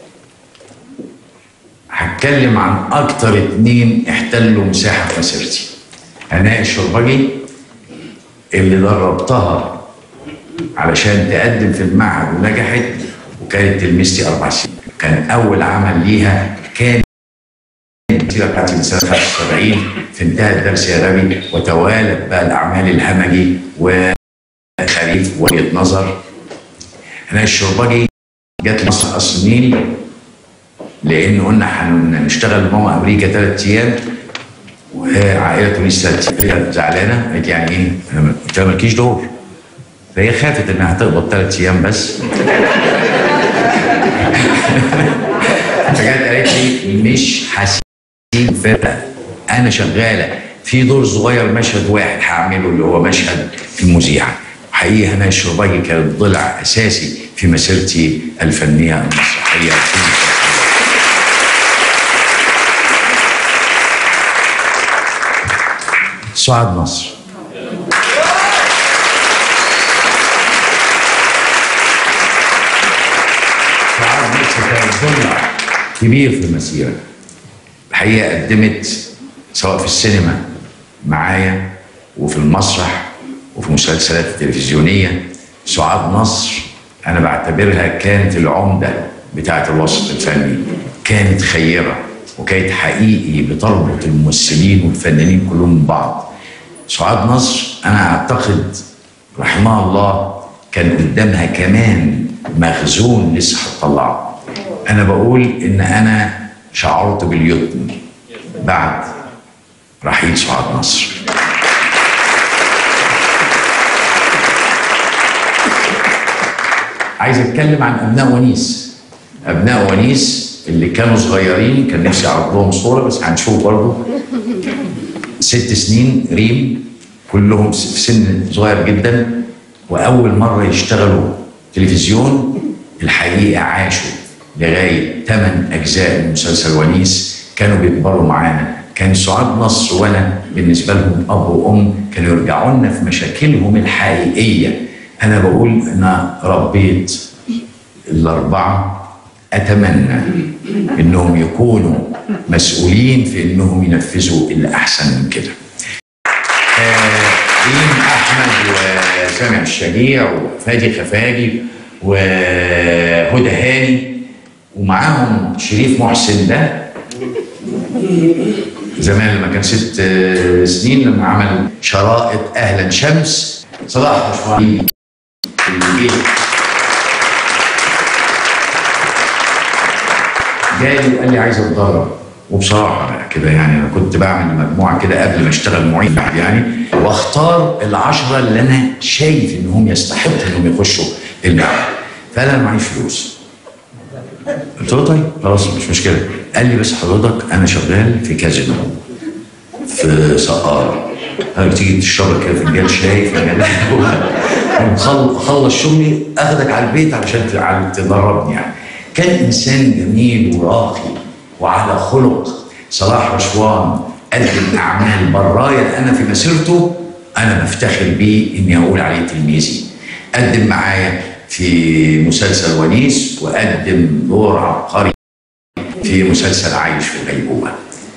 هتكلم عن اكتر اتنين احتلوا مساحه في مسيرتي هناء الشربجي اللي دربتها علشان تقدم في المعهد ونجحت وكانت تلميذتي اربع سنين كان اول عمل ليها كان التيرة بتاعتي من سنة 75 في انتهى الدرس يا غبي وتوالت بقى الأعمال الهمجي وخريف وجهة نظر أنا الشربجي جات لي مصر قصر النيل لأن قلنا هنشتغل ماما أمريكا ثلاث أيام وعائلة تونس ثلاث أيام زعلانة قالت يعني إيه؟ أنا قلت لها مالكيش دور فهي خافت إنها هتقبض ثلاث أيام بس فجت قالت لي مش هسيب فرقه انا شغاله في دور صغير مشهد واحد هعمله اللي هو مشهد المذيعه حقيقه هنا الشرباجي كانت ضلع اساسي في مسيرتي الفنيه المسرحيه سعاد نصر سعاد نصر كانت ضلع كبير في المسيره الحقيقه قدمت سواء في السينما معايا وفي المسرح وفي المسلسلات التلفزيونيه سعاد نصر انا بعتبرها كانت العمده بتاعه الوسط الفني كانت خيره وكانت حقيقي بتربط الممثلين والفنانين كلهم ببعض سعاد نصر انا اعتقد رحمها الله كان قدامها كمان مخزون لسه هتطلعه انا بقول ان انا شعرت باليتم بعد رحيل سعاد نصر عايز اتكلم عن ابناء ونيس ابناء ونيس اللي كانوا صغيرين كان نفسي اعرض لهم صوره بس هنشوف برضه ست سنين ريم كلهم في سن صغير جدا واول مره يشتغلوا تلفزيون الحقيقه عاشوا لغايه ثمان اجزاء من مسلسل ونيس كانوا بيكبروا معانا كان سعاد نصر وانا بالنسبه لهم اب وام كانوا يرجعوا لنا في مشاكلهم الحقيقيه انا بقول انا ربيت الاربعه اتمنى انهم يكونوا مسؤولين في انهم ينفذوا اللي احسن من كده آه، ريم احمد وسامع الشجيع وفادي خفاجي وهدى هاني ومعاهم شريف محسن ده زمان لما كان ست آه، سنين لما عمل شرائط اهلا شمس صلاح رشواني اللي جه جالي وقال لي عايز اتدرب وبصراحه بقى كده يعني انا كنت بعمل مجموعه كده قبل ما اشتغل معيد يعني واختار العشره اللي انا شايف انهم يستحقوا انهم يخشوا المعهد فانا معيش فلوس قلت له طيب خلاص مش مشكله قال لي بس حضرتك انا شغال في كازينو في سقارة قال لي تيجي تشرب كده فنجان شاي فنجان خلص شغلي اخدك على البيت علشان تع- تدربني يعني كان انسان جميل وراقي وعلى خلق صلاح رشوان قدم اعمال برايا انا في مسيرته انا بفتخر بيه اني اقول عليه تلميذي قدم معايا في مسلسل ونيس وقدم دور عبقري في مسلسل عايش في الغيبوبه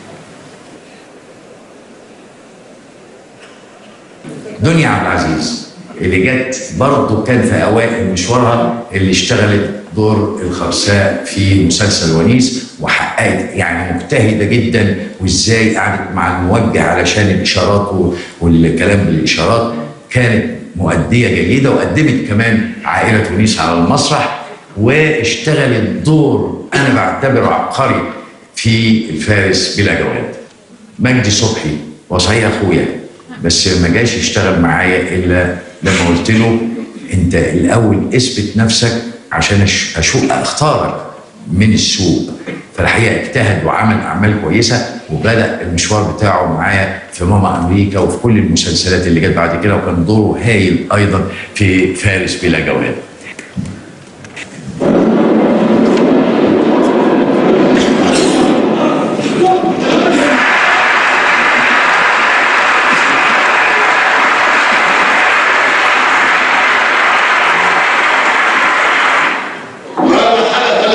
دنيا عبد العزيز اللي جت برضه كان في اوائل مشوارها اللي اشتغلت دور الخرساء في مسلسل ونيس وحققت يعني مجتهده جدا وازاي قعدت مع الموجه علشان الاشارات و- والكلام بالاشارات كانت مؤديه جيده وقدمت كمان عائله ونيس على المسرح واشتغلت دور انا بعتبره عبقري في الفارس بلا جواد مجدي صبحي وصحيح اخويا بس ما جاش يشتغل معايا الا لما قلت له انت الاول اثبت نفسك عشان أش- اشوف اختارك من السوق فالحقيقه اجتهد وعمل اعمال كويسه وبدا المشوار بتاعه معايا في ماما امريكا وفي كل المسلسلات اللي جت بعد كده وكان دوره هايل ايضا في فارس بلا جواد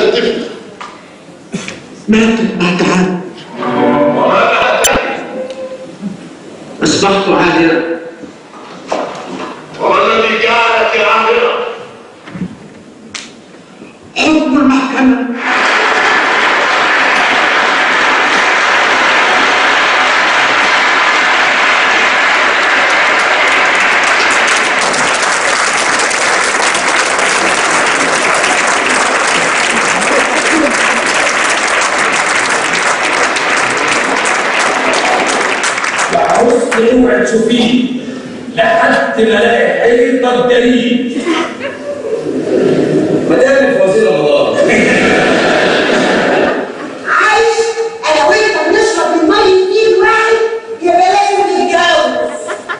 الطفل مات بعد عام أصبحت عاهرا وما الذي جعلك عاهرا؟ حكم المحكمة عاوز اوعى تشوفيه لحد ما الاقي حيطه دليل مدام الوزير رمضان عايش انا وانت بنشرب من ميه ايد واحد يبقى لازم نتجوز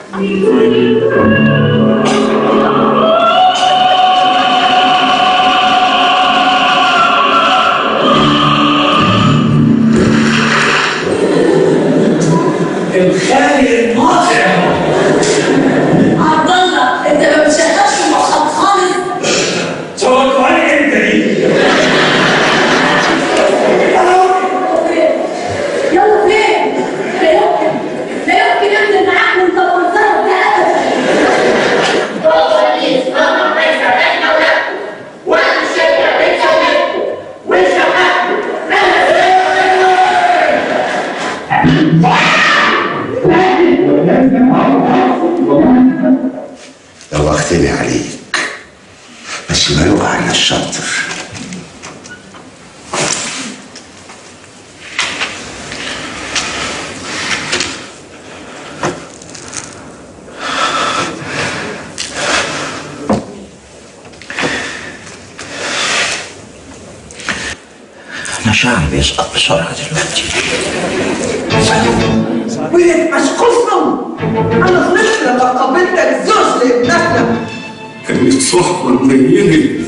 الخالق الناصع عبد الله انت ما بتشغلش مخك خالص توقعي انت دي يلا فين؟ لا يمكن لا يمكن انزل معاك وانت منظرك ده دوختني عليك بس ما يقع الا الشاطر انا شعري بيسقط بسرعه دلوقتي ويلك مشكوفهم انا غلطت لما قابلتك زوج لابنتنا كانت صحبه منينه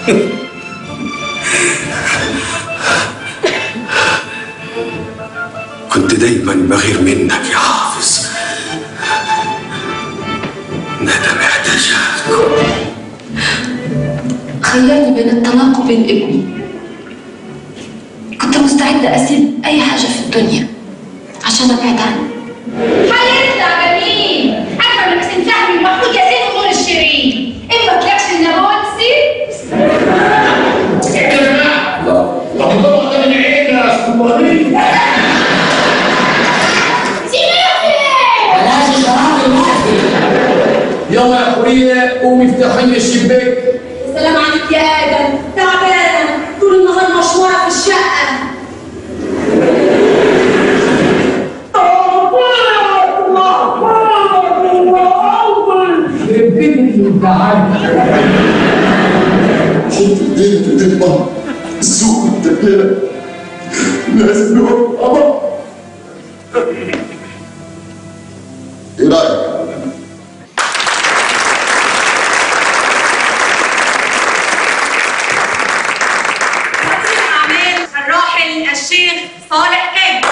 كنت دايما بغير منك يا حافظ ندم احتاجك خيرني بين الطلاق وبين ابني كنت مستعدة أسيب أي حاجة في الدنيا عشان أبعد عنه هيطلع جميل عارفه ان حسين فهمي المفروض يزيد غور الشيرين اما طلعش النابلسي طب طبعا ده من عين يا اسطواني خلاص الشراب الواحد يلا يا اخويا قومي افتحي لي الشباك السلام عليك يا ادم تعبانه طول النهار مشواره في الشقه يخرب بيت الامتحان حط ايديك وتطلع السوق التكلفه لازم نوقف ايه رايك؟ أعمال الراحل الشيخ صالح كامل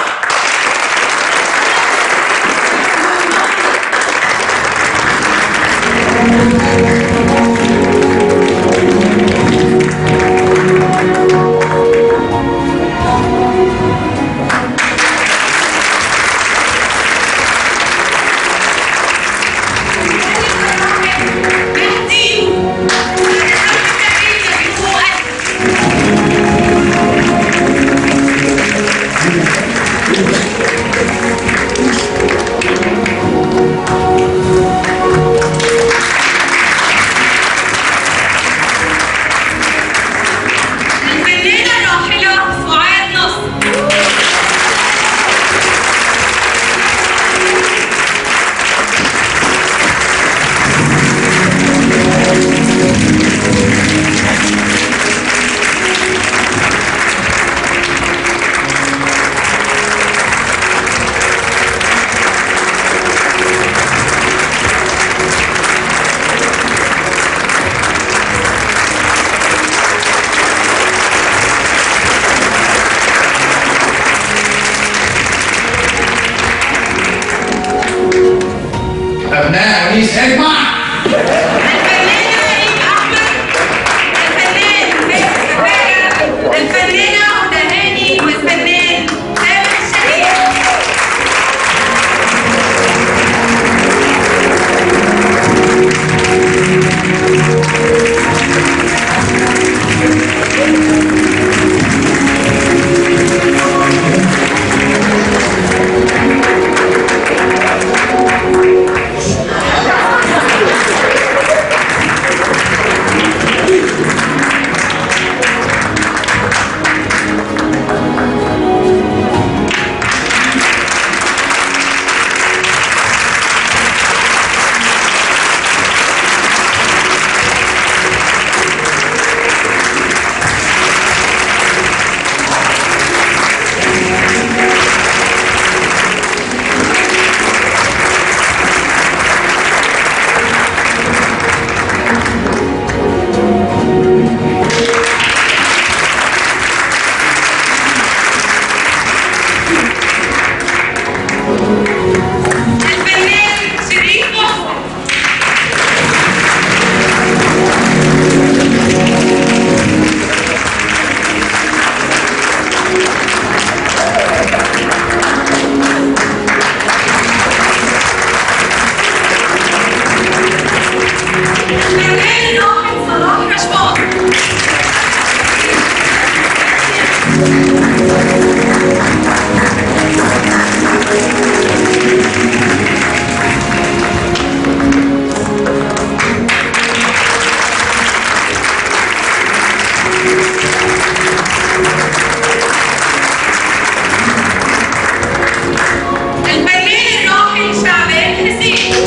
الفنان الراحل شعبان حسين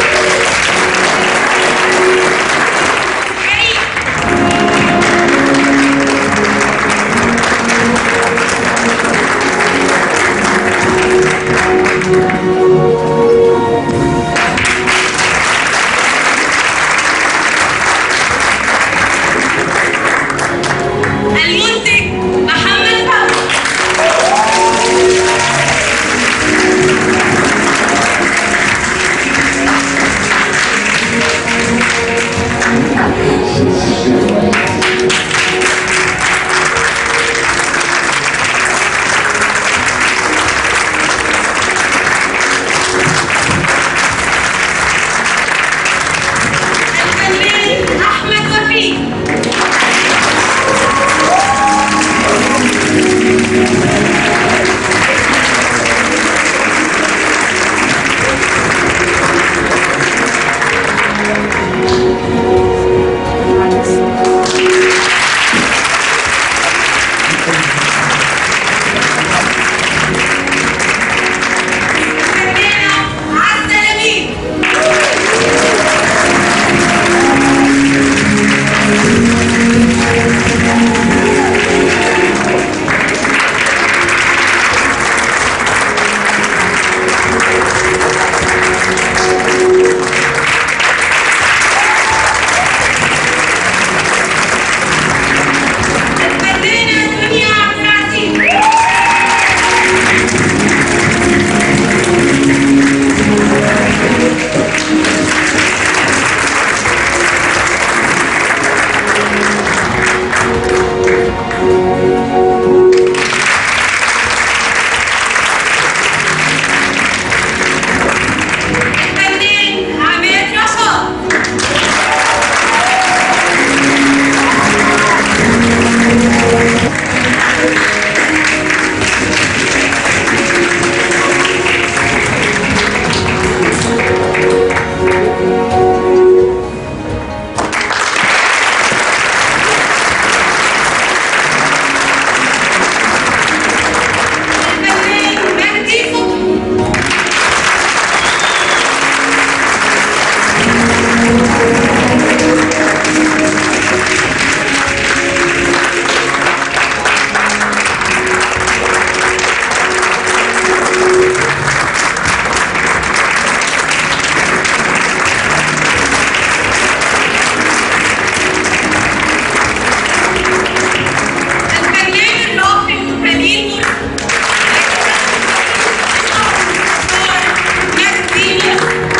المنتج محمد فهمي الفنان احمد وفيق الفنانة عزة نبيل الفنانة دنيا عبد العزيز الفنان عماد رشاد الفنان مهدي صبحي الفنان الراحل خليل مرسي مجدي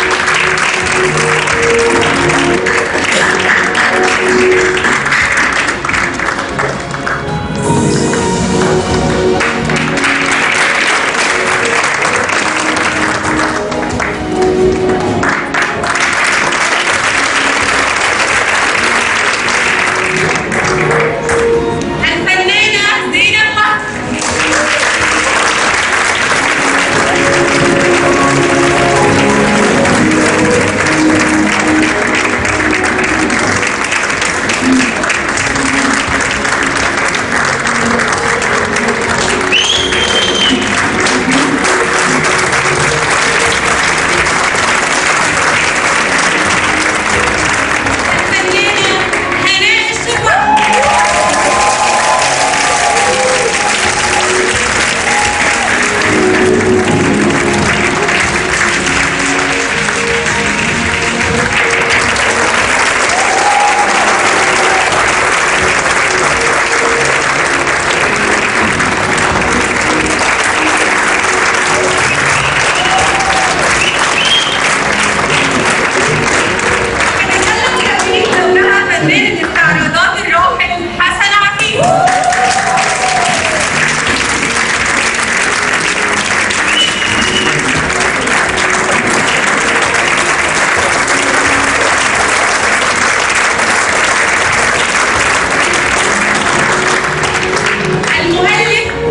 الفنانة زينب مصر الفنانة هناء الشربات تكريم دورها فنان الاستعراضات الراحل حسن عفيف المؤلف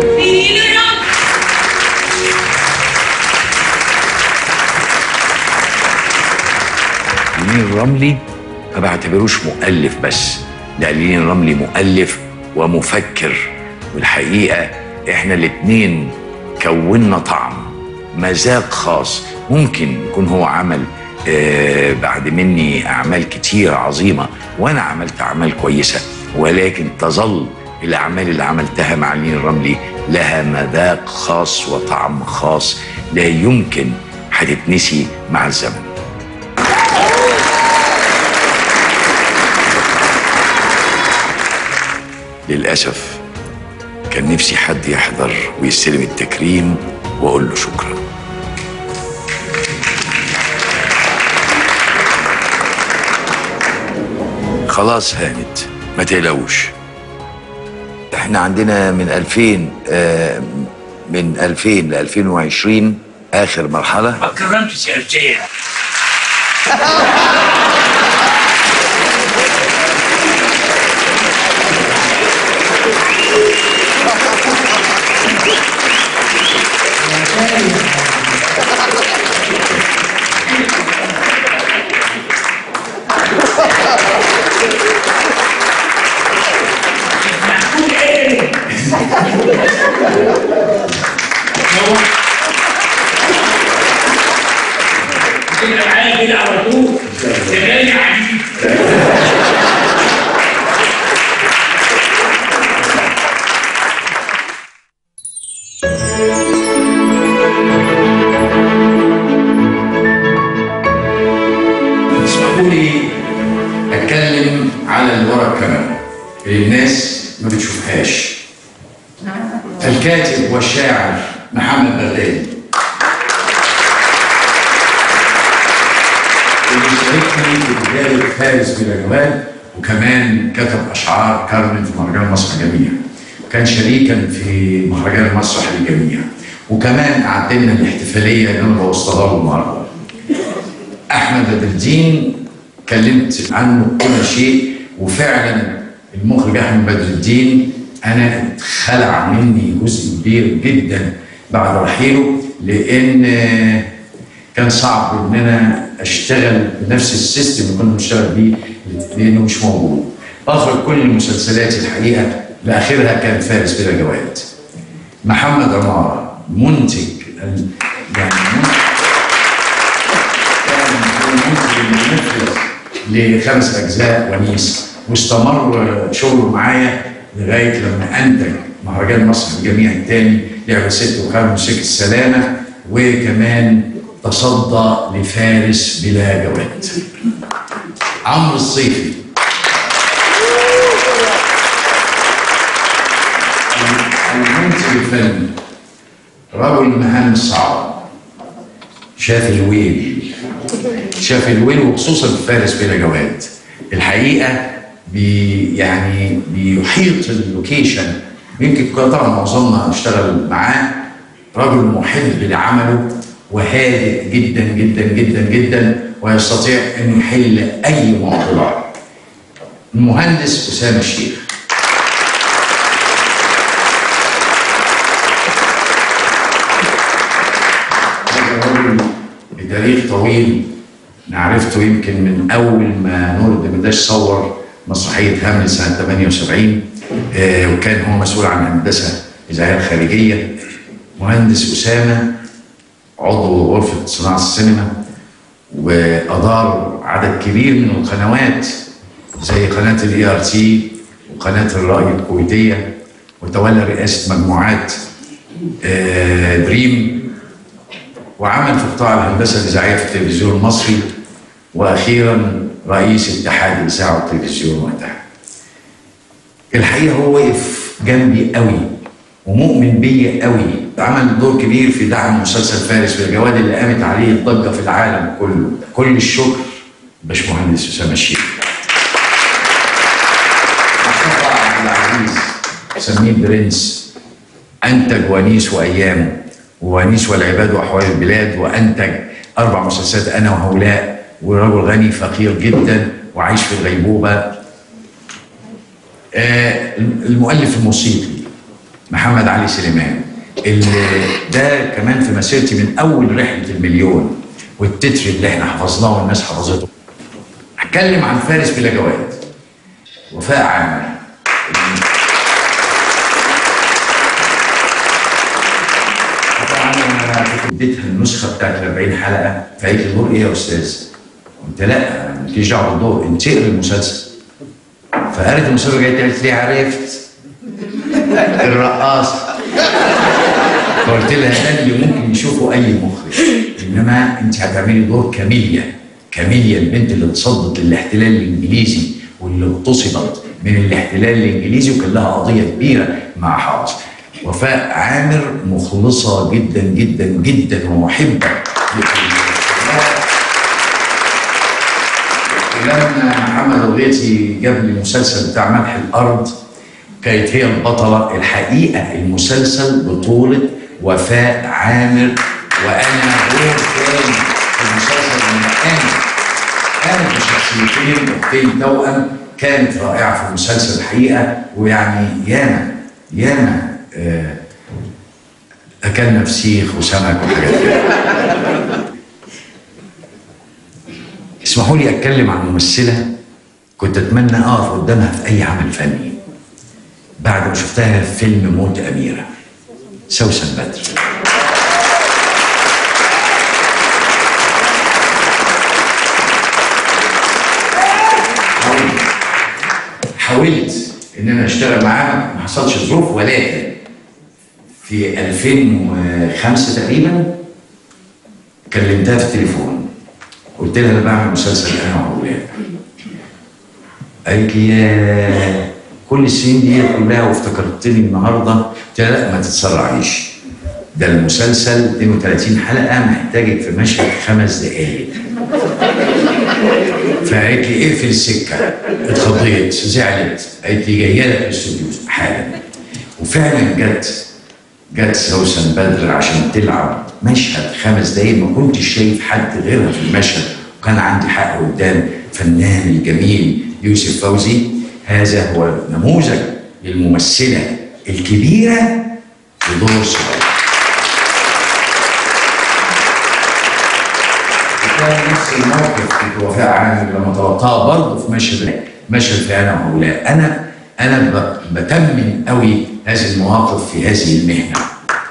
علين الرملي ما بعتبروش مؤلف بس ده علين الرملي مؤلف ومفكر والحقيقة احنا الاتنين كونا طعم مذاق خاص ممكن يكون هو عمل آه بعد مني أعمال كتير عظيمة وأنا عملت أعمال كويسة ولكن تظل الأعمال اللي عملتها مع علين الرملي لها مذاق خاص وطعم خاص لا يمكن هتتنسي مع الزمن للأسف كان نفسي حد يحضر ويستلم التكريم وأقول له شكرا خلاص هانت ما تقلقوش احنا عندنا من 2000 آه من 2000 ل 2020 اخر مرحله ما كرمتش يا شيخ كده معايا كده على طول تباني عجيب اسمحوا لي اتكلم على اللي ورا الكاميرا اللي الناس ما بتشوفهاش الكاتب والشاعر محمد بغدادي اللي شاركني في بداية فارس بلا جوال وكمان كتب أشعار كارمن في مهرجان مصر الجميع وكان شريكا في مهرجان المسرح للجميع وكمان قعدنا الاحتفالية اللي أنا بوصلها له النهارده احمد بدر الدين كلمت عنه كل شيء وفعلا المخرج احمد بدر الدين انا اتخلع مني جزء كبير جدا بعد رحيله لان كان صعب ان انا اشتغل بنفس السيستم اللي كنا بنشتغل بيه لانه مش موجود اخرج كل المسلسلات الحقيقه لاخرها كان فارس بلا جواد محمد عماره منتج ال- يعني منتج لخمس اجزاء ونيس واستمر شغله معايا لغايه لما انتج مهرجان مصر الجميع الثاني لعبه ست وخمس وسكه السلامه وكمان تصدى لفارس بلا جواد عمرو الصيفي المنتج الفني رجل مهام صعب شاف الويل شاف الويل وخصوصا في فارس بلا جواد الحقيقه بي يعني بيحيط اللوكيشن يمكن كنا طبعا معظمنا اشتغل معاه رجل محب لعمله وهادئ جدا جدا جدا جدا ويستطيع انه يحل اي معضله المهندس اسامه الشيخ هذا الرجل بتاريخ طويل عرفته يمكن من اول ما نور الدمرداش صور مسرحيه هاملت سنه 78 آه، وكان هو مسؤول عن هندسه اذاعيه الخارجيه مهندس اسامه عضو غرفه صناعه السينما وادار عدد كبير من القنوات زي قناه الاي ار تي وقناه الرأي الكويتيه وتولى رئاسه مجموعات آه، دريم وعمل في قطاع الهندسه الاذاعيه في التلفزيون المصري واخيرا رئيس اتحاد الاذاعه والتلفزيون وقتها. الحقيقه هو وقف جنبي قوي ومؤمن بيا قوي عمل دور كبير في دعم مسلسل فارس بالجواد اللي قامت عليه الضجه في العالم كله كل الشكر باشمهندس اسامه الشيخ مصطفى عبد العزيز سميه برنس انتج ونيس وايامه وونيس والعباد واحوال البلاد وانتج اربع مسلسلات انا وهؤلاء ورجل غني فقير جدا وعايش في الغيبوبه آه المؤلف الموسيقي محمد علي سليمان اللي ده كمان في مسيرتي من اول رحله المليون والتتر اللي احنا حفظناه والناس حفظته اتكلم عن فارس بلا جواد وفاء عامر وفاء عامر انا كنت اديتها النسخه بتاعت ال 40 حلقه فقالت لي دور ايه يا استاذ؟ قلت لا مالكيش دعوه بالدور انت اقري المسلسل فقالت المسلسل جاي قالت لي عرفت الرقاصه فقلت لها ده اللي ممكن يشوفه اي مخرج انما انت هتعملي دور كاميليا كاميليا البنت اللي اتصدت للاحتلال الانجليزي واللي اغتصبت من الاحتلال الانجليزي وكان لها قضيه كبيره مع حافظ وفاء عامر مخلصه جدا جدا جدا ومحبه لما محمد الغيثي جاب لي المسلسل بتاع مدح الارض كانت هي البطله الحقيقه المسلسل بطوله وفاء عامر وانا دور كان في المسلسل لما كانت كانت بشخصيتين اختين توأم كانت رائعه في المسلسل الحقيقه ويعني ياما ياما آه، اكلنا فسيخ وسمك وحاجات كده اسمحوا لي اتكلم عن ممثله كنت اتمنى اقف قدامها في اي عمل فني بعد ما شفتها في فيلم موت اميره سوسن بدر حاولت حاولت ان انا اشتغل معاها ما حصلش ظروف ولكن في 2005 تقريبا كلمتها في التليفون قلت لها انا بعمل مسلسل انا واولاد قالت لي يا كل السنين دي كلها وافتكرتني النهارده قلت لها لا ما تتسرعيش ده المسلسل 32 حلقه محتاجك في مشهد خمس دقائق فقالت لي اقفل السكه اتخضيت زعلت قالت لي جايه لك الاستوديو حالا وفعلا جت جت سوسن بدر عشان تلعب مشهد خمس دقايق ما كنتش شايف حد غيرها في المشهد وكان عندي حق قدام فنان الجميل يوسف فوزي هذا هو نموذج للممثلة الكبيرة في دور صغير وكان نفس الموقف في وفاء عامر لما طلبتها برضه في مشهد مشهد في انا وهؤلاء انا انا ب- بتمن قوي هذه المواقف في هذه المهنه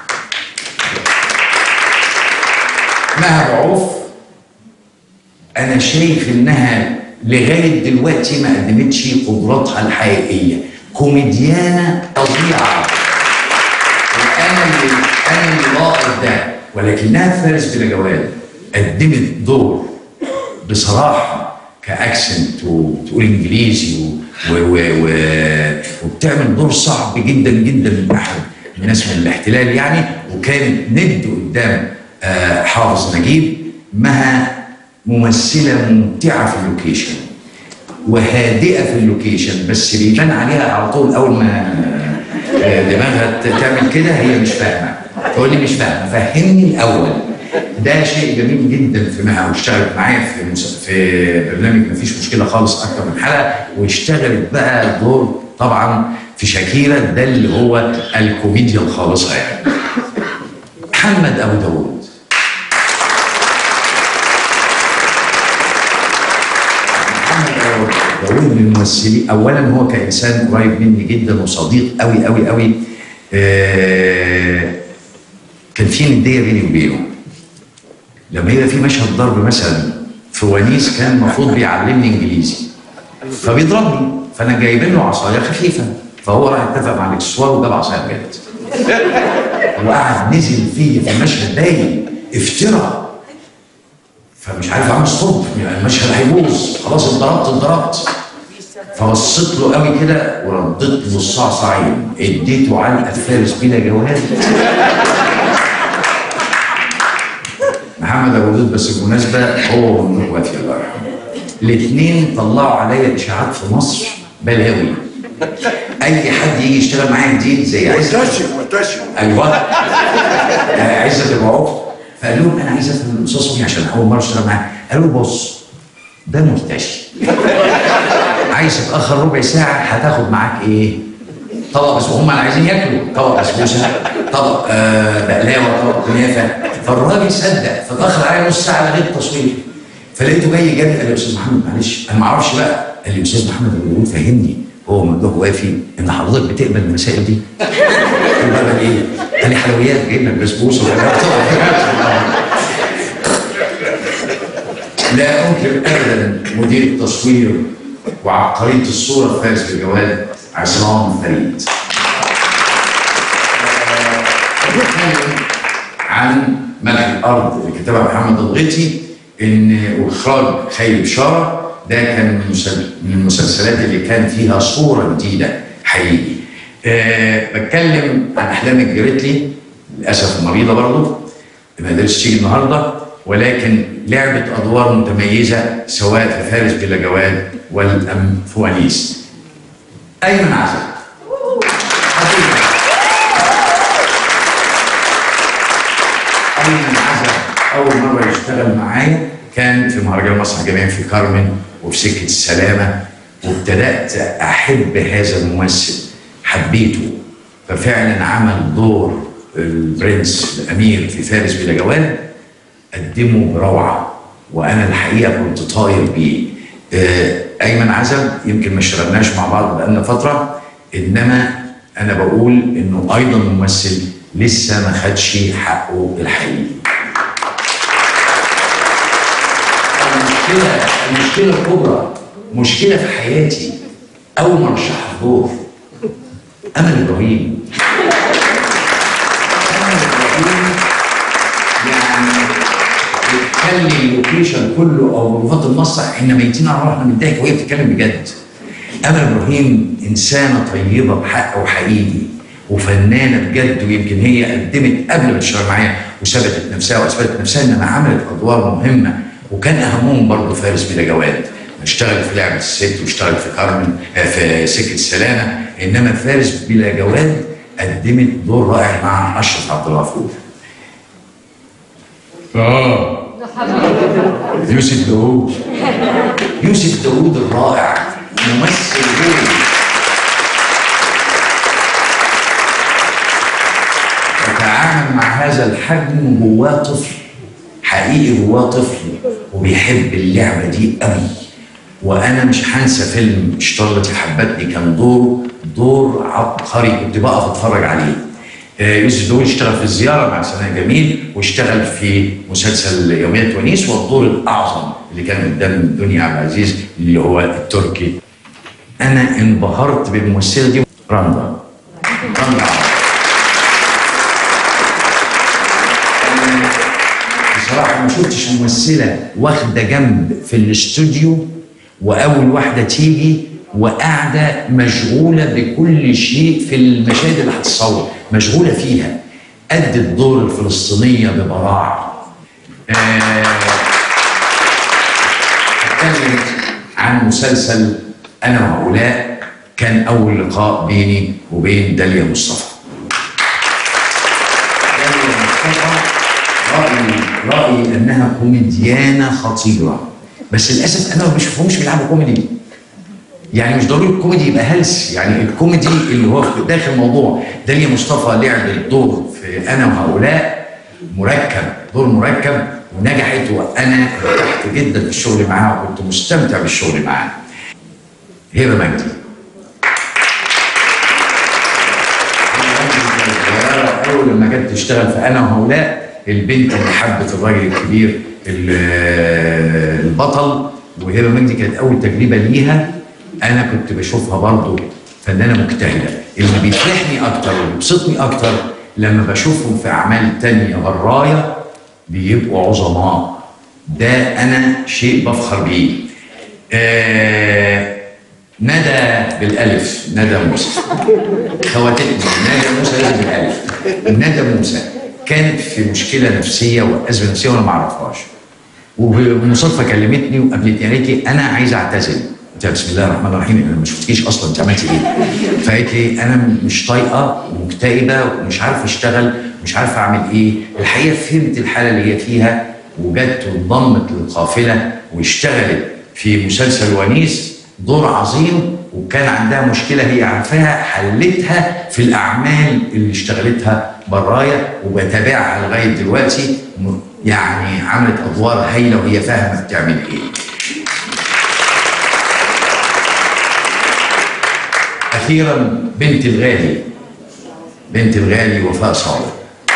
مها بعوف انا شايف انها لغايه دلوقتي ما قدمتش قدراتها الحقيقيه كوميديانه فظيعه انا اللي انا اللي لاقط ده ولكنها فارس بلا جواد قدمت دور بصراحه كاكسنت وتقول انجليزي و... و... و... و... وبتعمل دور صعب جدا جدا من احد الناس من الاحتلال يعني وكانت ند قدام آه، حافظ نجيب مها ممثله ممتعه في اللوكيشن وهادئه في اللوكيشن بس بيبان عليها على طول اول ما آه، دماغها ت- تعمل كده هي مش فاهمه تقول لي مش فاهمه فهمني الاول ده شيء جميل جدا في مها واشتغلت معايا في مس- في برنامج مفيش مشكله خالص اكتر من حلقه واشتغلت بقى دور طبعا في شاكيرا ده اللي هو الكوميديا الخالصه يعني محمد ابو داوود داوود من الممثلين اولا هو كانسان قريب مني جدا وصديق قوي قوي قوي آه كان في نديه بيني وبينه لما يبقى في مشهد ضرب مثلا في ونيس كان المفروض بيعلمني انجليزي فبيضربني فانا جايبين له عصايه خفيفه فهو راح اتفق مع الاكسسوار وجاب عصايه بجد وقعد نزل فيا في المشهد باين افترى فمش عارف اعمل ستوب يعني المشهد هيبوظ خلاص اتضربت اتضربت فبصيت له قوي كده ورديت له الصعصعين اديته علقه فارس بلا جواد محمد ابو دود بس بالمناسبه هو ومنوع وافي الله يرحمه الاثنين طلعوا عليا اشاعات في مصر بلاوي اي حد يجي يشتغل معايا جديد زي عزت منتشر منتشر ايوه آه، عزت المعوف فقال لهم انا عايز افهم الاستاذ صبحي عشان اول مره اشتغل معاه قالوا بص ده مرتشي عايز تتاخر ربع ساعه هتاخد معاك ايه؟ طبق بس هم اللي عايزين ياكلوا طبق بسبوسه طبق آه بقلاوه طبق كنافه فالراجل صدق فتاخر عليا نص ساعه لغايه التصوير فلقيته جاي جاب قال لي يا استاذ محمد معلش انا ما اعرفش بقى قال لي استاذ محمد ابو داوود فهمني هو ممدوح وافي ان حضرتك بتقبل المسائل دي قلت له بقى ايه؟ قال لي حلويات جايب لك بسبوسه وحاجات لا انكر ابدا مدير التصوير وعبقريه الصوره فارس بالجواد عصام فريد. بنتكلم عن ملك الارض اللي كتبها محمد الغيطي ان واخراج خيري بشاره ده كان من المسل- من المسلسلات اللي كان فيها صوره جديده حقيقي. أه بتكلم عن احلام الجريتلي للاسف مريضه برضه ما قدرتش تيجي النهارده ولكن لعبت ادوار متميزه سواء في فارس بلا جواد والام فوانيس. ايمن عزب ايمن عزب اول مره يشتغل معايا كان في مهرجان مسرح الجماهير في كارمن وفي سكه السلامه وابتدات احب هذا الممثل حبيته ففعلا عمل دور البرنس الامير في فارس بلا جواد قدمه بروعه وانا الحقيقه كنت طاير بيه آه، ايمن عزب يمكن ما اشتغلناش مع بعض بقالنا فتره انما انا بقول انه ايضا ممثل لسه ما خدش حقه الحقيقي المشكله المشكله الكبرى مشكله في حياتي اول ما رشحها في دور امل ابراهيم امل ابراهيم يعني بتخلي اللوكيشن كله او جروبات المسرح احنا ميتين على روحنا من الضحك وهي بتتكلم بجد امل ابراهيم انسانه طيبه بحق وحقيقي وفنانه بجد ويمكن هي قدمت قبل ما تشتغل معايا وثبتت نفسها واثبتت نفسها انها عملت ادوار مهمه وكان اهمهم برضه فارس بلا جواد اشتغل في لعبه الست واشتغل في كارمن آه، في سكه السلامه انما فارس بلا جواد قدمت دور رائع مع اشرف عبد الغفور اه يوسف داوود يوسف داوود الرائع ممثل غير يتعامل مع هذا الحجم جواه طفل حقيقي جواه طفل وبيحب اللعبه دي قوي وانا مش هنسى فيلم اشتغلت حبتني كان دور دور عبقري كنت بقف اتفرج عليه آه، يوسف داوود اشتغل في الزياره مع سناء جميل واشتغل في مسلسل يوميات ونيس والدور الاعظم اللي كان قدام دنيا عبد العزيز اللي هو التركي انا انبهرت بالممثله دي رندا رندا بصراحه ما شفتش ممثله واخده جنب في الاستوديو واول واحده تيجي وقاعده مشغوله بكل شيء في المشاهد اللي هتتصور مشغوله فيها أدت دور الفلسطينيه ببراعه آه، اتكلم عن مسلسل انا وهؤلاء كان اول لقاء بيني وبين داليا مصطفى داليا مصطفى رأيي رأيي أنها كوميديانة خطيرة بس للأسف أنا ما بشوفهمش بيلعبوا كوميدي يعني مش ضروري الكوميدي يبقى هلس يعني الكوميدي اللي هو في داخل الموضوع داليا مصطفى لعبت دور في أنا وهؤلاء مركب دور مركب ونجحت وأنا ارتحت جدا في الشغل معاها وكنت مستمتع بالشغل معاها هبة مجدي اول لما جت تشتغل في انا وهؤلاء البنت اللي حبت الراجل الكبير ال- البطل وهبه مجدي كانت اول تجربه ليها انا كنت بشوفها برضو فنانه مجتهده اللي بيفرحني اكتر وبيبسطني اكتر لما بشوفهم في اعمال تانية برايا بيبقوا عظماء ده انا شيء بفخر بيه آه ندى بالالف ندى موسى خواتمني ندى موسى لازم بالالف ندى موسى كانت في مشكله نفسيه وازمه نفسيه وانا ما اعرفهاش وبالمصادفه كلمتني وقابلتني قالت لي انا عايزه اعتزل قلت لها بسم الله الرحمن الرحيم انا ما شفتكيش اصلا انت عملتي ايه؟ فقالت لي انا مش طايقه ومكتئبه ومش عارفه اشتغل مش عارفه اعمل ايه الحقيقه فهمت الحاله اللي هي فيها وجت وانضمت للقافله واشتغلت في مسلسل ونيس دور عظيم وكان عندها مشكله هي عارفاها حلتها في الاعمال اللي اشتغلتها برايا وبتابعها لغايه دلوقتي م- يعني عملت ادوار هايله وهي فاهمه بتعمل ايه اخيرا بنت الغالي بنت الغالي وفاء صالح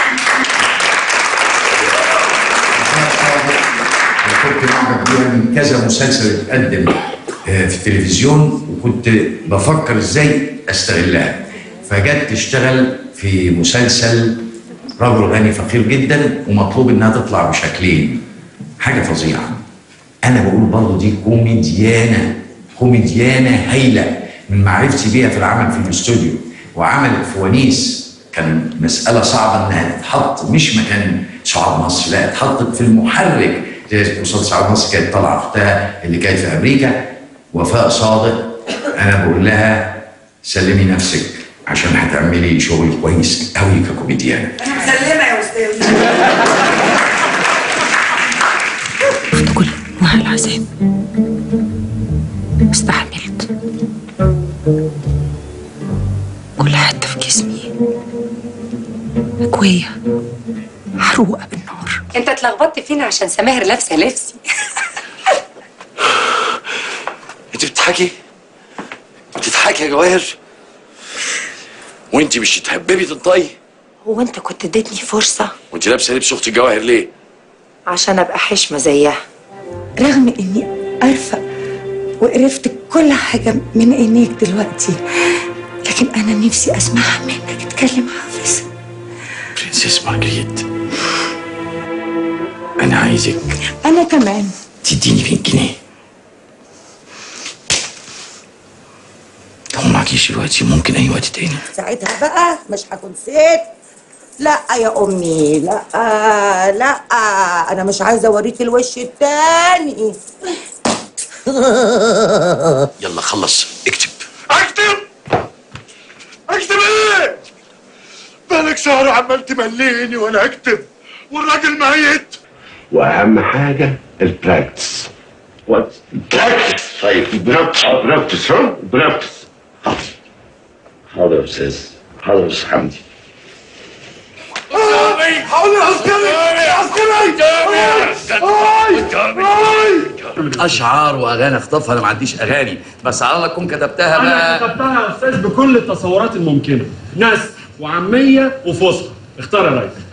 كنت معجب بيها من كذا مسلسل اتقدم آه، في التلفزيون وكنت بفكر ازاي استغلها فجت تشتغل في مسلسل رجل غني فقير جدا ومطلوب انها تطلع بشكلين حاجه فظيعه انا بقول برضه دي كوميديانه كوميديانه هايله من معرفتي بيها في العمل في الاستوديو وعملت فوانيس كان مسألة صعبة إنها تتحط مش مكان سعاد مصر لا اتحطت في المحرك زي مسلسل سعاد مصر كانت طالعة أختها اللي كانت في أمريكا وفاء صادق أنا بقول لها سلمي نفسك عشان هتعملي شغل كويس قوي ككوميديانة انا مسلمه يا استاذ مع العذاب استحملت كل حتة في جسمي مكوية محروقة بالنار انت اتلخبطت فينا عشان سماهر لابسه لبسي انت بتضحكي؟ بتضحكي يا جواهر؟ وانت مش تحببي تنطقي؟ هو انت كنت اديتني فرصة وانت لابسه لبس اخت الجواهر ليه؟ عشان ابقى حشمة زيها رغم اني عارفة وقرفت كل حاجة من عينيك دلوقتي لكن انا نفسي اسمعها منك اتكلم حافظ برنسيس مارجريت انا عايزك انا كمان تديني 100 جنيه لو معكيش دلوقتي ممكن اي وقت تاني ساعتها بقى مش هكون ست لا يا امي لا لا انا مش عايزه اوريك الوش التاني يلا خلص اكتب اكتب اكتب ايه بالك شهر عمال تمليني وانا اكتب والراجل ميت واهم حاجه البراكتس وات براكتس طيب براكتس براكتس ها براكتس حاضر يا استاذ حاضر يا استاذ حمدي حاول عسكري عسكري اشعار واغاني اخطفها انا ما عنديش اغاني بس على الله تكون كتبتها انا بقى كتبتها يا استاذ بكل التصورات الممكنه نثر وعاميه وفصحى اختار يا ريس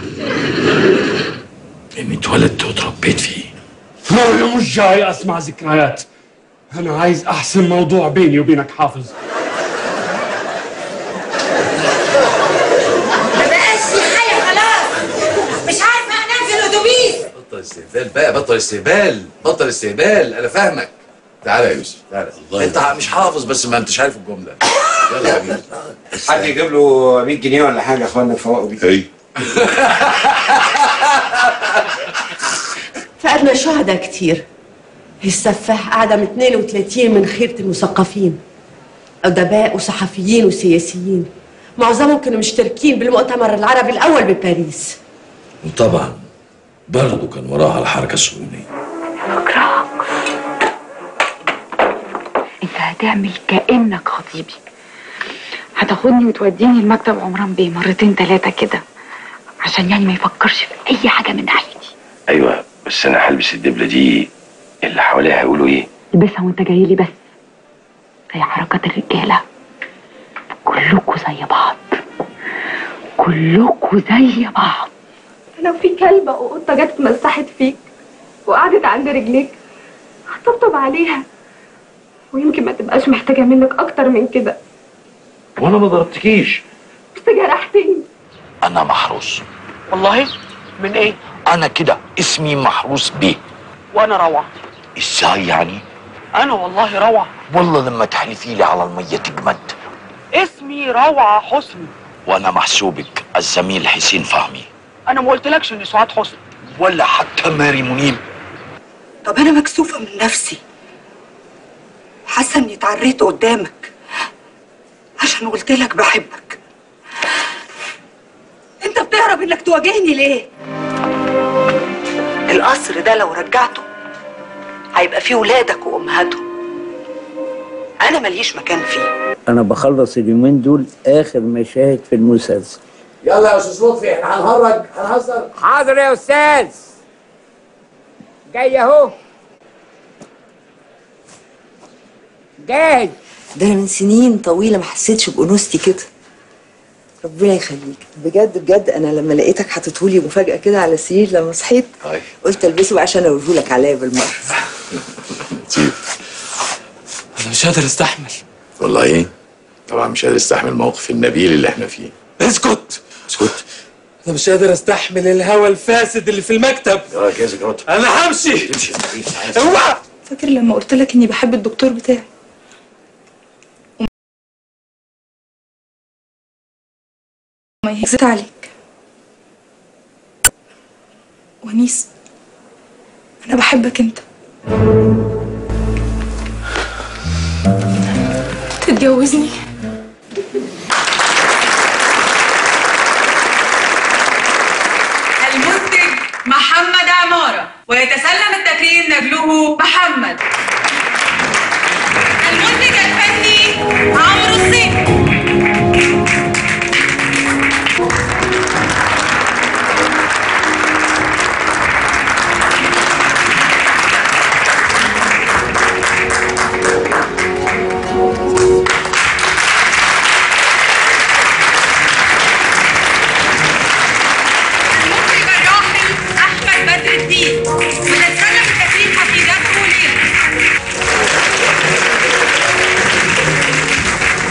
اني اتولدت وتربيت فيه انا مش جاي اسمع ذكريات انا عايز احسن موضوع بيني وبينك حافظ ما بقاش في حاجه خلاص مش عارفه انام في الاتوبيس بطل استهبال بقى بطل استهبال بطل استهبال انا فاهمك تعالى يا يوسف تعالى انت مش حافظ بس ما انتش عارف الجمله يلا يا حبيبي حد يجيب له 100 جنيه ولا حاجه يا اخوانا نفوقوا بيه اي فقدنا شهداء كتير السفاح أعدم 32 من خيرة المثقفين أدباء وصحفيين وسياسيين معظمهم كانوا مشتركين بالمؤتمر العربي الأول بباريس وطبعا برضه كان وراها الحركه الصهيونيه انت هتعمل كأنك خطيبي هتاخدني وتوديني المكتب عمران بيه مرتين تلاتة كده عشان يعني ما يفكرش في أي حاجة من ناحيتي ايوه بس انا هلبس الدبله دي اللي حواليها هيقولوا ايه البسها وانت جاي لي بس زي حركات الرجالة كلكوا زي بعض كلكوا زي بعض لو في كلبة أو قطة جت اتمسحت فيك وقعدت عند رجليك هتطبطب عليها ويمكن ما تبقاش محتاجة منك أكتر من كده وانا ما ضربتكيش بس جرحتني انا محروس والله من ايه انا كده اسمي محروس بيه وانا روعه ازاي يعني انا والله روعه والله لما تحلفي لي على الميه تجمد اسمي روعه حسني وانا محسوبك الزميل حسين فهمي انا ما قلتلكش اني سعاد حسني ولا حتى ماري منيب طب انا مكسوفه من نفسي حاسه اني اتعريت قدامك عشان قلت لك بحبك انت بتهرب انك تواجهني ليه القصر ده لو رجعته هيبقى فيه ولادك وامهاتهم انا ماليش مكان فيه انا بخلص اليومين دول اخر مشاهد في المسلسل يلا يا استاذ لطفي احنا هنهرج هنهزر حاضر يا استاذ جاي اهو جاهز ده انا من سنين طويله ما حسيتش بانوثتي كده ربنا يخليك بجد بجد انا لما لقيتك حاططهولي مفاجاه كده على السرير لما صحيت طيب قلت البسه بقى عشان اوريهولك عليا بالمره انا مش قادر استحمل والله ايه طبعا مش قادر استحمل الموقف النبيل اللي احنا فيه اسكت اسكت انا مش قادر استحمل الهوا الفاسد اللي في المكتب ايه رايك يا زكرات انا همشي تمشي اوعى فاكر لما قلت لك اني بحب الدكتور بتاعي ما يهزت عليك ونيس انا بحبك انت تتجوزني المنتج محمد عمارة ويتسلم التكريم نجله محمد المنتج الفني عمرو الصيف المنتج الراحل أحمد بدر الدين وتتسلم التكريم حفيدته لينا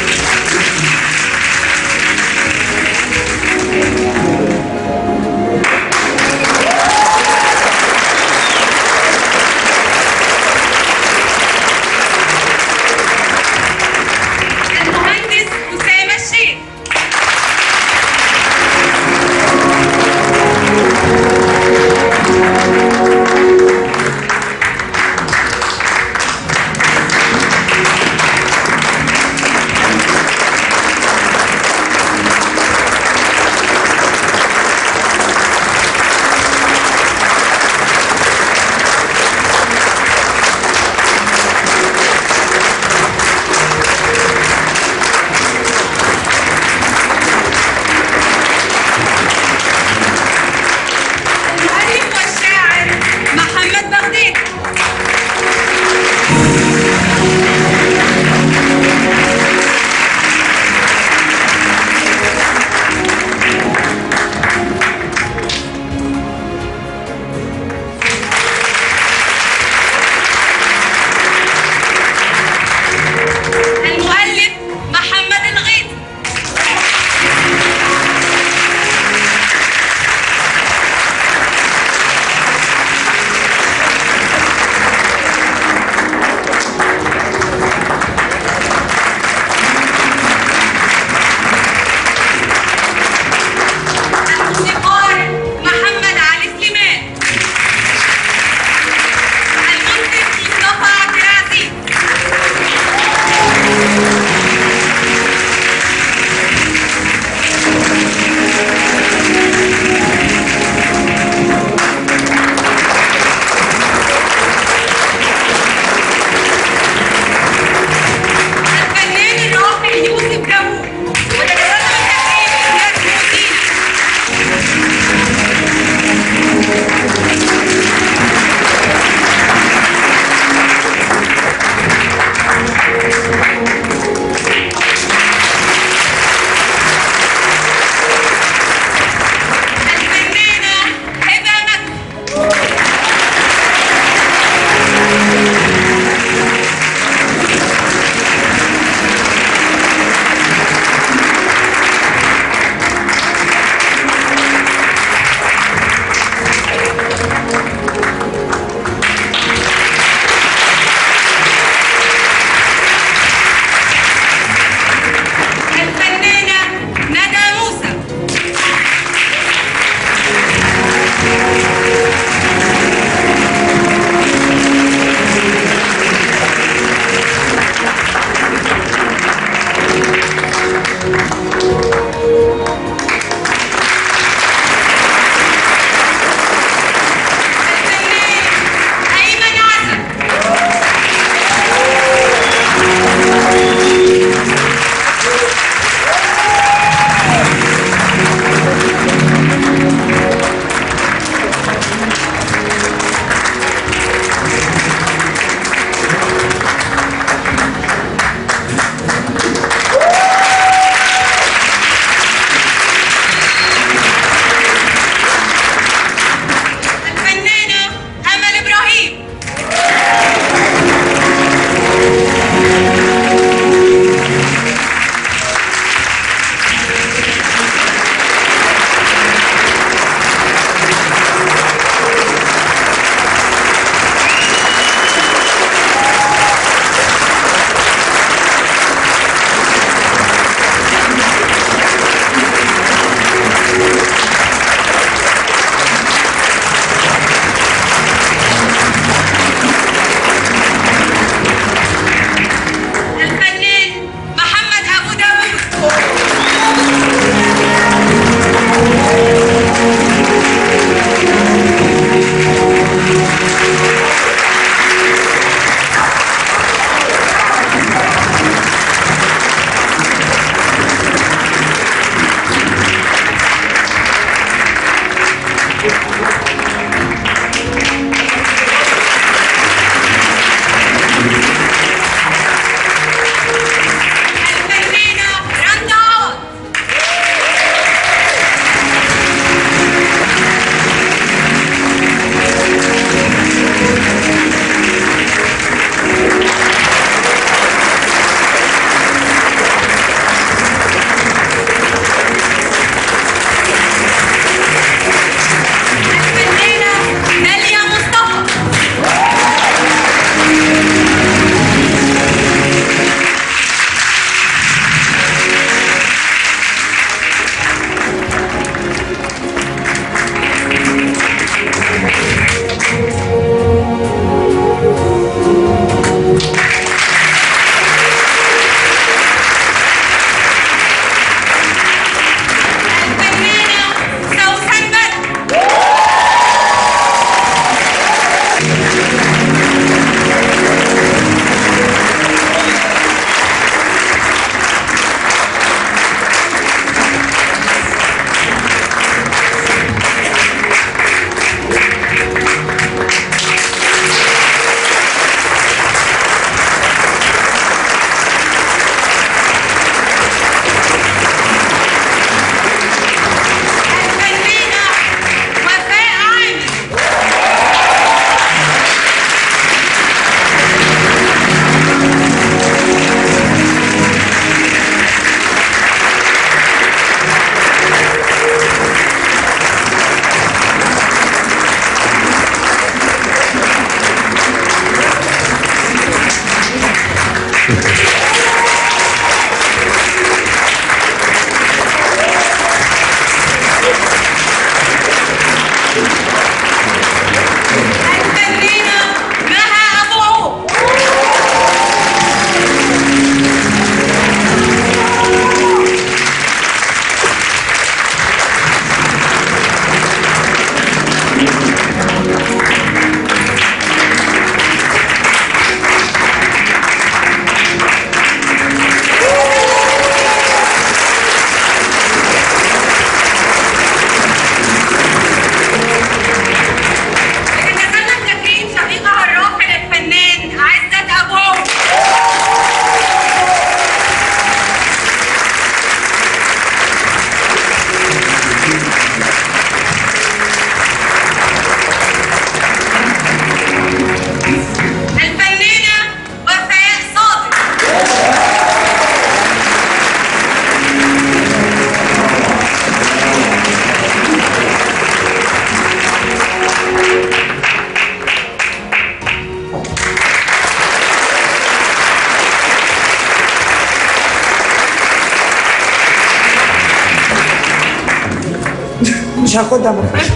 مش هاخدها مرة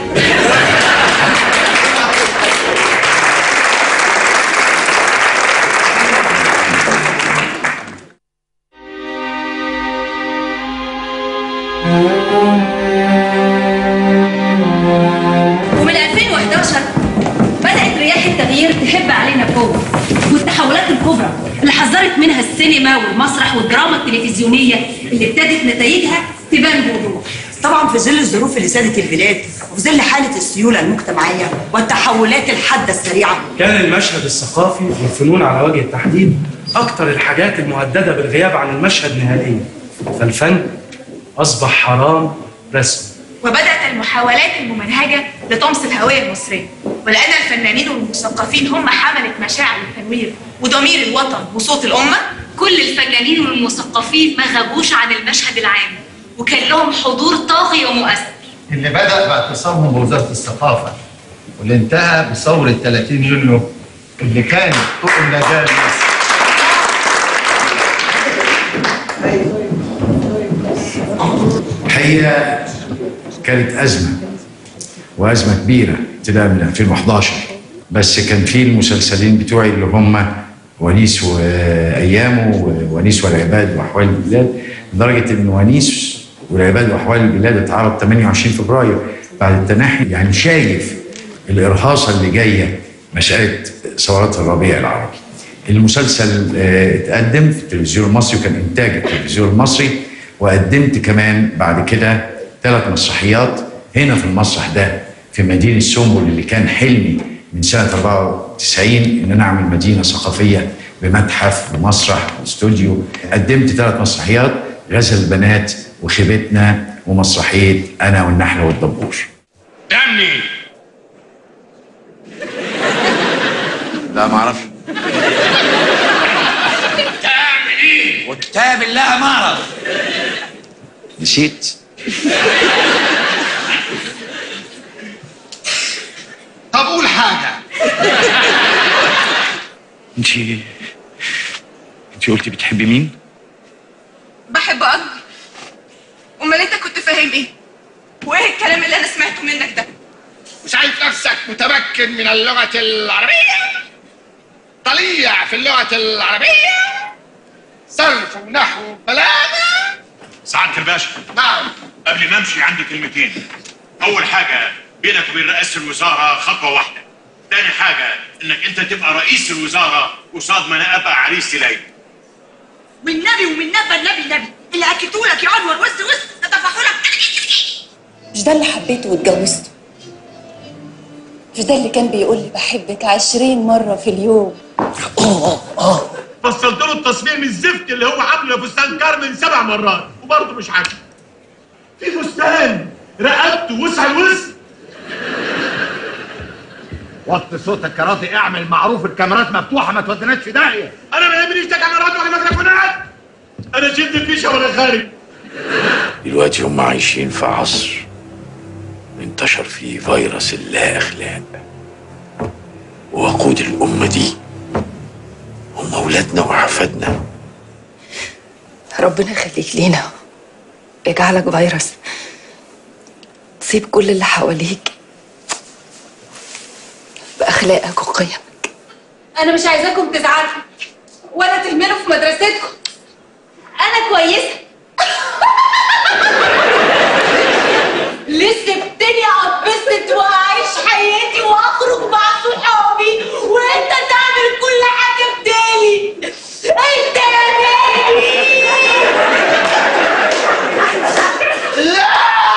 ومن 2011 بدأت رياح التغيير تهب علينا بقوة والتحولات الكبرى اللي حذرت منها السينما والمسرح والدراما التلفزيونية اللي ابتدت نتائجها تبان بوضوح طبعا في ظل الظروف اللي سادت البلاد وفي ظل حالة السيولة المجتمعية والتحولات الحادة السريعة كان المشهد الثقافي والفنون على وجه التحديد أكثر الحاجات المهددة بالغياب عن المشهد نهائيا فالفن أصبح حرام رسمي وبدأت المحاولات الممنهجة لطمس الهوية المصرية ولأن الفنانين والمثقفين هم حملة مشاعر التنوير وضمير الوطن وصوت الأمة كل الفنانين والمثقفين ما غابوش عن المشهد العام وكان لهم حضور طاغي ومؤثر اللي بدأ باعتصامهم بوزارة الثقافة واللي انتهى بثورة 30 يونيو اللي كانت طوق النجاة لمصر الحقيقه كانت ازمه وازمه كبيره ابتداء من 2011 بس كان في المسلسلين بتوعي اللي هم ونيس وايامه وونيس والعباد واحوال البلاد لدرجه ان ونيس والعباد واحوال البلاد اتعرض 28 فبراير بعد التنحي يعني شايف الارهاصه اللي جايه مساله ثورات الربيع العربي. المسلسل آه، اتقدم في التلفزيون المصري وكان انتاج التلفزيون المصري وقدمت كمان بعد كده ثلاث مسرحيات هنا في المسرح ده في مدينه سنبل اللي كان حلمي من سنه 94 ان انا اعمل مدينه ثقافيه بمتحف ومسرح واستوديو قدمت ثلاث مسرحيات غزل البنات وخيبتنا ومسرحيه انا والنحله والدبور دمني لا ما اعرفش تعمل ايه؟ وكتاب الله ما اعرف نسيت طب قول حاجة انت انت قلتي بتحبي مين؟ بحب قلبي امال انت كنت فاهم ايه وايه الكلام اللي انا سمعته منك ده شايف نفسك متمكن من اللغة العربية طليع في اللغة العربية صرف ونحو بلاغة سعادة الباشا نعم قبل ما امشي عندي كلمتين اول حاجه بينك وبين رئاسه الوزاره خطوه واحده تاني حاجه انك انت تبقى رئيس الوزاره قصاد ما انا ابقى عريس ليلى والنبي ومن نبى النبي النبي اللي اكدوا لك يا انور وسط وسط تطفحوا لك مش ده اللي حبيته واتجوزته مش ده اللي كان بيقول لي بحبك عشرين مرة في اليوم فصلت له التصميم الزفت اللي هو عامله فستان كارمن سبع مرات وبرضه مش عاجبه في فستان رقبته وسع الوسط وطي صوتك يا راضي اعمل معروف الكاميرات مفتوحة ما توديناش في داهية انا ما يهمنيش ده كاميرات ولا ميكروفونات انا شلت الفيشه وانا خارج دلوقتي هم عايشين في عصر انتشر فيه فيروس اللا اخلاق ووقود الامه دي هم اولادنا واحفادنا ربنا يخليك لينا يجعلك فيروس تصيب كل اللي حواليك بأخلاقك وقيمك انا مش عايزاكم تزعلوا ولا تهملوا في مدرستكم انا كويسه لسه سبتني اتبسط واعيش حياتي واخرج مع صحابي وانت تعمل كل حاجه بدالي انت يا نادي لا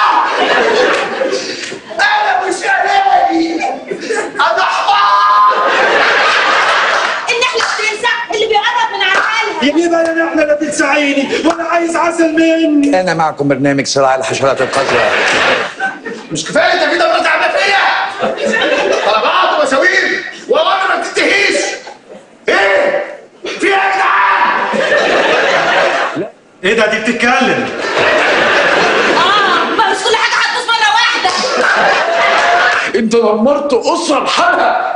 انا مش اناني انا حمار ان احنا بتنسى اللي بيقرب من عمالها يجيب انا احنا اللي بتساعيني وانا عايز عسل مني انا معكم برنامج صراع الحشرات القذرة مش كفايه انت في دمرة عامله فيا طلبات ومشاوير واوامر ما بتنتهيش ايه في ايه يا جدعان ايه ده دي بتتكلم اه ما مش كل حاجه هتبوظ مره واحده انت دمرت اسره بحالها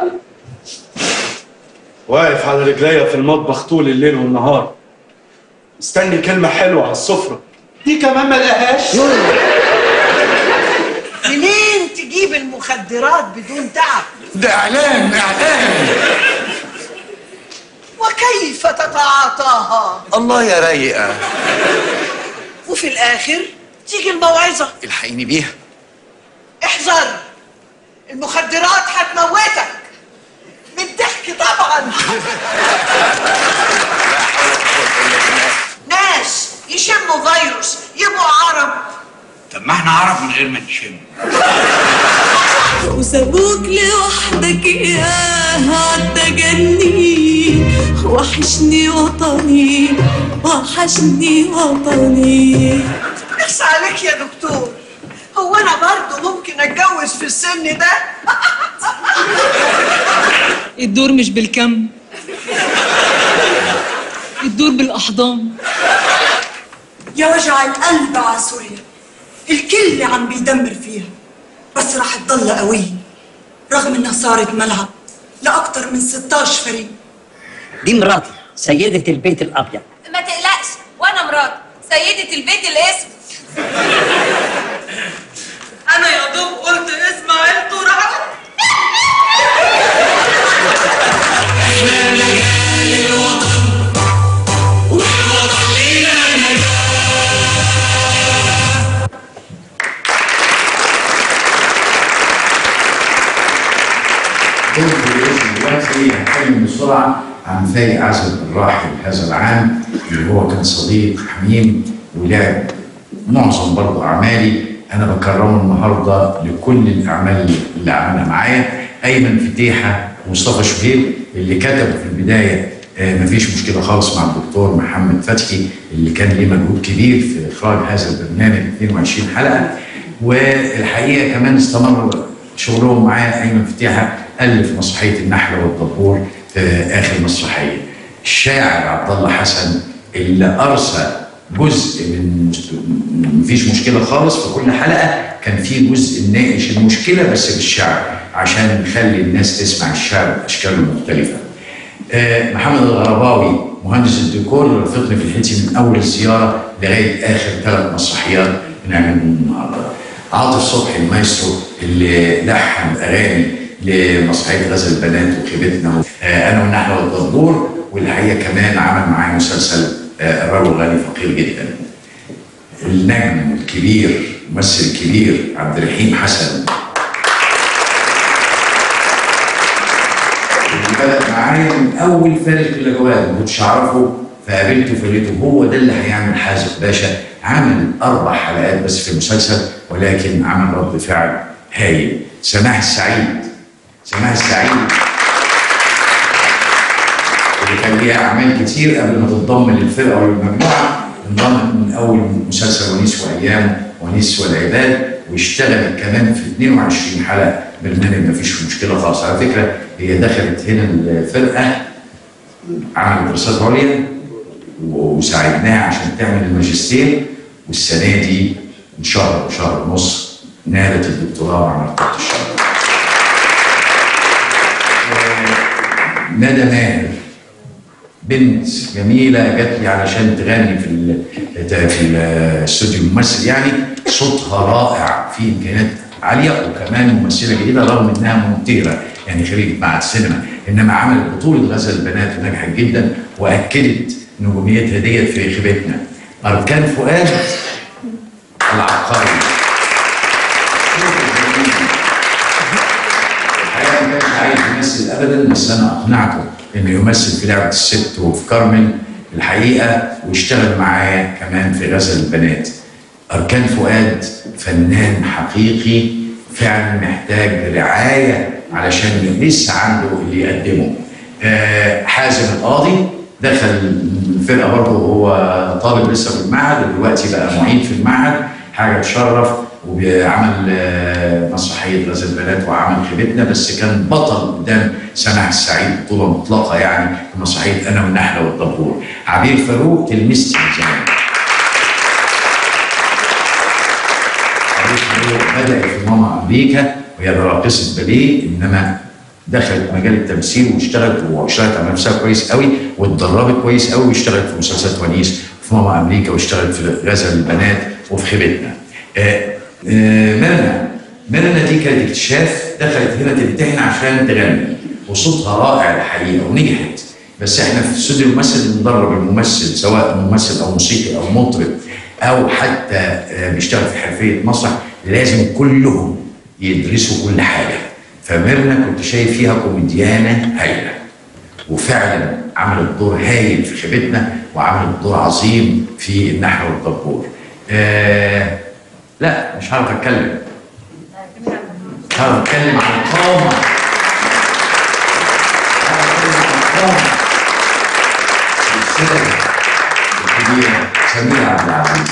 واقف على رجليا في المطبخ طول الليل والنهار مستني كلمه حلوه على السفره دي كمان ما لقاهاش المخدرات بدون تعب ده اعلان اعلان وكيف تتعاطاها الله يا رايقه وفي الآخر تيجي الموعظة الحقيني بيها احذر المخدرات هتموتك من الضحك طبعا ناس يشموا فيروس يبقوا عرب طب ما احنا عرب من غير ما نشم وسابوك لوحدك ياه عالتجني وحشني وطني وحشني وطني اخس عليك يا دكتور هو انا برضه ممكن اتجوز في السن ده الدور مش بالكم الدور بالأحضان يا وجع القلب على سوريا الكل عم بيدمر فيها بس رح تضل قوية رغم انها صارت ملعب لأكتر من 16 فريق دي مراتي سيدة البيت الأبيض ما تقلقش وانا مرات سيدة البيت الاسم انا يا دوب قلت اسم عيلته راحت كنت باسم دلوقتي هتكلم بسرعه عن فايق عزب الراحل هذا العام اللي هو كان صديق حميم ولعب معظم برضه اعمالي انا بكرمه النهارده لكل الاعمال اللي عملها معايا ايمن فتيحه ومصطفى شهيب اللي كتبوا في البدايه آه، مفيش مشكله خالص مع الدكتور محمد فتحي اللي كان ليه مجهود كبير في اخراج هذا البرنامج 22 حلقه والحقيقه كمان استمر شغلهم معايا ايمن فتيحه الف مسرحيه النحله والدبور في اخر مسرحيه الشاعر عبد الله حسن اللي ارسى جزء من مفيش مشكله خالص في كل حلقه كان في جزء ناقش المشكله بس بالشعر عشان نخلي الناس تسمع الشعر باشكاله المختلفه. آه، محمد الغرباوي مهندس الديكور رافقني في الحتي من اول الزياره لغايه اخر ثلاث مسرحيات بنعملهم النهارده. عاطف صبحي المايسترو اللي لحن اغاني لمسرحيه غزل البنات وخيبتنا آه، انا والنحله والدبور والحقيقه كمان عمل معايا مسلسل آه، الرجل غني فقير جدا. النجم الكبير الممثل الكبير عبد الرحيم حسن اللي بدأ معايا من اول فارق الجواد ما كنتش اعرفه فقابلته فلقيته هو ده اللي هيعمل حازق باشا عمل اربع حلقات بس في المسلسل ولكن عمل رد فعل هايل سماح السعيد سماح السعيد اللي كان ليها اعمال كتير قبل ما تنضم للفرقه وللمجموعه انضمت من اول مسلسل ونيس وايام ونيس والعباد واشتغلت كمان في 22 حلقه برنامج مفيش مشكله خالص على فكره هي دخلت هنا الفرقه عملت دراسات عليا وساعدناها عشان تعمل الماجستير والسنه دي من شهر وشهر ونص نالت الدكتوراه مع مرتبه الشرف. آه، ندى ماهر بنت جميله جات لي علشان تغني في ال- في الاستوديو الممثل يعني صوتها رائع في امكانيات عاليه وكمان ممثله جيده رغم انها ممتهره يعني خريجه معهد السينما انما عملت بطوله غزل البنات ونجحت جدا واكدت نجوميتها ديت في خيبتنا اركان فؤاد العبقري الحقيقه ما كانش عايز يمثل ابدا بس انا اقنعته انه يمثل في لعبه الست وفي كارمن الحقيقه واشتغل معايا كمان في غزل البنات اركان فؤاد فنان حقيقي فعلا محتاج رعايه علشان لسه عنده اللي يقدمه آه، حازم القاضي دخل الفرقه برضه وهو طالب لسه في المعهد ودلوقتي بقى معيد في المعهد حاجه تشرف وعمل آه، مسرحيه غزل البنات وعمل خيبتنا بس كان بطل قدام سماح السعيد بطوله مطلقه يعني في مسرحيه انا والنحله والدبور عبير فاروق تلمستي من زمان عبير فاروق بدات في ماما امريكا وهي راقصه باليه انما دخلت مجال التمثيل واشتغلت واشتغلت على نفسها كويس قوي واتدربت كويس قوي واشتغلت في مسلسلات ونيس في ماما امريكا واشتغلت في غزل البنات وفي خيبتنا. آه، آه، ميرنا ميرنا دي كانت اكتشاف دخلت هنا تمتحن عشان تغني وصوتها رائع الحقيقه ونجحت بس احنا في استوديو الممثل بندرب الممثل سواء ممثل او موسيقي او مطرب او حتى آه، بيشتغل في حرفيه مسرح لازم كلهم يدرسوا كل حاجه فميرنا كنت شايف فيها كوميديانه هايله وفعلا عملت دور هايل في خيبتنا وعملت دور عظيم في النحو والدبور آه لا مش هعرف اتكلم مش هعرف اتكلم عن القامه السيدة الكبيرة سميرة عبد العزيز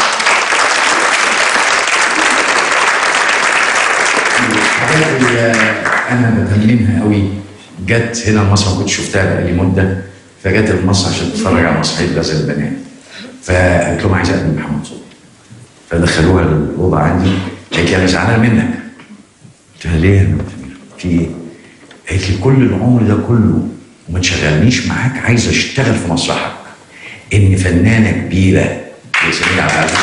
الحاجات اللي انا بتمنها قوي جت هنا مصر ما كنتش شفتها بقالي مده فجت المصر عشان تتفرج على مسرحيه غزل البنات فقالت لهم عايز اقابل محمد صبحي فدخلوها الاوضه عندي قالت لي انا زعلان منك قلت لها ليه يا بنت سميرة؟ في ايه؟ قالت لي كل العمر ده كله وما تشغلنيش معاك عايز اشتغل في مسرحك ان فنانه كبيره يا سميرة عبد العزيز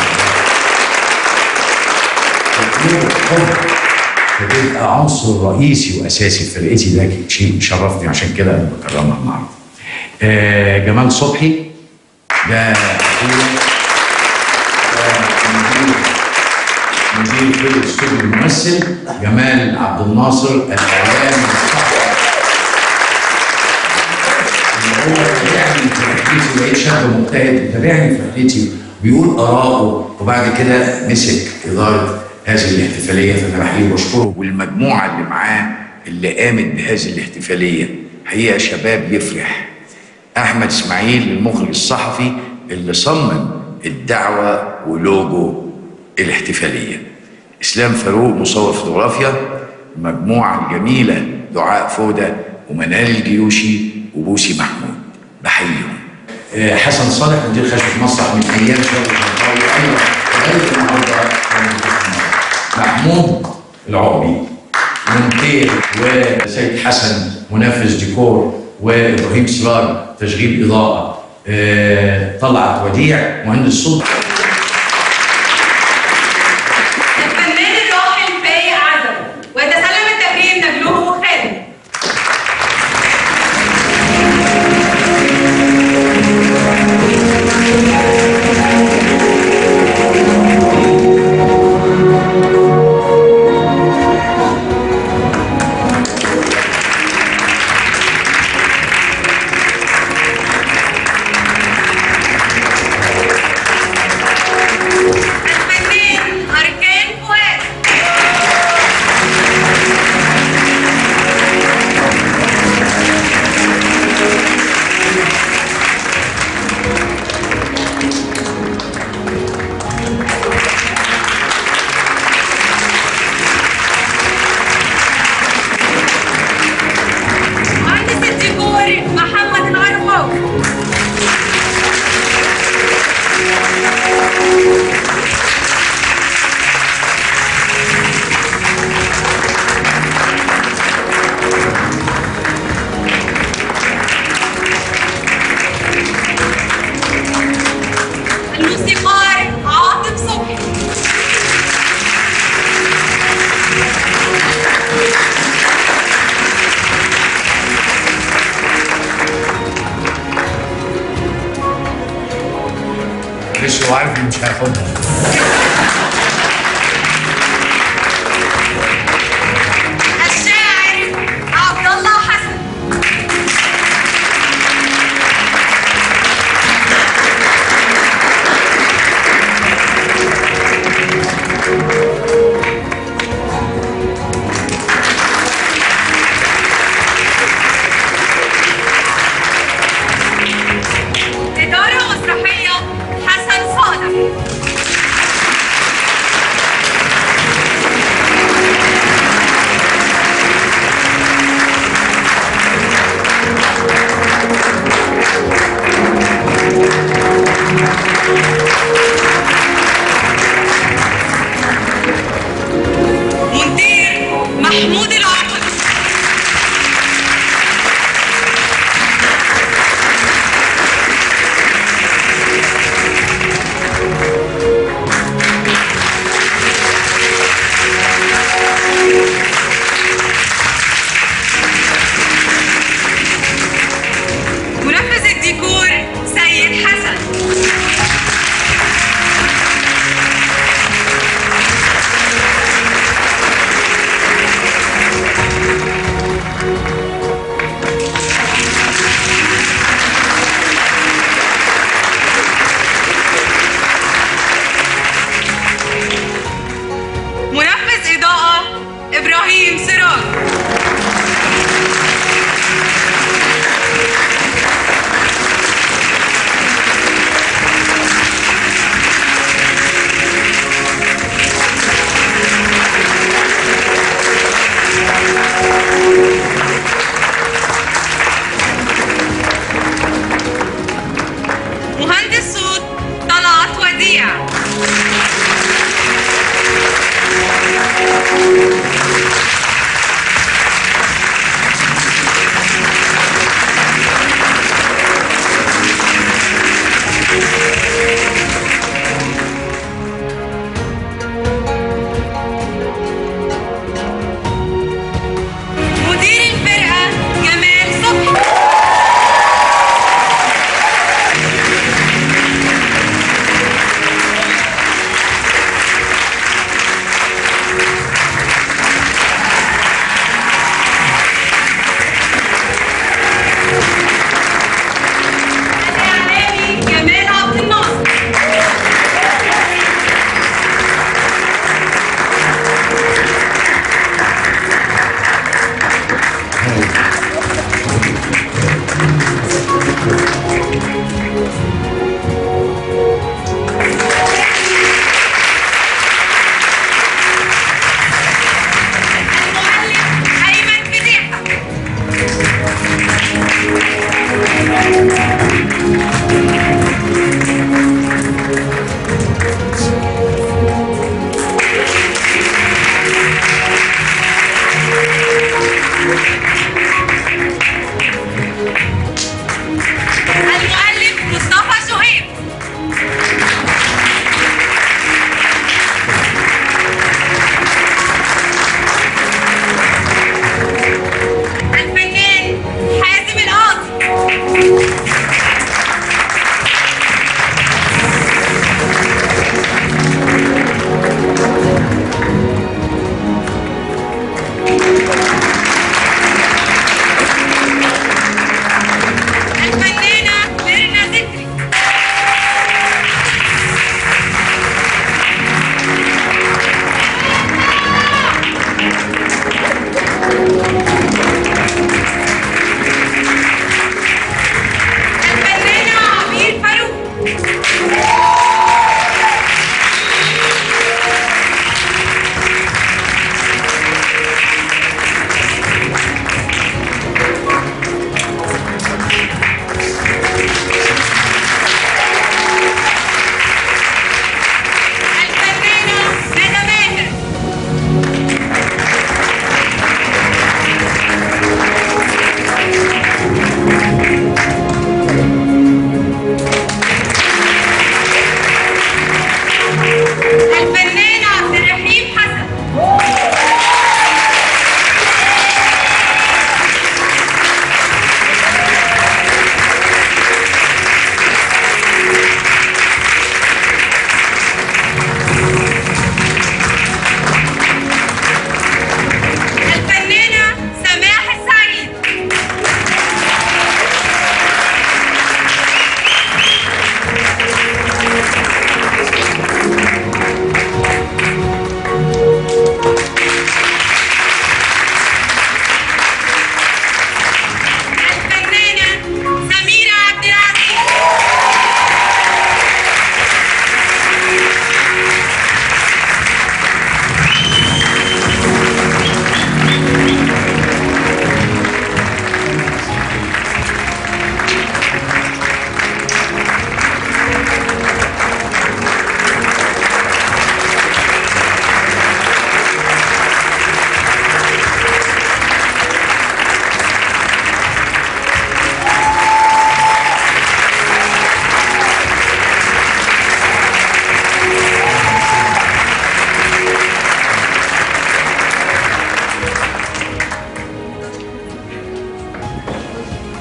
تطلب حب فتبقى عنصر رئيسي واساسي في فرقتي ده شيء يشرفني عشان كده انا بكرمها النهارده. آه جمال صبحي ده اخويا ده مدير مدير فرقه استوديو الممثل جمال عبد الناصر الاعلام هو تابعني في رحلتي بقيت شاب مجتهد تابعني في رحلتي بيقول اراءه وبعد كده مسك اداره هذه الاحتفاليه فانا بحييه وبشكره والمجموعه اللي معاه اللي قامت بهذه الاحتفاليه حقيقه شباب يفرح احمد اسماعيل المخرج الصحفي اللي صمم الدعوه ولوجو الاحتفاليه اسلام فاروق مصور فوتوغرافيا المجموعه الجميله دعاء فوده ومنال الجيوشي وبوسي محمود بحييهم آه، حسن صالح مدير خشبة مسرح من ايام شغل الشنقاوي ايضا لغايه النهارده محمود العربي مونتير وسيد حسن منفذ ديكور وابراهيم سراج تشغيل اضاءه آه، طلعت وديع مهندس صوت الفنان الراحل فايق عزب ويتسلم التكريم نجله وخالد الفنان أركان فؤاد مهندس الديكور محمد العرفاوي الموسيقار عاطف صبحي معلش هو عارف إني مش هاخدها الشاعر عبد الله حسن إدارة مسرحية حسن صادق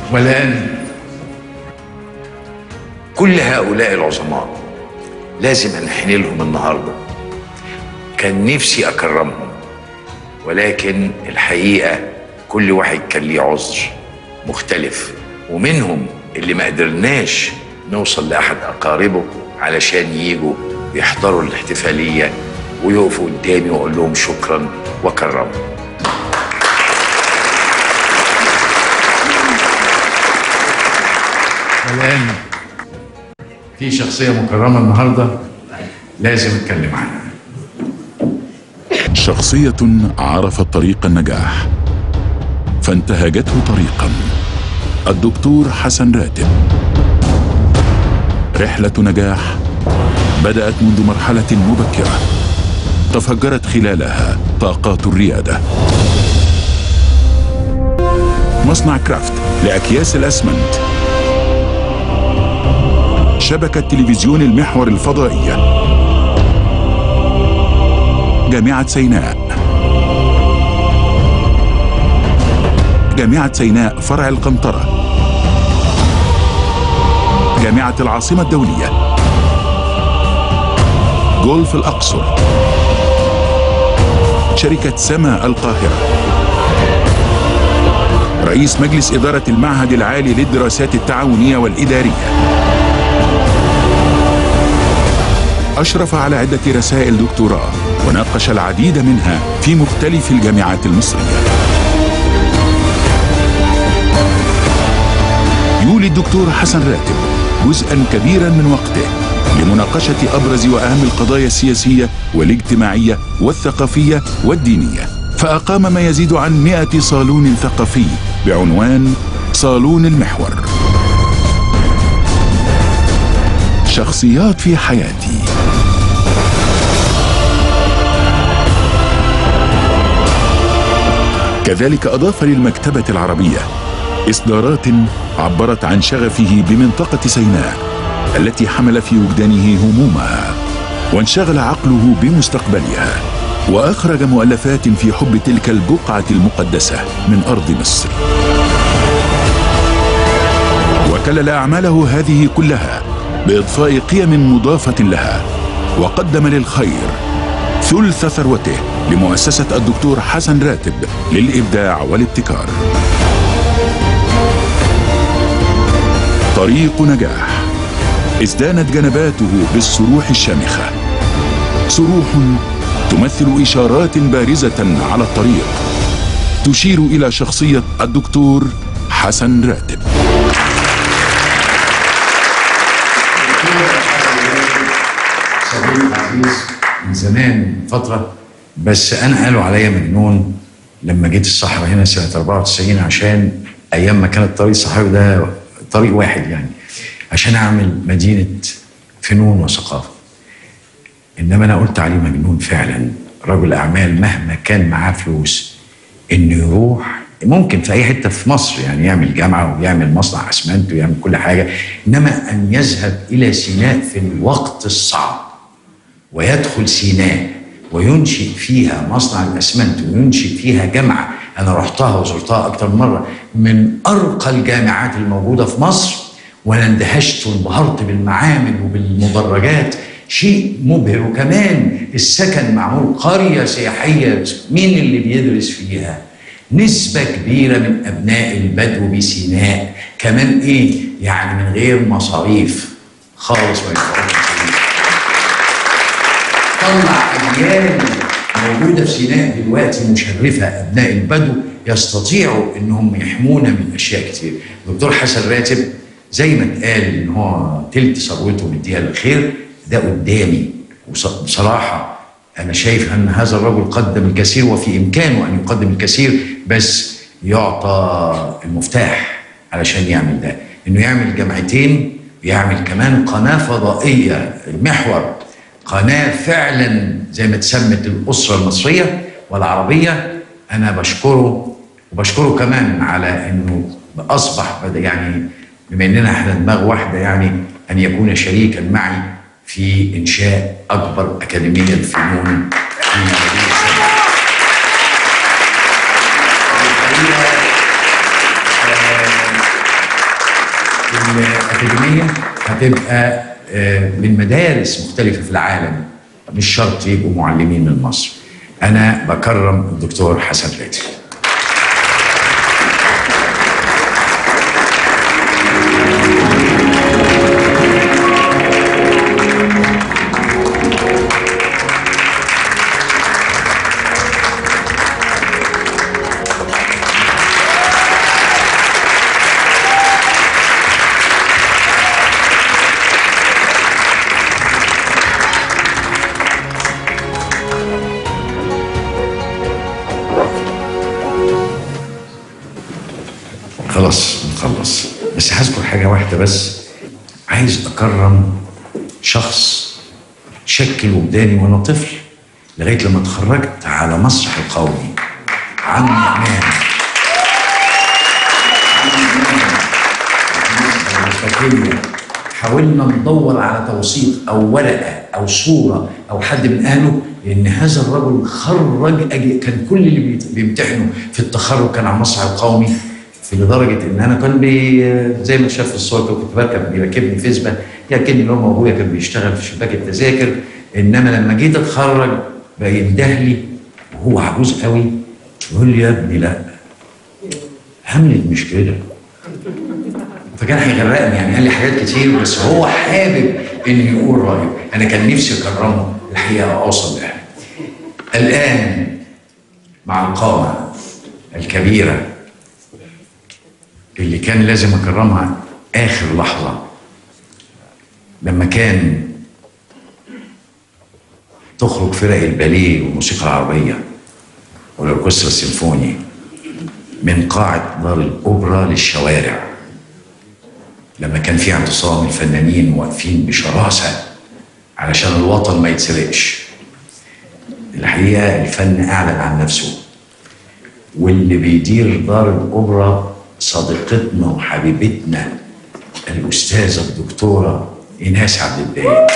والآن كل هؤلاء العظماء لازم أنحن لهم النهارده كان نفسي أكرمهم ولكن الحقيقة كل واحد كان ليه عذر مختلف ومنهم اللي ما قدرناش نوصل لأحد أقاربه علشان يجوا يحضروا الاحتفالية ويقفوا قدامي وأقول لهم شكرا وكرمهم والآن في شخصية مكرمة النهاردة لازم أتكلم عنها شخصية عرفت طريق النجاح فانتهجته طريقا الدكتور حسن راتب رحلة نجاح بدأت منذ مرحلة مبكرة تفجرت خلالها طاقات الريادة مصنع كرافت لأكياس الأسمنت شبكة تلفزيون المحور الفضائية جامعة سيناء جامعة سيناء فرع القنطرة جامعة العاصمة الدولية جولف الأقصر شركة سما القاهرة رئيس مجلس إدارة المعهد العالي للدراسات التعاونية والإدارية أشرف على عدة رسائل دكتوراه وناقش العديد منها في مختلف الجامعات المصرية يولي الدكتور حسن راتب جزءا كبيرا من وقته لمناقشة أبرز وأهم القضايا السياسية والاجتماعية والثقافية والدينية فأقام ما يزيد عن مئة صالون ثقافي بعنوان صالون المحور شخصيات في حياتي كذلك أضاف للمكتبة العربية إصدارات عبرت عن شغفه بمنطقة سيناء التي حمل في وجدانه همومها وانشغل عقله بمستقبلها وأخرج مؤلفات في حب تلك البقعة المقدسة من أرض مصر وكلل أعماله هذه كلها بإضفاء قيم مضافة لها وقدم للخير ثلث ثروته لمؤسسة الدكتور حسن راتب للإبداع والابتكار طريق نجاح ازدانت جنباته بالصروح الشامخة صروح تمثل إشارات بارزة على الطريق تشير إلى شخصية الدكتور حسن راتب صديق عزيز من زمان من فترة بس أنا قالوا عليا مجنون لما جيت الصحراء هنا سنة 94 عشان أيام ما كان الطريق الصحراوي ده طريق واحد يعني عشان أعمل مدينة فنون وثقافة إنما أنا قلت عليه مجنون فعلا رجل أعمال مهما كان معاه فلوس إنه يروح ممكن في أي حتة في مصر يعني يعمل جامعة ويعمل مصنع أسمنت ويعمل كل حاجة إنما أن يذهب إلى سيناء في الوقت الصعب ويدخل سيناء وينشئ فيها مصنع الاسمنت وينشئ فيها جامعه انا رحتها وزرتها اكتر من مره من ارقى الجامعات الموجوده في مصر وانا اندهشت وانبهرت بالمعامل وبالمدرجات شيء مبهر وكمان السكن معمول قريه سياحيه مين اللي بيدرس فيها؟ نسبة كبيرة من أبناء البدو بسيناء كمان إيه؟ يعني من غير مصاريف خالص ما يدفعوش طلع اجيال موجوده في سيناء دلوقتي مشرفه ابناء البدو يستطيعوا انهم يحمونا من اشياء كتير. الدكتور حسن راتب زي ما اتقال ان هو تلت ثروته مديها للخير ده قدامي وبصراحه انا شايف ان هذا الرجل قدم الكثير وفي امكانه ان يقدم الكثير بس يعطى المفتاح علشان يعمل ده انه يعمل جامعتين ويعمل كمان قناه فضائيه المحور قناة فعلا زي ما تسمت الأسرة المصرية والعربية أنا بشكره وبشكره كمان على أنه أصبح بدأ يعني بما أننا احنا دماغ واحدة يعني أن يكون شريكا معي في إنشاء أكبر أكاديمية للفنون في مدينة سيناء. اكاديميه هتبقى آه، من مدارس مختلفه في العالم مش شرط يبقوا معلمين من مصر انا بكرم الدكتور حسن لاتي خلاص نخلص بس هذكر حاجة واحدة بس عايز أكرم شخص شكل وجداني وأنا طفل لغاية لما اتخرجت على مسرح القومي عم إمام الفكرية حاولنا ندور على توثيق او ورقه او صوره او حد من اهله ان هذا الرجل خرج أجي كان كل اللي بيت- بيمتحنوا في التخرج كان على المسرح القومي في لدرجه ان انا كان بي زي ما شاف في الصور كده كنت بركب بيركبني فيسبا ياكلني ان هو ابويا كان بيشتغل في شباك التذاكر انما لما جيت اتخرج بقى ينده لي وهو عجوز قوي يقول لي يا ابني لا هاملت مش كده فكان هيغرقني يعني قال لي حاجات كتير بس هو حابب انه يقول رايه انا كان نفسي اكرمه الحقيقه اوصل لها الان مع القامه الكبيره اللي كان لازم اكرمها اخر لحظه لما كان تخرج فرق الباليه والموسيقى العربيه والاوركسترا السيمفوني من قاعه دار الاوبرا للشوارع لما كان في اعتصام الفنانين واقفين بشراسه علشان الوطن ما يتسرقش الحقيقه الفن اعلن عن نفسه واللي بيدير دار الاوبرا صديقتنا وحبيبتنا الاستاذه الدكتوره ايناس عبد الدايم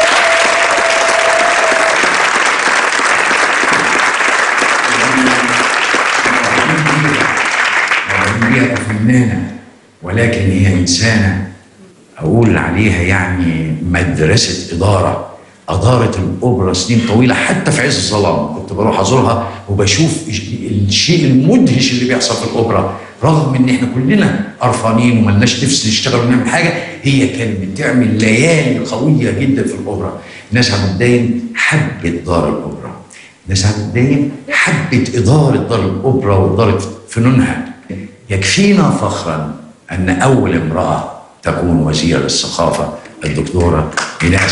هي فنانه ولكن هي انسانه اقول عليها يعني مدرسه اداره ادارت الاوبرا سنين طويله حتى في عز الظلام كنت بروح ازورها وبشوف الشيء المدهش اللي بيحصل في الاوبرا رغم ان احنا كلنا قرفانين وملناش نفس نشتغل ونعمل حاجه هي كانت بتعمل ليالي قويه جدا في الاوبرا ناس عبد الدايم حبت دار الاوبرا ناس عبد الدايم حبت اداره دار الاوبرا واداره فنونها يكفينا فخرا ان اول امراه تكون وزيره للثقافه الدكتوره ايناس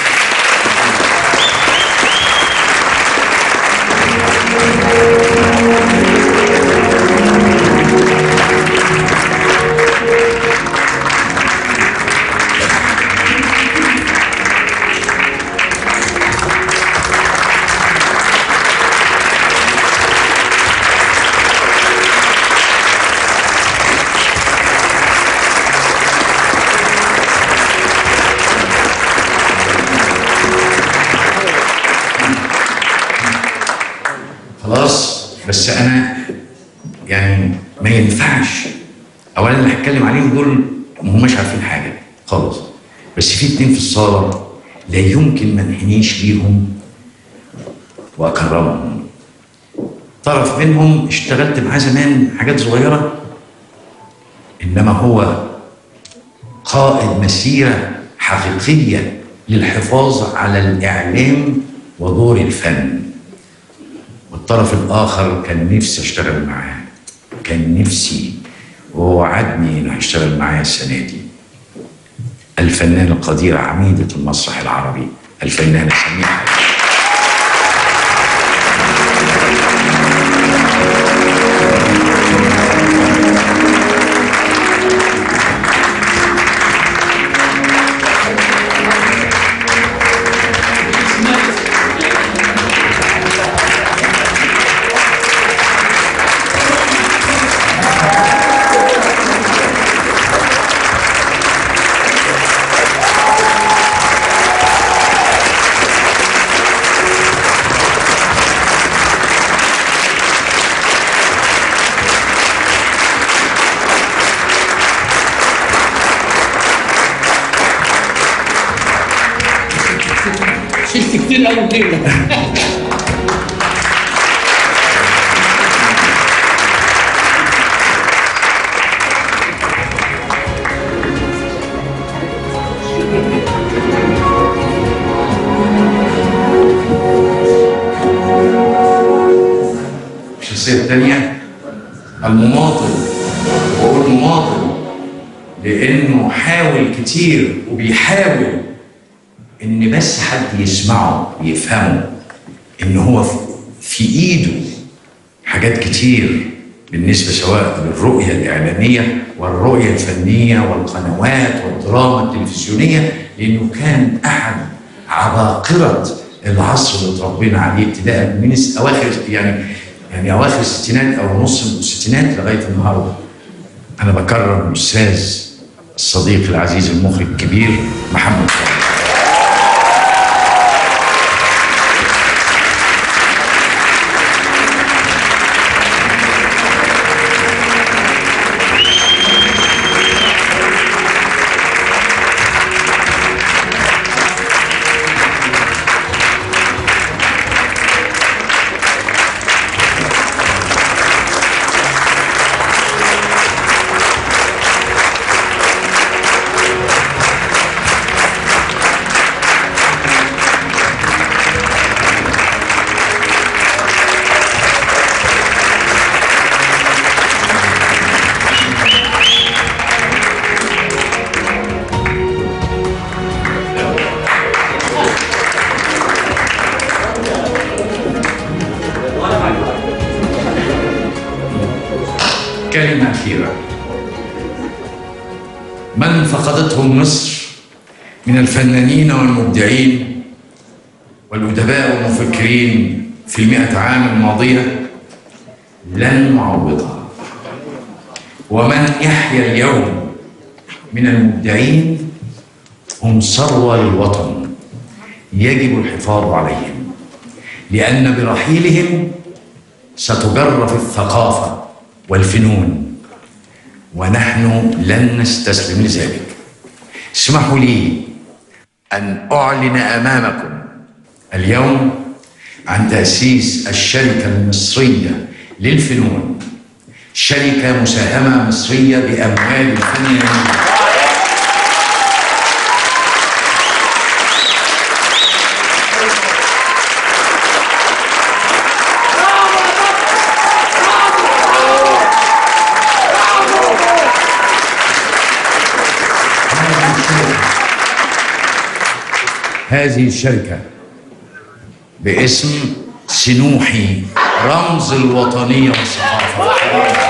خلاص بس انا يعني ما ينفعش اولا اللي هتكلم عليهم دول ما هماش عارفين حاجه خالص بس في اتنين في الصاله لا يمكن ما انحنيش ليهم واكرمهم طرف منهم اشتغلت معاه زمان حاجات صغيره انما هو قائد مسيره حقيقيه للحفاظ على الاعلام ودور الفن والطرف الاخر كان نفسي اشتغل معاه كان نفسي ووعدني انه هيشتغل معايا السنه دي الفنانه القديره عميده المسرح العربي الفنانه سميحه كتير قوي كده الشخصية الثانية المماطل وأقول مماطل لأنه حاول كتير وبيحاول إن بس حد يسمعه يفهمه إن هو في- في إيده حاجات كتير بالنسبة سواء للرؤية الإعلامية والرؤية الفنية والقنوات والدراما التلفزيونية لأنه كان أحد عباقرة العصر اللي اتربينا عليه ابتداء من الس- أواخر يعني يعني أواخر الستينات أو نص الستينات لغاية النهاردة أنا بكرم الأستاذ الصديق العزيز المخرج الكبير محمد فؤاد. كلمة أخيرة من فقدتهم مصر من الفنانين والمبدعين والأدباء والمفكرين في المئة عام الماضية لن نعوضها ومن يحيا اليوم من المبدعين هم ثروة للوطن يجب الحفاظ عليهم لأن برحيلهم ستجرف الثقافة والفنون ونحن لن نستسلم لذلك اسمحوا لي أن أعلن أمامكم اليوم عن تأسيس الشركة المصرية للفنون شركة مساهمة مصرية بأموال الفنانين هذه الشركة باسم سنوحي رمز الوطنية والثقافة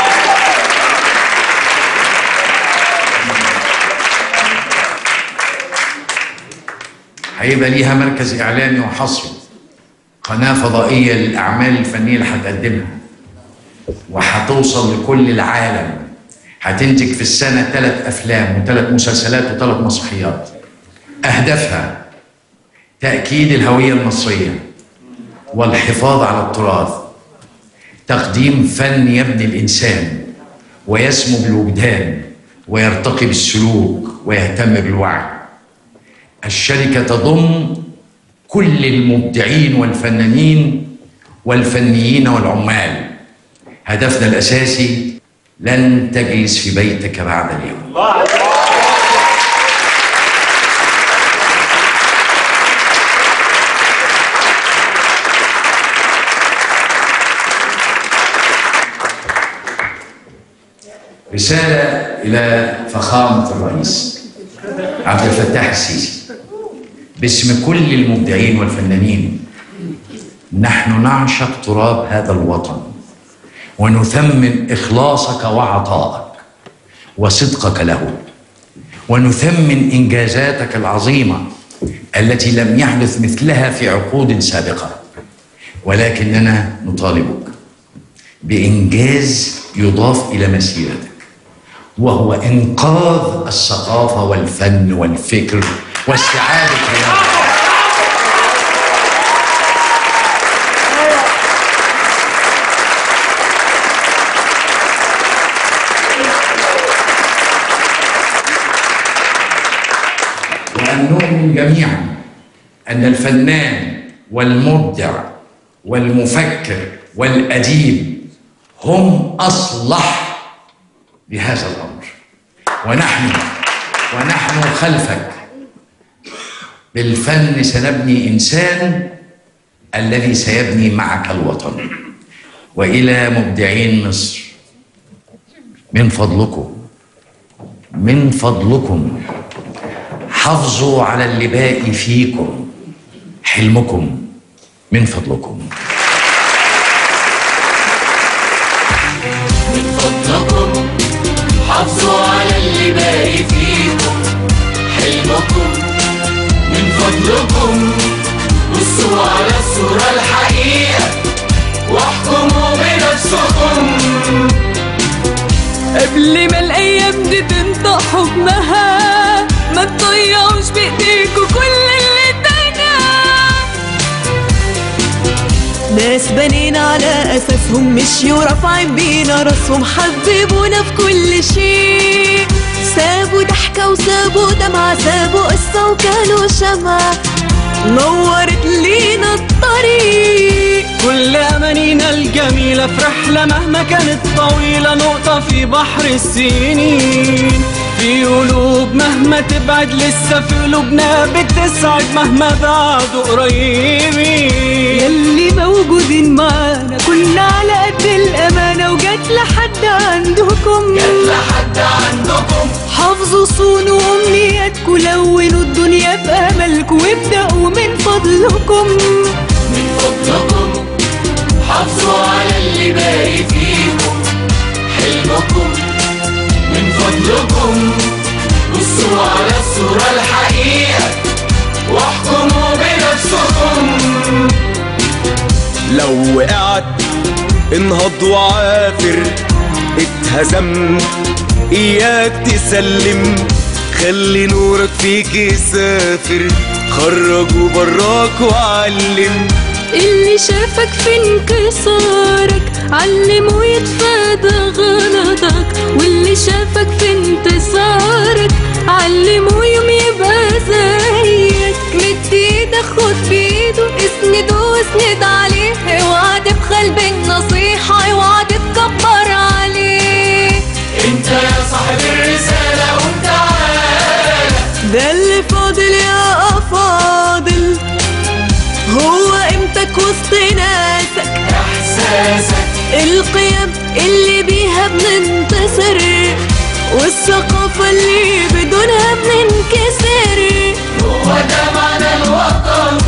هيبقى ليها مركز إعلامي وحصري قناة فضائية للأعمال الفنية اللي هتقدمها وهتوصل لكل العالم هتنتج في السنة ثلاث أفلام وثلاث مسلسلات وثلاث مسرحيات أهدافها تأكيد الهوية المصرية والحفاظ على التراث تقديم فن يبني الإنسان ويسمو بالوجدان ويرتقي بالسلوك ويهتم بالوعي الشركة تضم كل المبدعين والفنانين والفنيين والعمال هدفنا الأساسي لن تجلس في بيتك بعد اليوم رسالة إلى فخامة الرئيس عبد الفتاح السيسي باسم كل المبدعين والفنانين نحن نعشق تراب هذا الوطن ونثمن إخلاصك وعطائك وصدقك له ونثمن إنجازاتك العظيمة التي لم يحدث مثلها في عقود سابقة ولكننا نطالبك بإنجاز يضاف إلى مسيرتك وهو إنقاذ الثقافة والفن والفكر واستعادة رياضة وأن نؤمن جميعا أن الفنان والمبدع والمفكر والأديب هم أصلح لهذا الأمر ونحن ونحن خلفك بالفن سنبني إنسان الذي سيبني معك الوطن وإلى مبدعين مصر من فضلكم من فضلكم حافظوا على اللي باقي فيكم حلمكم من فضلكم من فضلكم حافظوا على اللي باقي فيكم حلمكم من فضلكم بصوا على الصورة الحقيقة واحكموا بنفسكم قبل ما الايام دي تنطق حضنها ما تضيعوش بايديكوا كل اللي ادينا ناس بنينا على اساسهم مشيوا رافعين بينا راسهم حببونا في كل شيء سابوا ضحكة وسابوا دمعة سابوا قصة وكانوا شمعة نورت لينا الطريق كل أمانينا الجميلة في رحلة مهما كانت طويلة نقطة في بحر السنين في قلوب مهما تبعد لسه في قلوبنا بتسعد مهما بعدوا قريبين يلي موجودين معانا كنا على قد الامانه وجت لحد عندكم جت لحد عندكم حافظوا صونوا امنياتكم لونوا الدنيا باملكم وابداوا من فضلكم من فضلكم حافظوا على اللي باقي فيكم حلمكم من فضلكم بصوا على الصورة الحقيقة واحكموا بنفسكم لو وقعت انهض وعافر اتهزمت اياك تسلم خلي نورك فيك يسافر خرجوا براك وعلم اللي شافك في انكسارك علمه يتفادى غلطك واللي شافك في انتصارك علمه يوم يبقى زيك مد ايدك خد بايده اسنده واسند عليه اوعى تبخل بالنصيحة اوعى تتكبر عليه انت يا صاحب الرسالة قوم تعالى ده اللي فاضل يا افاضل هو قيمتك وسط ناسك احساسك القيم اللي بيها بننتصر والثقافة اللي بدونها بننكسر هو ده معنى الوطن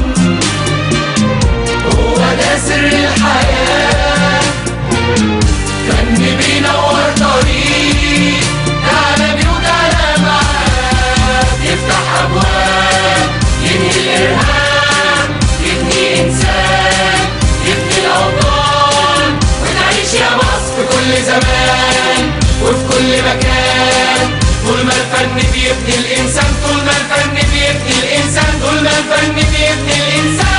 هو ده سر الحياة فن بينور طريق تعالى بيه وتعالى معاه يفتح أبواب ينهي الإرهاب يبني إنسان يبني الأوطان ونعيش يا مصر في كل زمان وفي كل مكان طول ما الفن بيبني الإنسان طول ما الفن بيبني الإنسان طول ما الفن بيبني الإنسان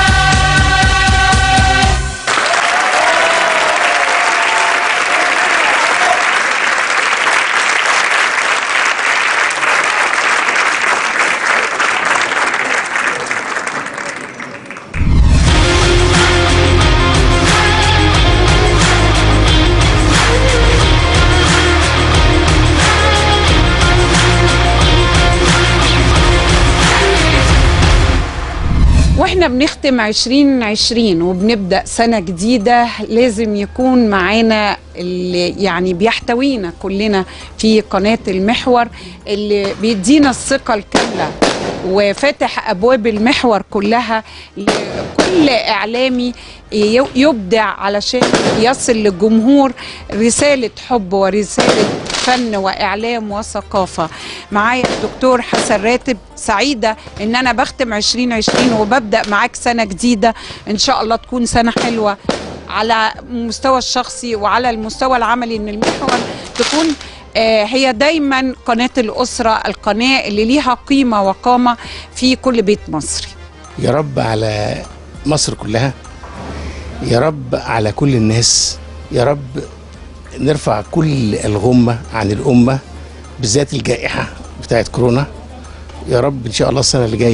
واحنا بنختم 2020 وبنبدا سنه جديده لازم يكون معانا اللي يعني بيحتوينا كلنا في قناه المحور اللي بيدينا الثقه الكامله وفاتح ابواب المحور كلها لكل اعلامي ي- يبدع علشان يصل للجمهور رساله حب ورساله فن واعلام وثقافه معايا الدكتور حسن راتب سعيده ان انا بختم 2020 وببدا معاك سنه جديده ان شاء الله تكون سنه حلوه على المستوى الشخصي وعلى المستوى العملي ان المحور تكون آه، هي دايما قناه الاسره القناه اللي ليها قيمه وقامه في كل بيت مصري يا رب على مصر كلها يا رب على كل الناس يا رب نرفع كل الغمة عن الأمة بالذات الجائحة بتاعت كورونا يا رب إن شاء الله السنة اللي جاية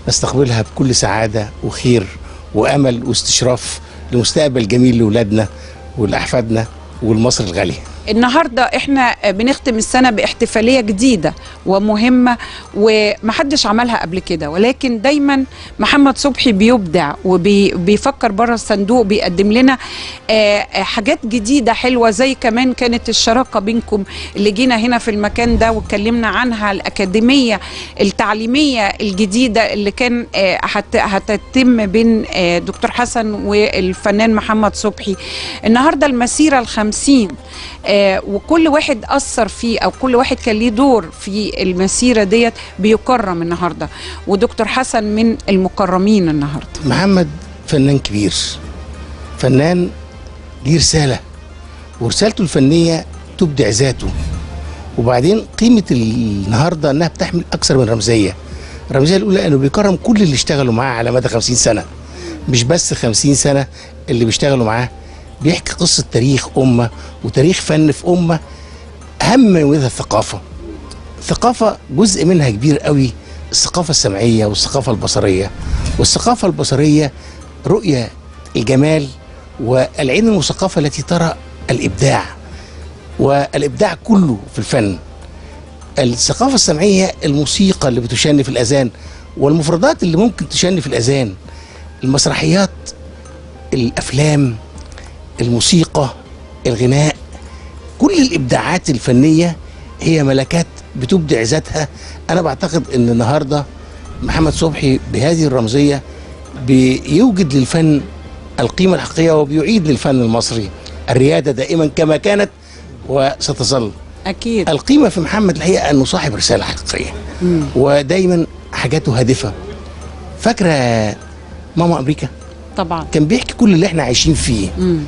نستقبلها بكل سعاده وخير وامل واستشراف لمستقبل جميل لاولادنا ولاحفادنا والمصر الغاليه النهارده احنا بنختم السنه باحتفاليه جديده ومهمه ومحدش عملها قبل كده ولكن دايما محمد صبحي بيبدع وبيفكر بره الصندوق بيقدم لنا آه، آه، حاجات جديده حلوه زي كمان كانت الشراكه بينكم اللي جينا هنا في المكان ده واتكلمنا عنها الاكاديميه التعليميه الجديده اللي كان آه، هت- هتتم بين آه، دكتور حسن والفنان محمد صبحي النهارده المسيره الخمسين آه، وكل واحد اثر فيه او كل واحد كان ليه دور في المسيره ديت بيكرم النهارده ودكتور حسن من المكرمين النهارده محمد فنان كبير فنان ليه رسالة ورسالته الفنية تبدع ذاته وبعدين قيمة النهاردة أنها بتحمل أكثر من رمزية الرمزية الأولى أنه بيكرم كل اللي اشتغلوا معاه على مدى 50 سنة مش بس 50 سنة اللي بيشتغلوا معاه بيحكي قصة تاريخ أمة وتاريخ فن في أمة أهم من وجهة الثقافة الثقافة جزء منها كبير قوي الثقافة السمعية والثقافة البصرية والثقافة البصرية رؤية الجمال والعين المثقفة التي ترى الإبداع والإبداع كله في الفن الثقافة السمعية الموسيقى اللي بتشن في الأذان والمفردات اللي ممكن تشن في الأذان المسرحيات الأفلام الموسيقى الغناء كل الإبداعات الفنية هي ملكات بتبدع ذاتها أنا بعتقد أن النهاردة محمد صبحي بهذه الرمزية بيوجد للفن القيمة الحقيقية وبيعيد للفن المصري الريادة دائما كما كانت وستظل اكيد القيمة في محمد الحقيقة أنه صاحب رسالة حقيقية مم. ودايما حاجاته هادفة فاكرة ماما أمريكا طبعا كان بيحكي كل اللي احنا عايشين فيه مم.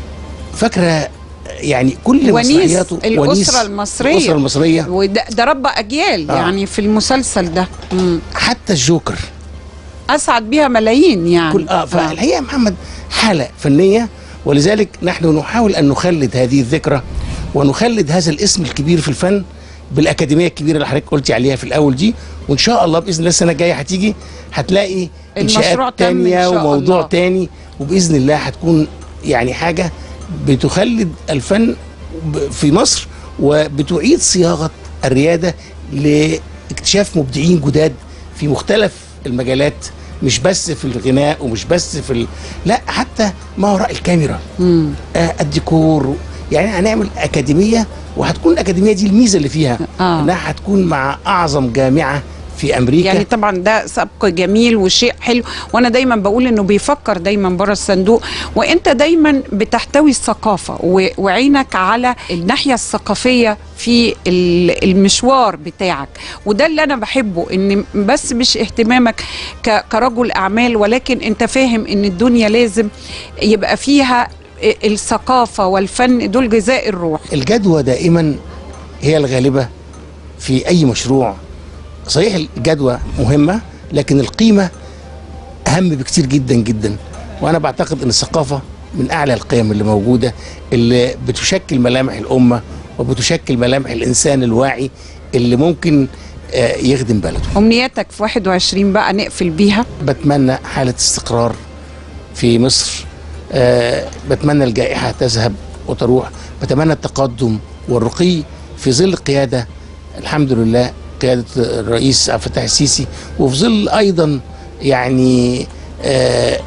فاكرة يعني كل ونيس مسرحياته الاسره المصريه الأسرة المصرية وده ده ربى اجيال آه. يعني في المسلسل ده مم. حتى الجوكر اسعد بيها ملايين يعني كل اه فالحقيقه يا محمد حاله فنيه ولذلك نحن نحاول ان نخلد هذه الذكرى ونخلد هذا الاسم الكبير في الفن بالاكاديميه الكبيره اللي حضرتك قلتي عليها في الاول دي وان شاء الله باذن الله السنه الجايه هتيجي هتلاقي المشروع انشاءات تم إن تانية شاء وموضوع الله. تاني وباذن الله هتكون يعني حاجه بتخلد الفن ب- في مصر وبتعيد صياغه الرياده لاكتشاف مبدعين جداد في مختلف المجالات مش بس في الغناء ومش بس في ال... لا حتى ما وراء الكاميرا مم. آه الديكور يعني هنعمل اكاديميه وهتكون الاكاديميه دي الميزه اللي فيها آه. انها هتكون مع اعظم جامعه في امريكا يعني طبعا ده سبق جميل وشيء حلو وانا دايما بقول انه بيفكر دايما بره الصندوق وانت دايما بتحتوي الثقافه و- وعينك على الناحيه الثقافيه في ال- المشوار بتاعك وده اللي انا بحبه ان بس مش اهتمامك ك- كرجل اعمال ولكن انت فاهم ان الدنيا لازم يبقى فيها الثقافه والفن دول جزاء الروح الجدوى دائما هي الغالبه في اي مشروع صحيح الجدوى مهمه لكن القيمه اهم بكتير جدا جدا وانا بعتقد ان الثقافه من اعلى القيم اللي موجوده اللي بتشكل ملامح الامه وبتشكل ملامح الانسان الواعي اللي ممكن آه، يخدم بلده امنياتك في 21 بقى نقفل بيها بتمنى حالة استقرار في مصر آه بتمنى الجائحة تذهب وتروح بتمنى التقدم والرقي في ظل قيادة الحمد لله قيادة الرئيس عبد الفتاح السيسي وفي ظل أيضا يعني آه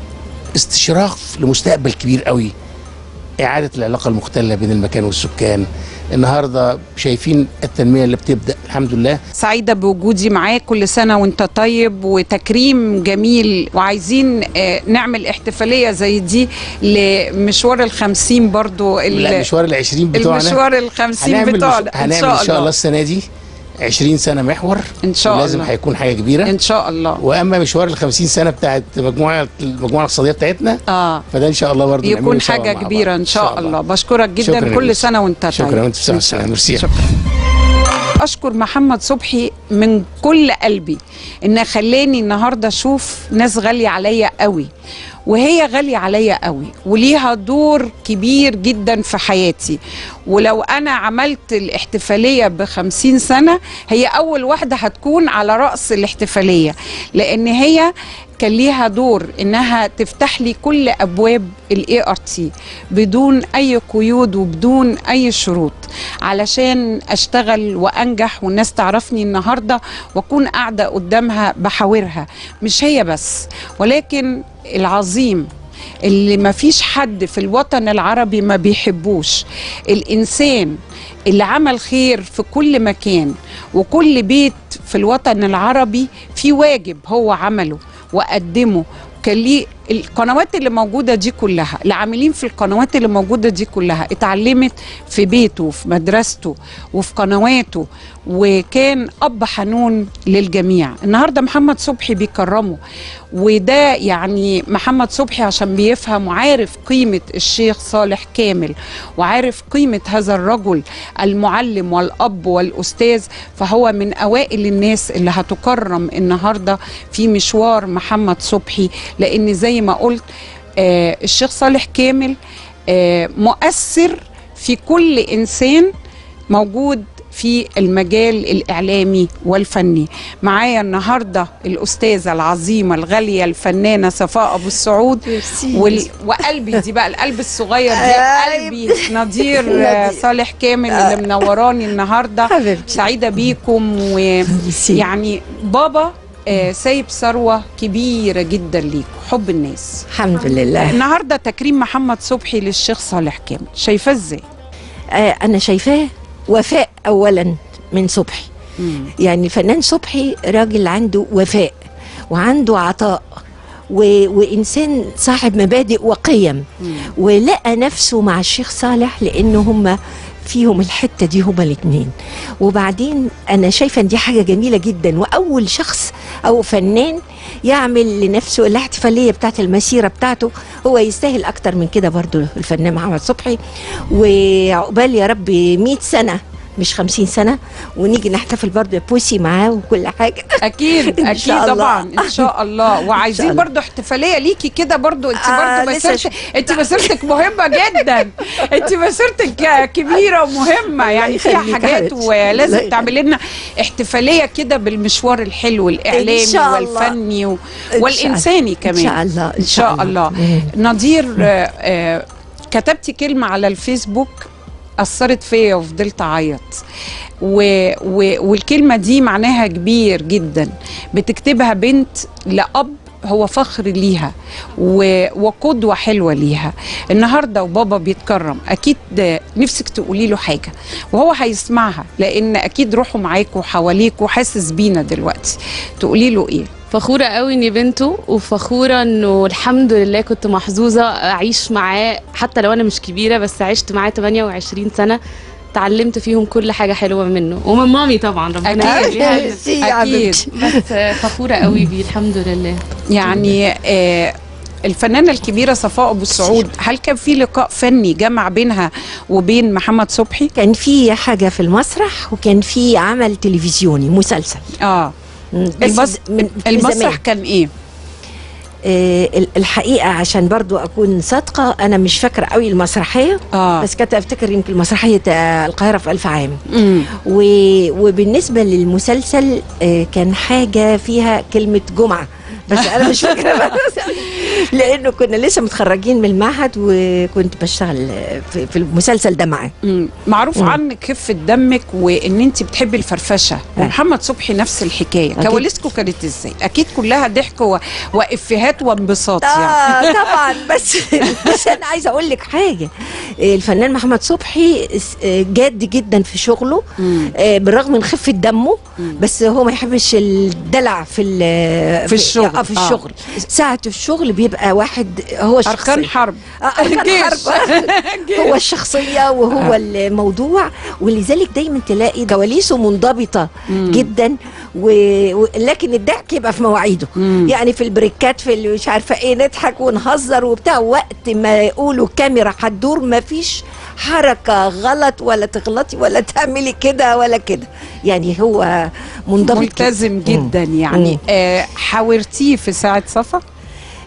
استشراف لمستقبل كبير قوي إعادة العلاقة المختلة بين المكان والسكان النهاردة شايفين التنمية اللي بتبدأ الحمد لله سعيدة بوجودي معاك كل سنة وانت طيب وتكريم جميل وعايزين آه، نعمل احتفالية زي دي لمشوار الخمسين برضو ال- لا مشوار العشرين بتوعنا المشوار الخمسين هنعمل بتوعنا مش... هنعمل إن شاء الله السنة دي 20 سنة محور إن شاء لازم الله. هيكون حاجة كبيرة إن شاء الله وأما مشوار ال 50 سنة بتاعت مجموعة المجموعة الاقتصادية بتاعتنا اه فده إن شاء الله برضه نعمله يكون سوا حاجة مع كبيرة بعض. إن شاء الله بشكرك شكراً جدا يا كل يوسف. سنة وانت طيب شكرا وانت بصحة والسلامة ميرسي اشكر محمد صبحي من كل قلبي ان خلاني النهارده اشوف ناس غاليه عليا قوي وهي غالية عليا قوي وليها دور كبير جدا في حياتي ولو أنا عملت الاحتفالية بخمسين سنة هي أول واحدة هتكون على رأس الاحتفالية لأن هي كان ليها دور انها تفتح لي كل ابواب الاي ار تي بدون اي قيود وبدون اي شروط علشان اشتغل وانجح والناس تعرفني النهارده واكون قاعده قدامها بحاورها مش هي بس ولكن العظيم اللي ما فيش حد في الوطن العربي ما بيحبوش الانسان اللي عمل خير في كل مكان وكل بيت في الوطن العربي في واجب هو عمله وقدمه كان ليه القنوات اللي موجوده دي كلها العاملين في القنوات اللي موجوده دي كلها اتعلمت في بيته في مدرسته وفي قنواته وكان اب حنون للجميع النهارده محمد صبحي بيكرمه وده يعني محمد صبحي عشان بيفهم وعارف قيمه الشيخ صالح كامل وعارف قيمه هذا الرجل المعلم والاب والاستاذ فهو من اوائل الناس اللي هتكرم النهارده في مشوار محمد صبحي لان زي ما قلت آه الشيخ صالح كامل آه مؤثر في كل انسان موجود في المجال الإعلامي والفني معايا النهاردة الأستاذة العظيمة الغالية الفنانة صفاء أبو السعود وال... وقلبي دي بقى القلب الصغير دي قلبي نضير آه، صالح كامل اللي منوراني النهاردة سعيدة بيكم ويعني بابا آه، سايب ثروة كبيرة جدا ليكم حب الناس الحمد لله النهاردة تكريم محمد صبحي للشيخ صالح كامل شايفاه ازاي؟ آه انا شايفاه وفاء اولا من صبحي يعني الفنان صبحي راجل عنده وفاء وعنده عطاء و... وانسان صاحب مبادئ وقيم ولقى نفسه مع الشيخ صالح لانه هم فيهم الحته دي هما الاثنين وبعدين انا شايفه ان دي حاجه جميله جدا واول شخص او فنان يعمل لنفسه الاحتفاليه بتاعت المسيره بتاعته هو يستاهل اكتر من كده برضو الفنان محمد صبحي وعقبال يا رب 100 سنه مش 50 سنه ونيجي نحتفل برضه بوسي معاه وكل حاجه اكيد إن اكيد شاء الله. طبعا ان شاء الله وعايزين الله. برضو احتفاليه ليكي كده برضو انت آه، برضو لسه مسيرتك انت مسيرتك مهمه جدا انت مسيرتك كبيره ومهمه يعني فيها يخليك حاجات حبيبتي. ولازم الله تعملي لنا احتفاليه كده بالمشوار الحلو الاعلامي إن شاء الله. والفني و... إن شاء- والانساني إن كمان شاء الله، ان شاء الله نضير آه، آه، كتبتي كلمه على الفيسبوك اثرت فيا وفضلت اعيط و... و... والكلمه دي معناها كبير جدا بتكتبها بنت لاب هو فخر ليها و... وقدوه حلوه ليها النهارده وبابا بيتكرم اكيد نفسك تقولي له حاجه وهو هيسمعها لان اكيد روحه معاك وحواليك وحاسس بينا دلوقتي تقولي له ايه فخورة قوي اني بنته وفخورة انه الحمد لله كنت محظوظة اعيش معاه حتى لو انا مش كبيرة بس عشت معاه 28 سنة اتعلمت فيهم كل حاجة حلوة منه ومن مامي طبعا ربنا أكيد. يخليها لنا. ميرسي يا أكيد حبيبتي. بس فخورة قوي بيه الحمد لله يعني آه الفنانة الكبيرة صفاء أبو السعود هل كان في لقاء فني جمع بينها وبين محمد صبحي؟ كان في حاجه في المسرح وكان في عمل تلفزيوني مسلسل اه المس... المسرح كان ايه؟ آه ال- الحقيقه عشان برضو اكون صادقه انا مش فاكره قوي المسرحيه آه. بس كنت افتكر يمكن مسرحيه آه، القاهره في الف عام مم. و... وبالنسبه للمسلسل آه، كان حاجه فيها كلمه جمعه بس انا مش فاكره بس لانه كنا لسه متخرجين من المعهد وكنت بشتغل آه، في, في المسلسل ده معاه مم. معروف مم. عنك خفة دمك وان انت بتحبي الفرفشه ومحمد صبحي نفس الحكايه أكيد. كواليسكو كانت ازاي اكيد كلها ضحك و... وافيهات وانبساط اه يعني طبعا بس بس انا عايزه اقول لك حاجه الفنان محمد صبحي جاد جدا في شغله آه، بالرغم من خفه دمه بس هو ما يحبش الدلع في ال- في الشغل. اه في آه. الشغل ساعه الشغل بيبقى واحد هو الشخصيه أركان حرب. آه، اركان جيش. حرب هو الشخصيه وهو آه. الموضوع ولذلك دايما تلاقي كواليسه منضبطه جدا و... و... لكن الضحك يبقى في مواعيده يعني في البريكات في اللي مش عارفه ايه نضحك ونهزر وبتاع وقت ما يقولوا كاميرا هتدور ما فيش حركه غلط ولا تغلطي ولا تعملي كده ولا كده يعني هو منضبط ملتزم جدا. جدا يعني مم. آه حاورتيه في ساعه صفا للاسف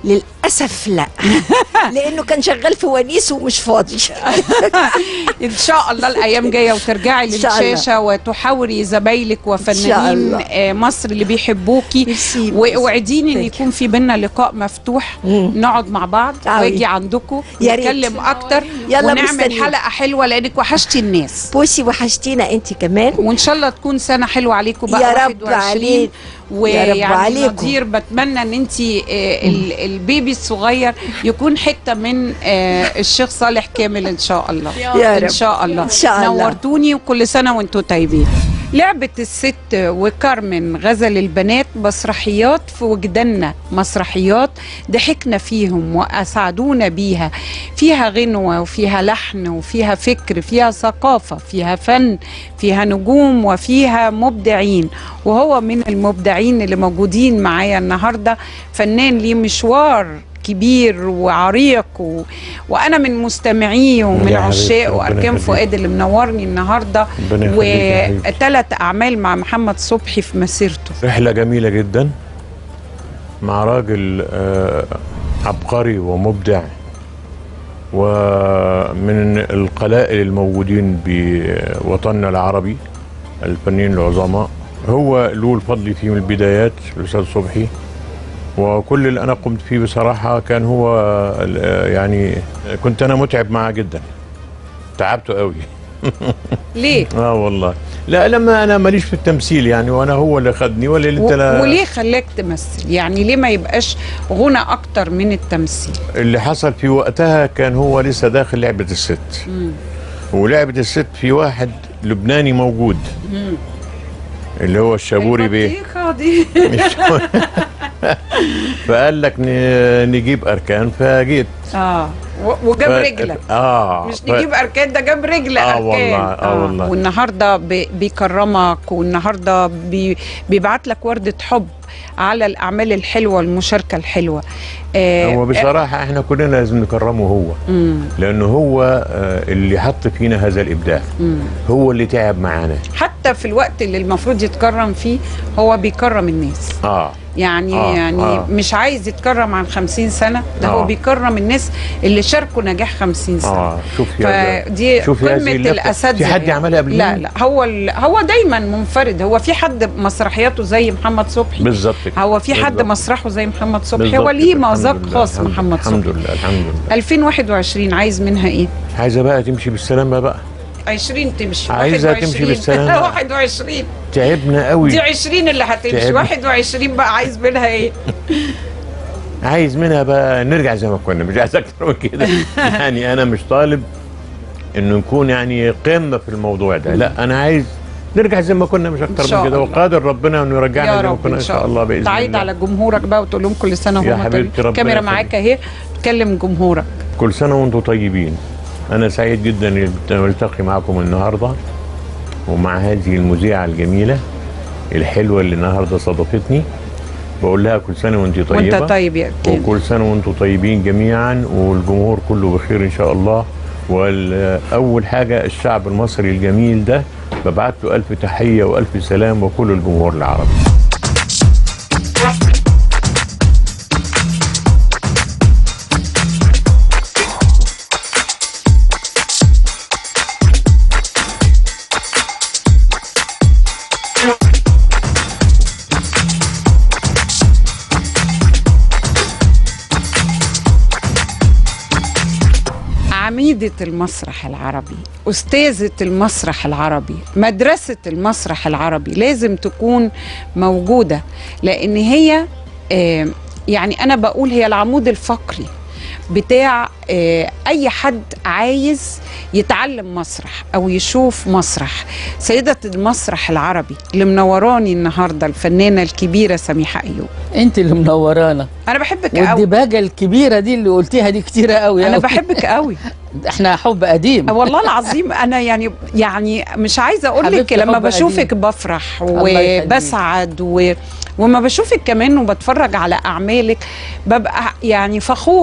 للاسف لا لانه كان شغال في ونيس ومش فاضي ان شاء الله الايام جايه وترجعي إن شاء الله. للشاشه وتحاوري زمايلك شاء وفنانين الله. آه، مصر اللي بيحبوكي واوعديني ان يكون في بينا لقاء مفتوح نقعد مع بعض أوي. واجي عندكم يا ريت. نتكلم اكتر يلا ونعمل مستنيين. حلقه حلوه لانك وحشتي الناس بوسي وحشتينا انت كمان وان شاء الله تكون سنه حلوه عليكم بقى يا رب 21 عليك. يا رب ويعني عليكم. نظير بتمنى ان انت البيبي الصغير يكون حته من آه، الشيخ صالح كامل ان شاء الله يا ان رب. شاء الله إن شاء الله. نورتوني وكل سنه وانتم طيبين لعبة الست وكارمن غزل البنات مسرحيات في وجداننا مسرحيات ضحكنا فيهم وأسعدونا بيها فيها غنوة وفيها لحن وفيها فكر فيها ثقافة فيها فن فيها نجوم وفيها مبدعين وهو من المبدعين اللي موجودين معايا النهاردة فنان ليه مشوار كبير وعريق و... وانا من مستمعيه ومن يا حبيبتي، عشاق ربنا واركان يخليك. فؤاد اللي منورني النهارده ربنا يخليك يا حبيبتي. وثلاث اعمال مع محمد صبحي في مسيرته رحلة جميلة جدا مع راجل آه، عبقري ومبدع ومن القلائل الموجودين بوطننا العربي الفنانين العظماء هو له الفضل فيه من البدايات الأستاذ صبحي وكل اللي أنا قمت فيه بصراحة كان هو آه، يعني كنت أنا متعب معه جدا تعبته قوي ليه؟ اه والله لا لما انا ماليش في التمثيل يعني وانا هو اللي خدني ولا اللي انت و... لا وليه خلاك تمثل؟ يعني ليه ما يبقاش غنى اكتر من التمثيل؟ اللي حصل في وقتها كان هو لسه داخل لعبة الست مم. ولعبة الست في واحد لبناني موجود مم. اللي هو الشابوري بيه البطيخة دي فقال لك ن- نجيب اركان فجيت اه و- وجاب ف- رجلك اه مش ف- نجيب اركان ده جاب رجل آه اركان والله، آه والله. والنهارده بي- بيكرمك والنهارده بي بيبعت لك ورده حب على الاعمال الحلوه والمشاركه الحلوه آه هو بصراحة احنا كلنا لازم نكرمه هو مم. لانه هو آه، اللي حط فينا هذا الابداع مم. هو اللي تعب معانا حتى في الوقت اللي المفروض يتكرم فيه هو بيكرم الناس اه يعني آه، آه يعني آه. آه مش عايز يتكرم عن 50 سنه ده آه هو آه. بيكرم الناس اللي شاركوا نجاح 50 سنه اه شوف يا فدي شوفي قمه هذه اللفتة. الاساتذه في حد يعني. يعملها قبل لا مني؟ لا هو ال- هو دايما منفرد هو في حد مسرحياته زي محمد صبحي بالظبط كده. هو في حد بالظبط. مسرحه زي محمد صبحي بالظبط هو ليه كده. الحمد مذاق لله، خاص الحمد- محمد الحمد صبحي لله الحمد لله 2021 عايز منها ايه عايزه بقى تمشي بالسلامه بقى 20 تمشي عايزة 21. تمشي بالسلامة. 21 تعبنا قوي دي 20 اللي هتمشي تعبنا. 21 بقى عايز منها ايه عايز منها بقى نرجع زي ما كنا مش عايز اكتر من كده يعني انا مش طالب انه نكون يعني قمه في الموضوع ده لا انا عايز نرجع زي ما كنا مش إن اكتر شاء من كده الله. وقادر ربنا انه يرجعنا يا زي ما رب كنا ان شاء الله باذن تعيد الله على جمهورك بقى وتقول لهم كل سنه يا وهم حبيبتي طيبين ربنا الكاميرا يخليك. معاك اهي تكلم جمهورك كل سنه وانتم طيبين انا سعيد جدا اني التقي معكم النهارده ومع هذه المذيعه الجميله الحلوه اللي النهارده صادفتني بقول لها كل سنه وانت طيبه وانت طيب يا أركان. وكل سنه وانتم طيبين جميعا والجمهور كله بخير ان شاء الله واول حاجه الشعب المصري الجميل ده ببعت له الف تحيه والف سلام وكل الجمهور العربي عميدة المسرح العربي أستاذة المسرح العربي مدرسة المسرح العربي لازم تكون موجودة لأن هي آه، يعني أنا بقول هي العمود الفقري بتاع آه، أي حد عايز يتعلم مسرح أو يشوف مسرح سيدة المسرح العربي اللي منوراني النهاردة الفنانة الكبيرة سميحة أيوب انت اللي منورانا أنا بحبك قوي والدباجه الكبيره دي اللي قلتيها دي كتيره قوي أنا قوي. بحبك قوي احنا حب قديم والله العظيم انا يعني يعني مش عايزه اقول لك حبيبتي لما حب بشوفك قديم. بفرح الله يخليك. وبسعد و... وما بشوفك كمان وبتفرج على اعمالك ببقى يعني فخوره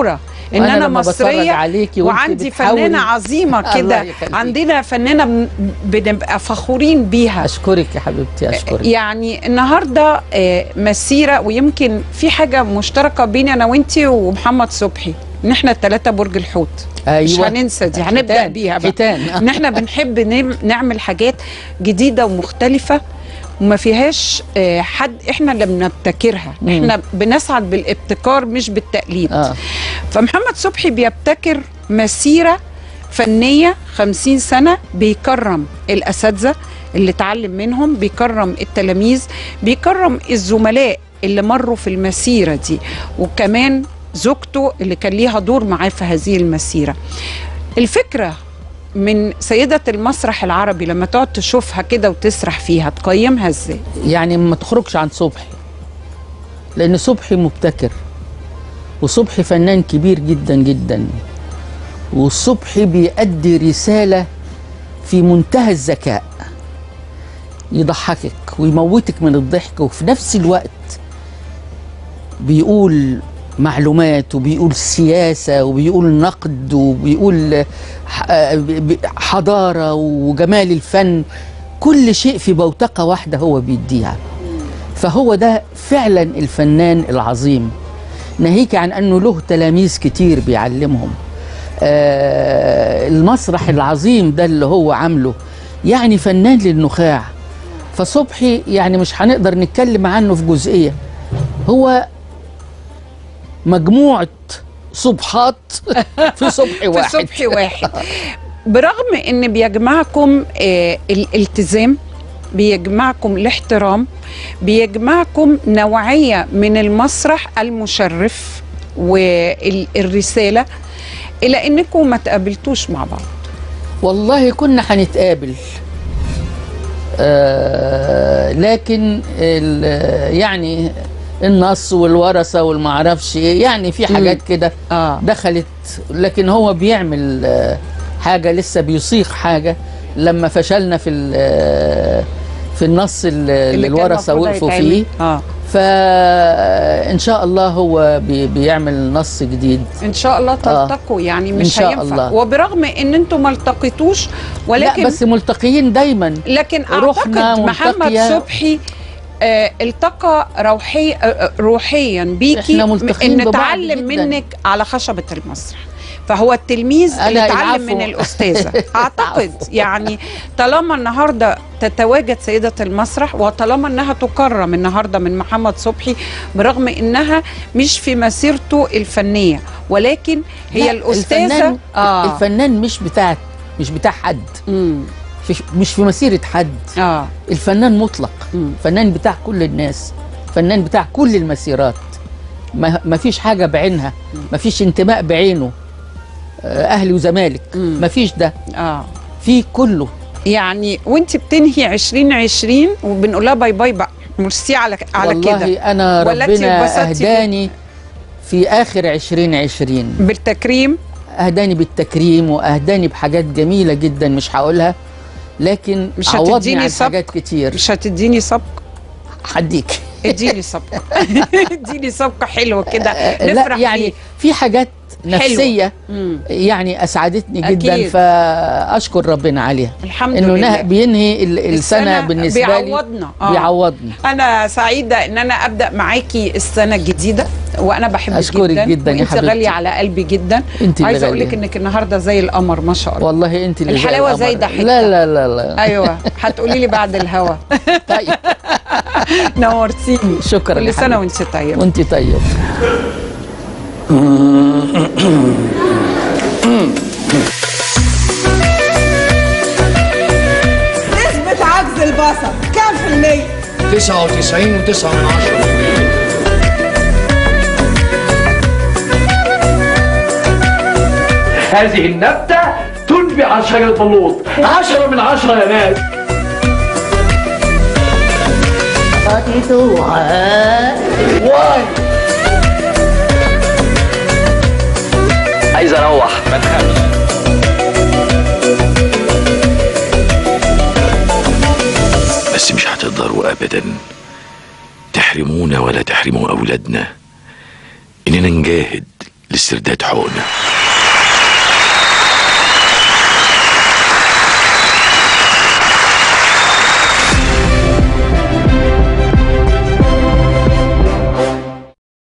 ان وأنا انا لما بتفرج مصريه عليكي وأنت وعندي بتحاولي- فنانه عظيمه الله كده يخليك. عندنا فنانه بن- بنبقى فخورين بيها اشكرك يا حبيبتي اشكرك يعني النهارده آه، مسيره ويمكن في حاجه مشتركه بيني انا وانتي ومحمد صبحي ان احنا الثلاثه برج الحوت مش أيوة. هننسى دي هنبدا حيتان، بيها بقى حيتان. ان احنا بنحب نعم- نعمل حاجات جديده ومختلفه وما فيهاش آه، حد احنا اللي بنبتكرها مم. احنا بنسعد بالابتكار مش بالتقليد آه. فمحمد صبحي بيبتكر مسيره فنيه 50 سنه بيكرم الاساتذه اللي اتعلم منهم بيكرم التلاميذ بيكرم الزملاء اللي مروا في المسيره دي وكمان زوجته اللي كان ليها دور معاه في هذه المسيره الفكره من سيدة المسرح العربي لما تقعد تشوفها كده وتسرح فيها تقيمها ازاي؟ يعني ما تخرجش عن صبحي لان صبحي مبتكر وصبحي فنان كبير جدا جدا وصبحي بيأدي رسالة في منتهى الذكاء يضحكك ويموتك من الضحك وفي نفس الوقت بيقول معلومات وبيقول سياسة وبيقول نقد وبيقول ح- ب- حضارة وجمال الفن كل شيء في بوتقة واحدة هو بيديها فهو ده فعلا الفنان العظيم ناهيك عن أنه له تلاميذ كتير بيعلمهم آه المسرح العظيم ده اللي هو عامله يعني فنان للنخاع فصبحي يعني مش هنقدر نتكلم عنه في جزئية هو مجموعة صبحات في صبح واحد في صبح واحد برغم ان بيجمعكم آه الالتزام بيجمعكم الاحترام بيجمعكم نوعية من المسرح المشرف والرسالة إلى أنكم ما تقابلتوش مع بعض والله كنا هنتقابل آه لكن ال- يعني النص والورثه والمعرفش ايه يعني في حاجات كده آه. دخلت لكن هو بيعمل آه حاجه لسه بيصيغ حاجه لما فشلنا في ال- في النص ال- اللي كان الورثه المفروض وقفوا هيتعمل. فيه آه. فان شاء الله هو بي- بيعمل نص جديد ان شاء الله آه. تلتقوا يعني إن مش شاء هينفع الله. وبرغم ان انتم ما التقيتوش ولكن لا بس ملتقيين دايما لكن روحنا اعتقد محمد ملتقية. صبحي آه التقى روحي آه آه، روحيا بيكي إحنا ملتقين ان ببعض اتعلم جداً. منك على خشبه المسرح فهو التلميذ أنا اللي اتعلم العفو. من الاستاذه اعتقد العفو. يعني طالما النهارده تتواجد سيده المسرح وطالما انها تكرم النهارده من محمد صبحي برغم انها مش في مسيرته الفنيه ولكن هي لا، الاستاذه الفنان آه. الفنان مش بتاع مش بتاع حد في مش في مسيره حد آه. الفنان مطلق فنان بتاع كل الناس فنان بتاع كل المسيرات ما ما فيش حاجه بعينها ما فيش انتماء بعينه آه، اهلي وزمالك ما فيش ده اه في كله يعني وانت بتنهي 2020 وبنقول لها باي باي بقى ميرسي على على والله كده انا ولا انتي ربنا اتبسطتي اهداني في اخر 2020 بالتكريم اهداني بالتكريم واهداني بحاجات جميله جدا مش هقولها لكن مش عوضني هتديني عن سبق؟ حاجات كتير مش هتديني سبق هديك اديني سبق اديني سبق حلو كده لا نفرح يعني بيه. في حاجات نفسيه مم. يعني اسعدتني جدا أكيد. فاشكر ربنا عليها الحمد انه لله. نه- بينهي ال- السنه بالنسبه لي بيعوضنا آه. بيعوضني انا سعيده ان انا ابدا معاكي السنه الجديده وانا بحبك أشكرك جدا جدا يا وانت حبيبتي. غاليه على قلبي جدا انت اللي عايزه اقول لك غالية. انك النهارده زي القمر ما شاء الله والله انت اللي زي الحلاوه القمر. زايده حته لا لا لا لا ايوه هتقولي لي بعد الهوا طيب نورتيني شكرا يا كل سنه حبيبتي. وانت طيبه وانت طيب نسبة عجز البصر كام في المية؟ 99 و9 من عشرة هذه النبتة تنبي عن شجرة اللوط عشرة من عشرة يا ناس واي عايز اروح ما تخافش بس مش هتقدروا ابدا تحرمونا ولا تحرموا اولادنا اننا نجاهد لاسترداد حقوقنا